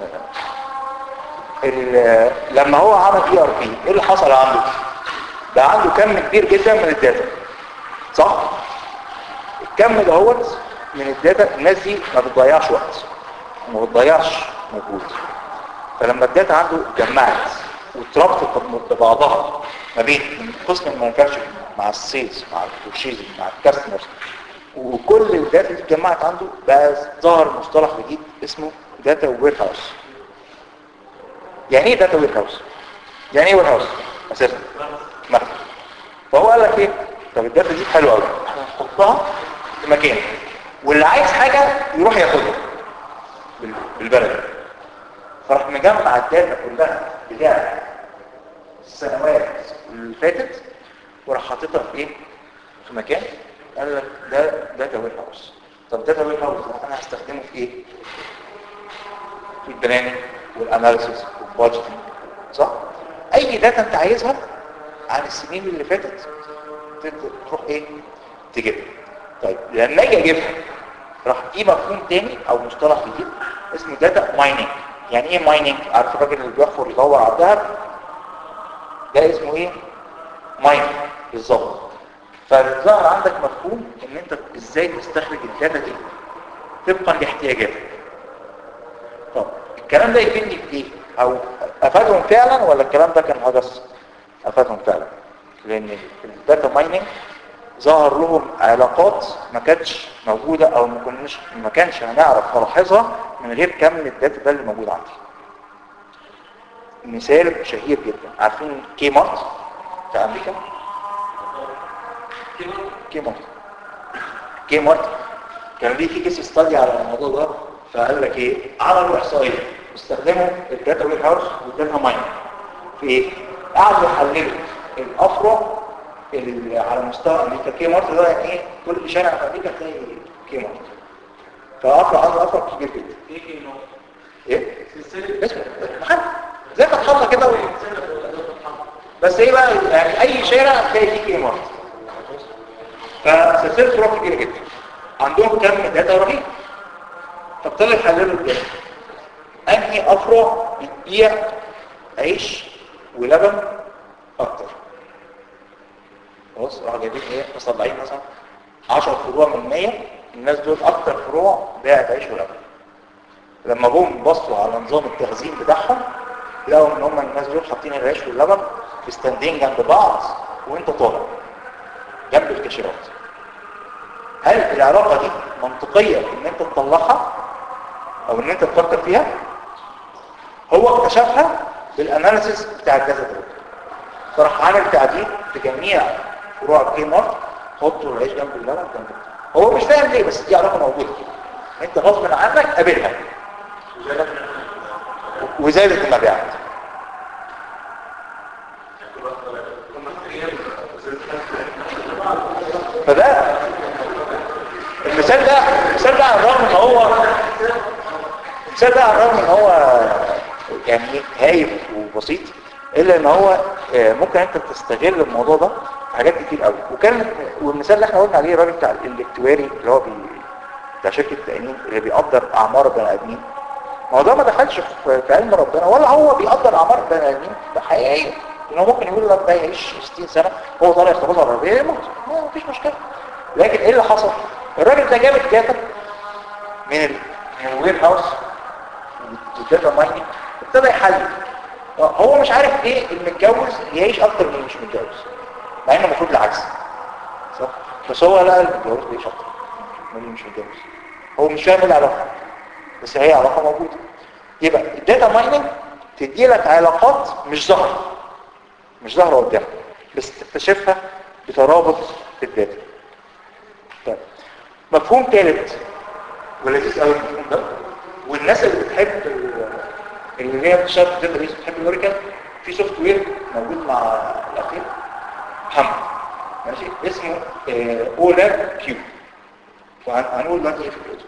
ال- لما هو عمل اي ار بي ايه اللي حصل عنده بقى عنده كم كبير جدا من الداتا صح الكم دهوت من الداتا الناس دي ما بتضيعش وقت وما بتضيعش مجهود فلما الداتا عنده اتجمعت واتربطت ببعضها ما بين قسم المانيفاكتشرنج مع السيلز مع البرشيزنج مع الكاستمرز وكل الداتا دي اتجمعت عنده بقى ظهر مصطلح جديد اسمه داتا وير هاوس يعني ايه داتا وير هاوس يعني ايه وير هاوس اساسا مثلا فهو قال لك ايه طب الداتا دي حلوه قوي احنا نحطها في مكان واللي عايز حاجه يروح ياخدها بال- بالبلد فراح مجمع الداتا كلها بتاع السنوات اللي فاتت وراح حاططها في ايه في مكان قال لك ده داتا وير هاوس طب داتا وير هاوس ده انا هستخدمه في ايه في البلاننج والاناليسيس والبادجيتنج صح اي داتا انت عايزها عن السنين اللي فاتت تقدر تروح ايه تجيبها طيب لما اجي اجيبها راح في مفهوم تاني او مصطلح جديد اسمه داتا مايننج يعني ايه مايننج عارف الراجل اللي بيحفر يدور على الذهب ده اسمه ايه مايننج بالظبط فظهر عندك مفهوم ان انت ازاي تستخرج الداتا دي طبقا لاحتياجاتك طب الكلام ده يفيدني في ايه او افادهم فعلا ولا الكلام ده كان هجس افادهم فعلا لان الداتا مايننج ظهر لهم علاقات ما كانتش موجودة او ما كناش ما كانش هنعرف نلاحظها من غير كم الداتا ده اللي موجود عندي مثال شهير جدا عارفين كي مارت في امريكا كي مارت كي مارت كان ليه في كيس ستادي على الموضوع ده فقال لك ايه عملوا احصائيه استخدموا الداتا وير هاوس والداتا ماين في ايه قعدوا يحللوا الافرع اللي على مستوى امريكا كي مارت ده يعني ايه كل شارع في امريكا تلاقي كي مارت فافرع عنده افرع كبير جدا ايه اسمه محل زي فتح الله كده و- بس ايه بقى يعني اي شارع تلاقي فيه كي مارت فسلسله فروع كبيره جدا عندهم كم داتا رهيب فابتدوا يحللوا الداتا انهي افرع بتبيع عيش ولبن اكتر خلاص راحوا جايبين ايه مطلعين مثلا 10 فروع من 100 الناس دول اكتر فروع بيعت عيش ولبن لما جم بصوا على نظام التخزين بتاعهم لقوا ان هم الناس دول حاطين العيش واللبن مستندين جنب بعض وانت طالع جنب الكاشيرات هل العلاقة دي منطقية ان انت تطلعها او ان انت تفكر فيها هو اكتشفها بالاناليسيس بتاع الجسد ده فراح عامل تعديل لجميع فروع الكي مارت حطوا العيش جنب اللبن جنب هو مش فاهم ليه بس دي علاقة موجودة انت غصب عنك قابلها وزادت المبيعات فده المثال ده المثال ده على الرغم ان هو المثال ده على الرغم ان هو يعني هايف وبسيط الا ان هو آه، ممكن انت تستغل الموضوع ده في حاجات كتير قوي وكان والمثال اللي احنا قلنا عليه الراجل بتاع الاكتواري اللي هو بي بتاع شركه التامين اللي بيقدر اعمار البني ادمين ما هو ده ما دخلش في في علم ربنا ولا هو بيقدر اعمار البني ادمين ده حقيقيه انه ممكن يقول لك ده يعيش 60 سنه هو طالع يخبطها العربيه يموت ما فيش مشكله لكن ايه اللي حصل الراجل ده جاب الداتا من ال من الوير هاوس الداتا مايننج ابتدى يحلل هو مش عارف ليه المتجوز يعيش اكتر من اللي مش متجوز مع انه المفروض العكس صح بس هو لقى المتجوز بيعيش اكتر من اللي مش متجوز هو مش فاهم إيه العلاقه بس هي علاقه موجوده يبقى الداتا مايننج تدي لك علاقات مش ظاهره مش ظاهره قدامك بس تكتشفها بترابط الداتا طيب مفهوم ثالث ولذيذ قوي المفهوم ده والناس اللي بتحب ال- اللي هي بتشتغل في الداتا بيس بتحب الاوريكل في سوفت وير موجود مع الاخير محمد ماشي اسمه اولاب كيو وهنقول دلوقتي ايه فكرته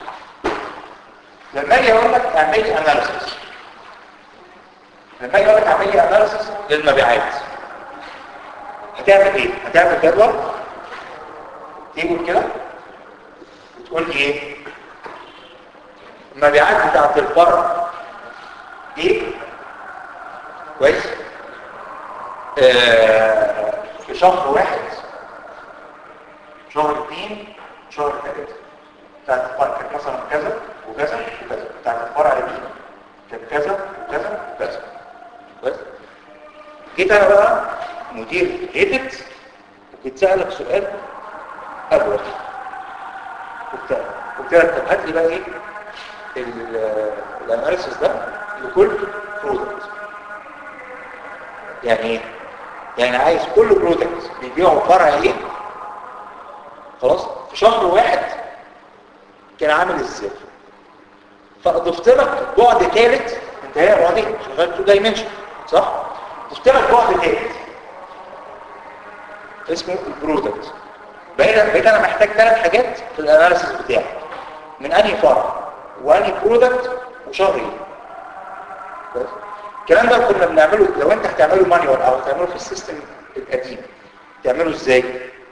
لما اجي اقول لك اعمل لي اناليسيس لما اجي اقول لك اعمل لي اناليسيس للمبيعات هتعمل ايه هتعمل جدول تيجي كده وتقول لي ايه المبيعات بتاعت الفرع ايه كويس آه في شهر واحد شهر اثنين شهر ثلاثة بتاعت الفرع كانت مثلا كذا وكذا وكذا بتاعت الفرع دي كانت كذا وكذا وكذا كويس جيت انا بقى مدير هيدت وكنت سألك سؤال أول قلت قلت لك طب هات لي بقى ايه ال- الاناليسيس ده لكل برودكت يعني ايه يعني عايز كل برودكت بيبيعه فرع ايه خلاص في شهر واحد كان عامل ازاي فاضفت لك بعد ثالث انت هي اوريدي شغال تو دايمنشن صح ضفت لك بعد ثالث اسمه البرودكت بقيت بقيت انا محتاج ثلاث حاجات في الاناليسيس بتاعي من انهي فرع وانهي برودكت وشهر ايه بس. الكلام ده كنا بنعمله لو انت هتعمله مانيوال او هتعمله في السيستم القديم تعمله ازاي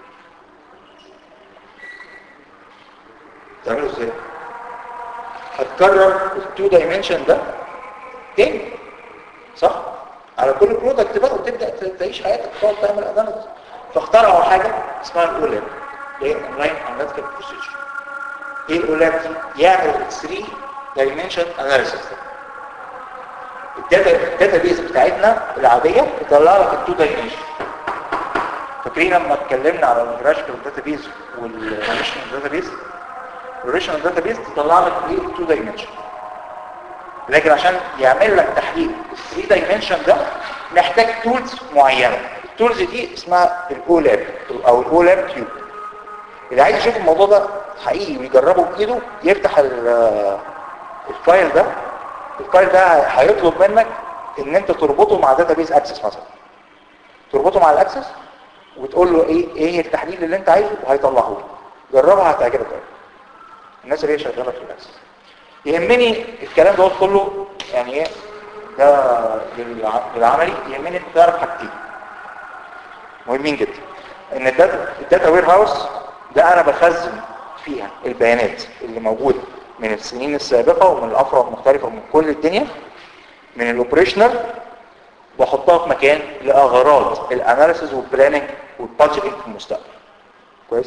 تعمله ازاي هتكرر التو دايمنشن ده تاني صح على كل برودكت بقى وتبدا تعيش حياتك تقعد تعمل اناليسيس فاخترعوا حاجه اسمها الاولاب اللي هي اونلاين اناليتيكال بروسيجر ايه الاولاب دي يعمل 3 دايمنشن اناليسيس الداتا الداتا بيز بتاعتنا العاديه بتطلع لك التو دايمنشن فاكرين لما اتكلمنا على الجرافيكال داتا بيز والريليشنال داتا بيز الريليشنال داتا بيز تطلع لك ايه التو دايمنشن لكن عشان يعمل لك تحليل ال 3 دايمنشن ده محتاج تولز معينه التولز دي اسمها الاولاب او الاولاب كيوب اللي عايز يشوف الموضوع ده حقيقي ويجربه بايده يفتح ال- الفايل ده الفايل ده هيطلب منك ان انت تربطه مع داتابيز اكسس مثلا تربطه مع الاكسس وتقول له ايه ايه التحليل اللي انت عايزه وهيطلعه لك جربها هتعجبك قوي الناس اللي هي شغاله في الاكسس يهمني الكلام ده كله يعني ايه ده للع- للعملي يهمني انت تعرف حاجتين مهمين جدا ان الداتا الداتا وير هاوس ده انا بخزن فيها البيانات اللي موجوده من السنين السابقه ومن الافرع المختلفه ومن كل الدنيا من الاوبريشنال واحطها في مكان لاغراض الاناليسيز والبلاننج والبادجيتنج في المستقبل كويس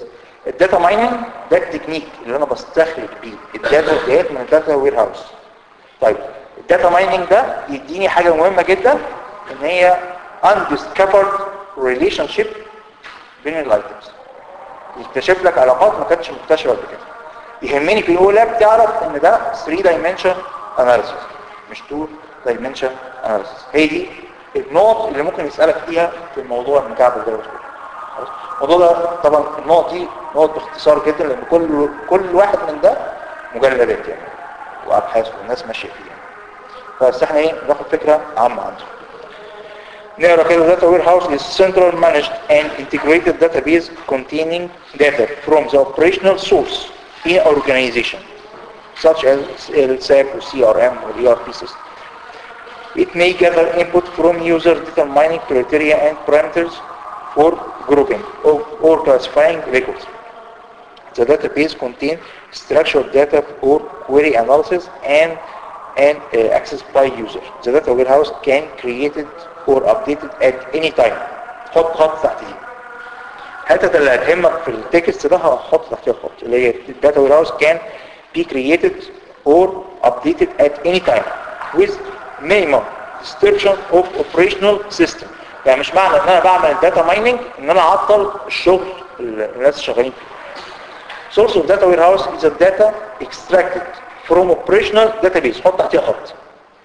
الداتا مايننج ده التكنيك اللي انا بستخرج بيه الداتا ديت من الداتا وير هاوس طيب الداتا مايننج ده يديني حاجه مهمه جدا ان هي undiscovered relationship بين الايتمز يكتشف لك علاقات ما كانتش مكتشفه قبل كده يهمني في الاو لاب تعرف ان ده 3 dimension analysis مش 2 dimension analysis هي دي النقط اللي ممكن يسالك فيها في الموضوع المكعب الجوز خلاص الموضوع ده طبعا النقط دي نقط باختصار جدا لان كل كل واحد من ده مجلدات يعني وابحاث والناس ماشيه فيها بس احنا ايه ناخد فكره عامه عنه نقرا كده data warehouse is central managed and integrated database containing data from the operational source in organization such as SAP or CRM or ERP system. It may gather input from user determining criteria and parameters for grouping or, or classifying records. The database contains structured data for query analysis and and uh, accessed by user. The data warehouse can created or updated at any time. حط خط تحت دي. الحته اللي هتهمك في التكست ده هحط تحتها خط اللي هي الداتا warehouse can be created or updated at any time with minimum description of operational system. يعني مش معنى ان انا بعمل الداتا مايننج ان انا اعطل الشغل اللي الناس شغالين فيه. Source of data warehouse is a data extracted from operational database حط تحتها خط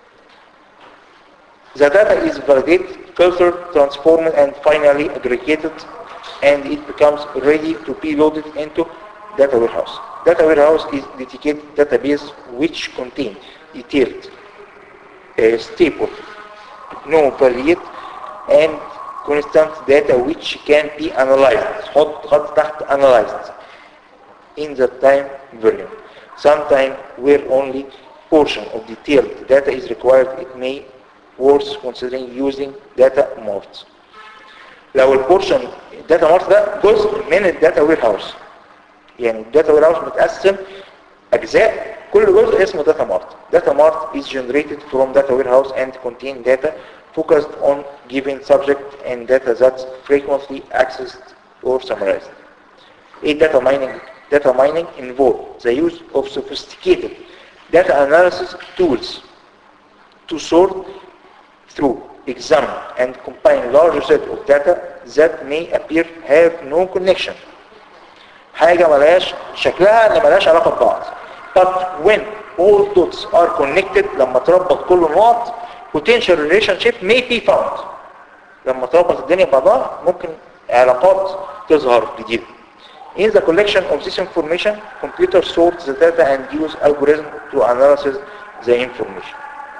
The data is validated, filtered, transformed and finally aggregated and it becomes ready to be loaded into data warehouse. Data warehouse is dedicated database which contain detailed, uh, stable, no variate and constant data which can be analyzed. حط خط تحت analyzed in the time variant. Sometimes where only portion of detailed data is required, it may worth considering using data marts. لو البورشن الداتا مارت ده جزء من الداتا وير هاوس يعني الداتا وير هاوس متقسم اجزاء كل جزء اسمه داتا مارت داتا مارت is generated from data warehouse and contain data focused on given subject and data that's frequently accessed or summarized a data mining data mining involves the use of sophisticated data analysis tools to sort through, examine, and combine larger set of data that may appear have no connection. حاجة ملهاش شكلها ان ملهاش علاقة ببعض. But when all dots are connected لما تربط كل النقط potential relationship may be found. لما تربط الدنيا ببعضها ممكن علاقات تظهر جديدة. In the collection of this information, computer sorts the data and use algorithm to analyze the information.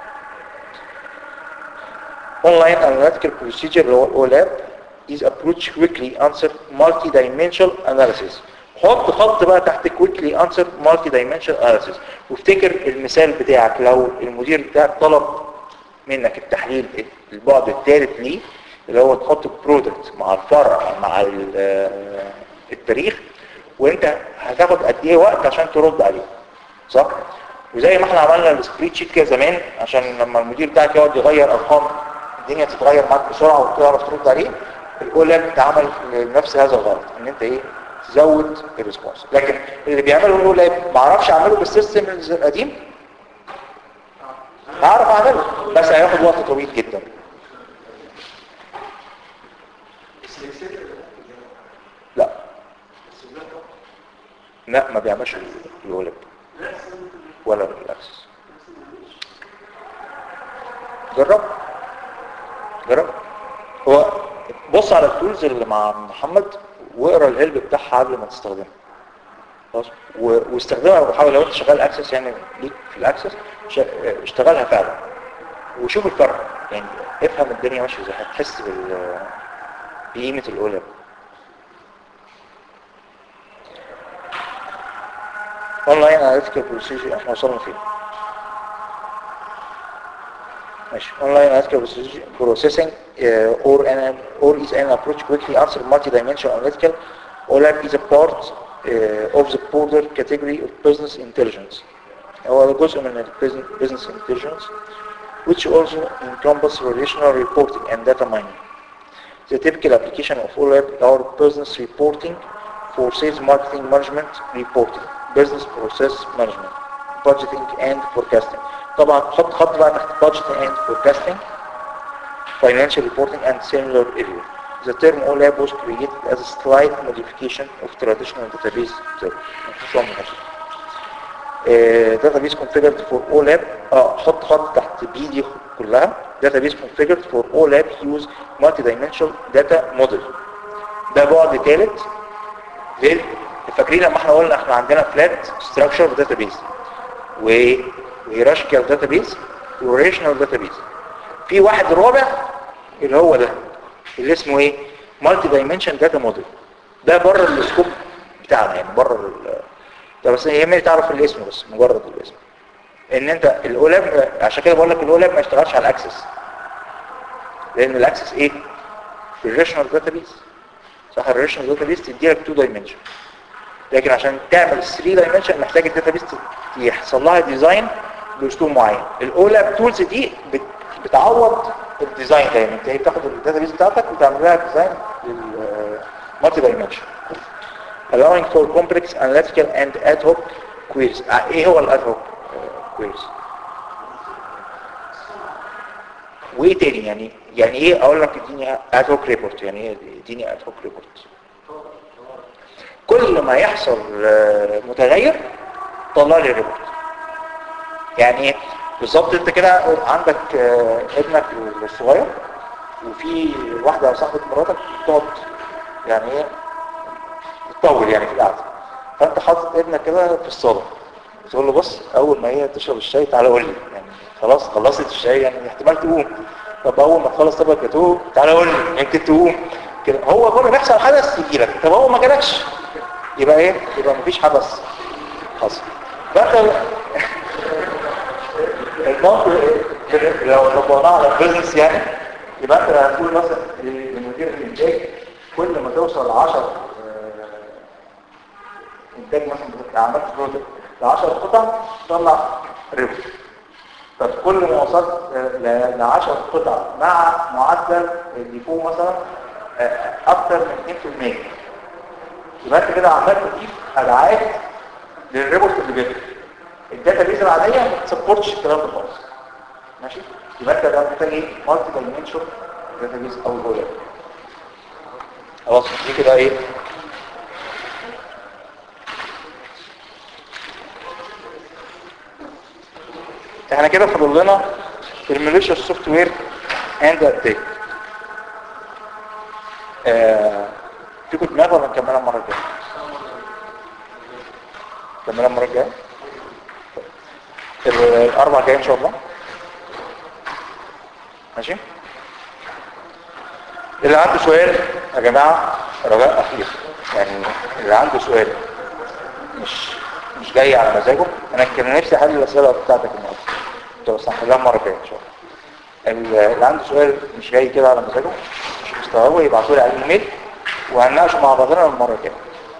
Online analytical procedure اللي هو OLAP is approach quickly answer multi-dimensional analysis. حط خط بقى تحت quickly answer multi-dimensional analysis وافتكر المثال بتاعك لو المدير بتاعك طلب منك التحليل البعد الثالث ليه اللي هو تحط البرودكت مع الفرع مع التاريخ وانت هتاخد قد ايه وقت عشان ترد عليه صح وزي ما احنا عملنا السبريد شيت كده زمان عشان لما المدير بتاعك يقعد يغير ارقام الدنيا تتغير معاك بسرعه وتعرف ترد عليه الاولاب اتعمل لنفس هذا الغرض ان انت ايه تزود الريسبونس لكن اللي بيعمله الاولاب ما اعرفش اعمله بالسيستم القديم هعرف اعمله بس هياخد وقت طويل جدا لا لا ما بيعملش الاولاب ولا الاكسس جرب جرب هو بص على التولز اللي مع محمد واقرا الهلب بتاعها قبل ما تستخدمها خلاص واستخدمها وحاول لو انت شغال اكسس يعني ليك في الاكسس اشتغلها فعلا وشوف الفرق يعني افهم الدنيا ماشيه ازاي هتحس بال بقيمه الاولى اونلاين اناليتيكال بروسيجر احنا وصلنا فين ماشي online analytical processing uh, or an or is an approach quickly answer multi-dimensional analytical OLAP is a part uh, of the broader category of business intelligence هو جزء من business intelligence which also encompass relational reporting and data mining. The typical application of OLAP are business reporting for sales marketing management reporting business process management budgeting and forecasting طبعا حط خط بقى تحت budgeting and forecasting financial reporting and similar area the term OLAP was created as a slight modification of traditional database term مفهوم مناسب. آه، database configured for OLAP اه حط خط تحت بي دي كلها database configured for OLAP use multi-dimensional data model ده بعد ثالث ليه؟ فاكرين لما احنا قلنا احنا عندنا flat structure database و hierarchical database و relational database في واحد رابع اللي هو ده اللي اسمه ايه مالتي دايمنشن داتا موديل ده بره السكوب بتاعنا يعني بره ال ده بس يهمني تعرف الاسم بس مجرد الاسم ان انت الاولاب عشان كده بقول لك الاولاب ما يشتغلش على الاكسس لان الاكسس ايه الريليشنال داتابيس صح الريليشنال داتابيس تدي لك 2 دايمنشن لكن عشان تعمل 3 دايمنشن محتاج الداتابيس يحصل لها ديزاين باسلوب معين الاولاب تولز دي بت- بتعوض الديزاين ده يعني انت هي بتاخد الداتابيس بتاعتك وتعمل لها ديزاين للمالتي دايمنشن allowing for complex analytical and ad hoc queries اه، ايه هو الاد هوك queries وايه تاني يعني يعني ايه اقول لك اديني ad hoc report يعني ايه اديني ad hoc report كل ما يحصل اه، متغير طلع لي ريبورت يعني ايه بالظبط انت كده عندك اه، ابنك الصغير وفي واحده صاحبه مراتك بتقعد يعني ايه تطول يعني في القعده فانت حاطط ابنك كده في الصاله تقول له بص اول ما هي تشرب الشاي تعالى قول لي يعني خلاص خلصت الشاي يعني احتمال تقوم طب اول ما تخلص طبق الجاتوه تعالى قول لي يمكن تقوم كده هو كل ما يحصل حدث يجي لك طب هو ما جالكش يبقى ايه يبقى مفيش حدث حصل فانت الموقف لو طبقناه على البيزنس يعني يبقى انت هتقول مثلا لمدير الانتاج كل ما توصل ل 10 انتاج مثلا بتبقى عملت برودكت ل 10 قطع تطلع ريفو طب كل ما وصلت ل 10 قطع مع معدل اللي فوق مثلا آه، اكتر من 2% يبقى انت كده عمال تضيف ابعاد للريبورت اللي بيطلع الداتا بيز العاديه ما تسبورتش الكلام ده خالص ماشي يبقى انت ده محتاج ايه مالتي دايمنشن داتا بيز او جوه خلاص دي كده ايه احنا كده فاضل لنا الميليشيا سوفت وير اند اتاك آه فيكم دماغ ولا نكملها المره الجايه نكملها المره الجايه الاربع الجايه ان شاء الله ماشي اللي عنده سؤال يا جماعه رجاء اخير يعني اللي عنده سؤال مش مش جاي على مزاجه انا كان نفسي احل الاسئله بتاعتك النهارده انت بس هنحلها المره الجايه ان شاء الله اللي عنده سؤال مش جاي كده على مزاجه مش مستوعبه يبعتوا لي على الايميل وهنناقشه مع بعضنا المره الجايه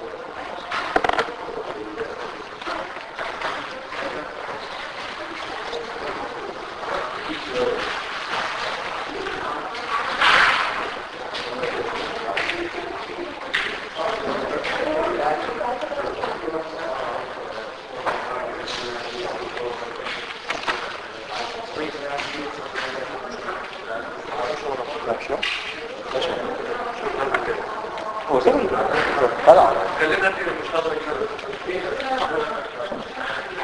ماشي ماشي هو سيبني طلع خلينا في المحاضرة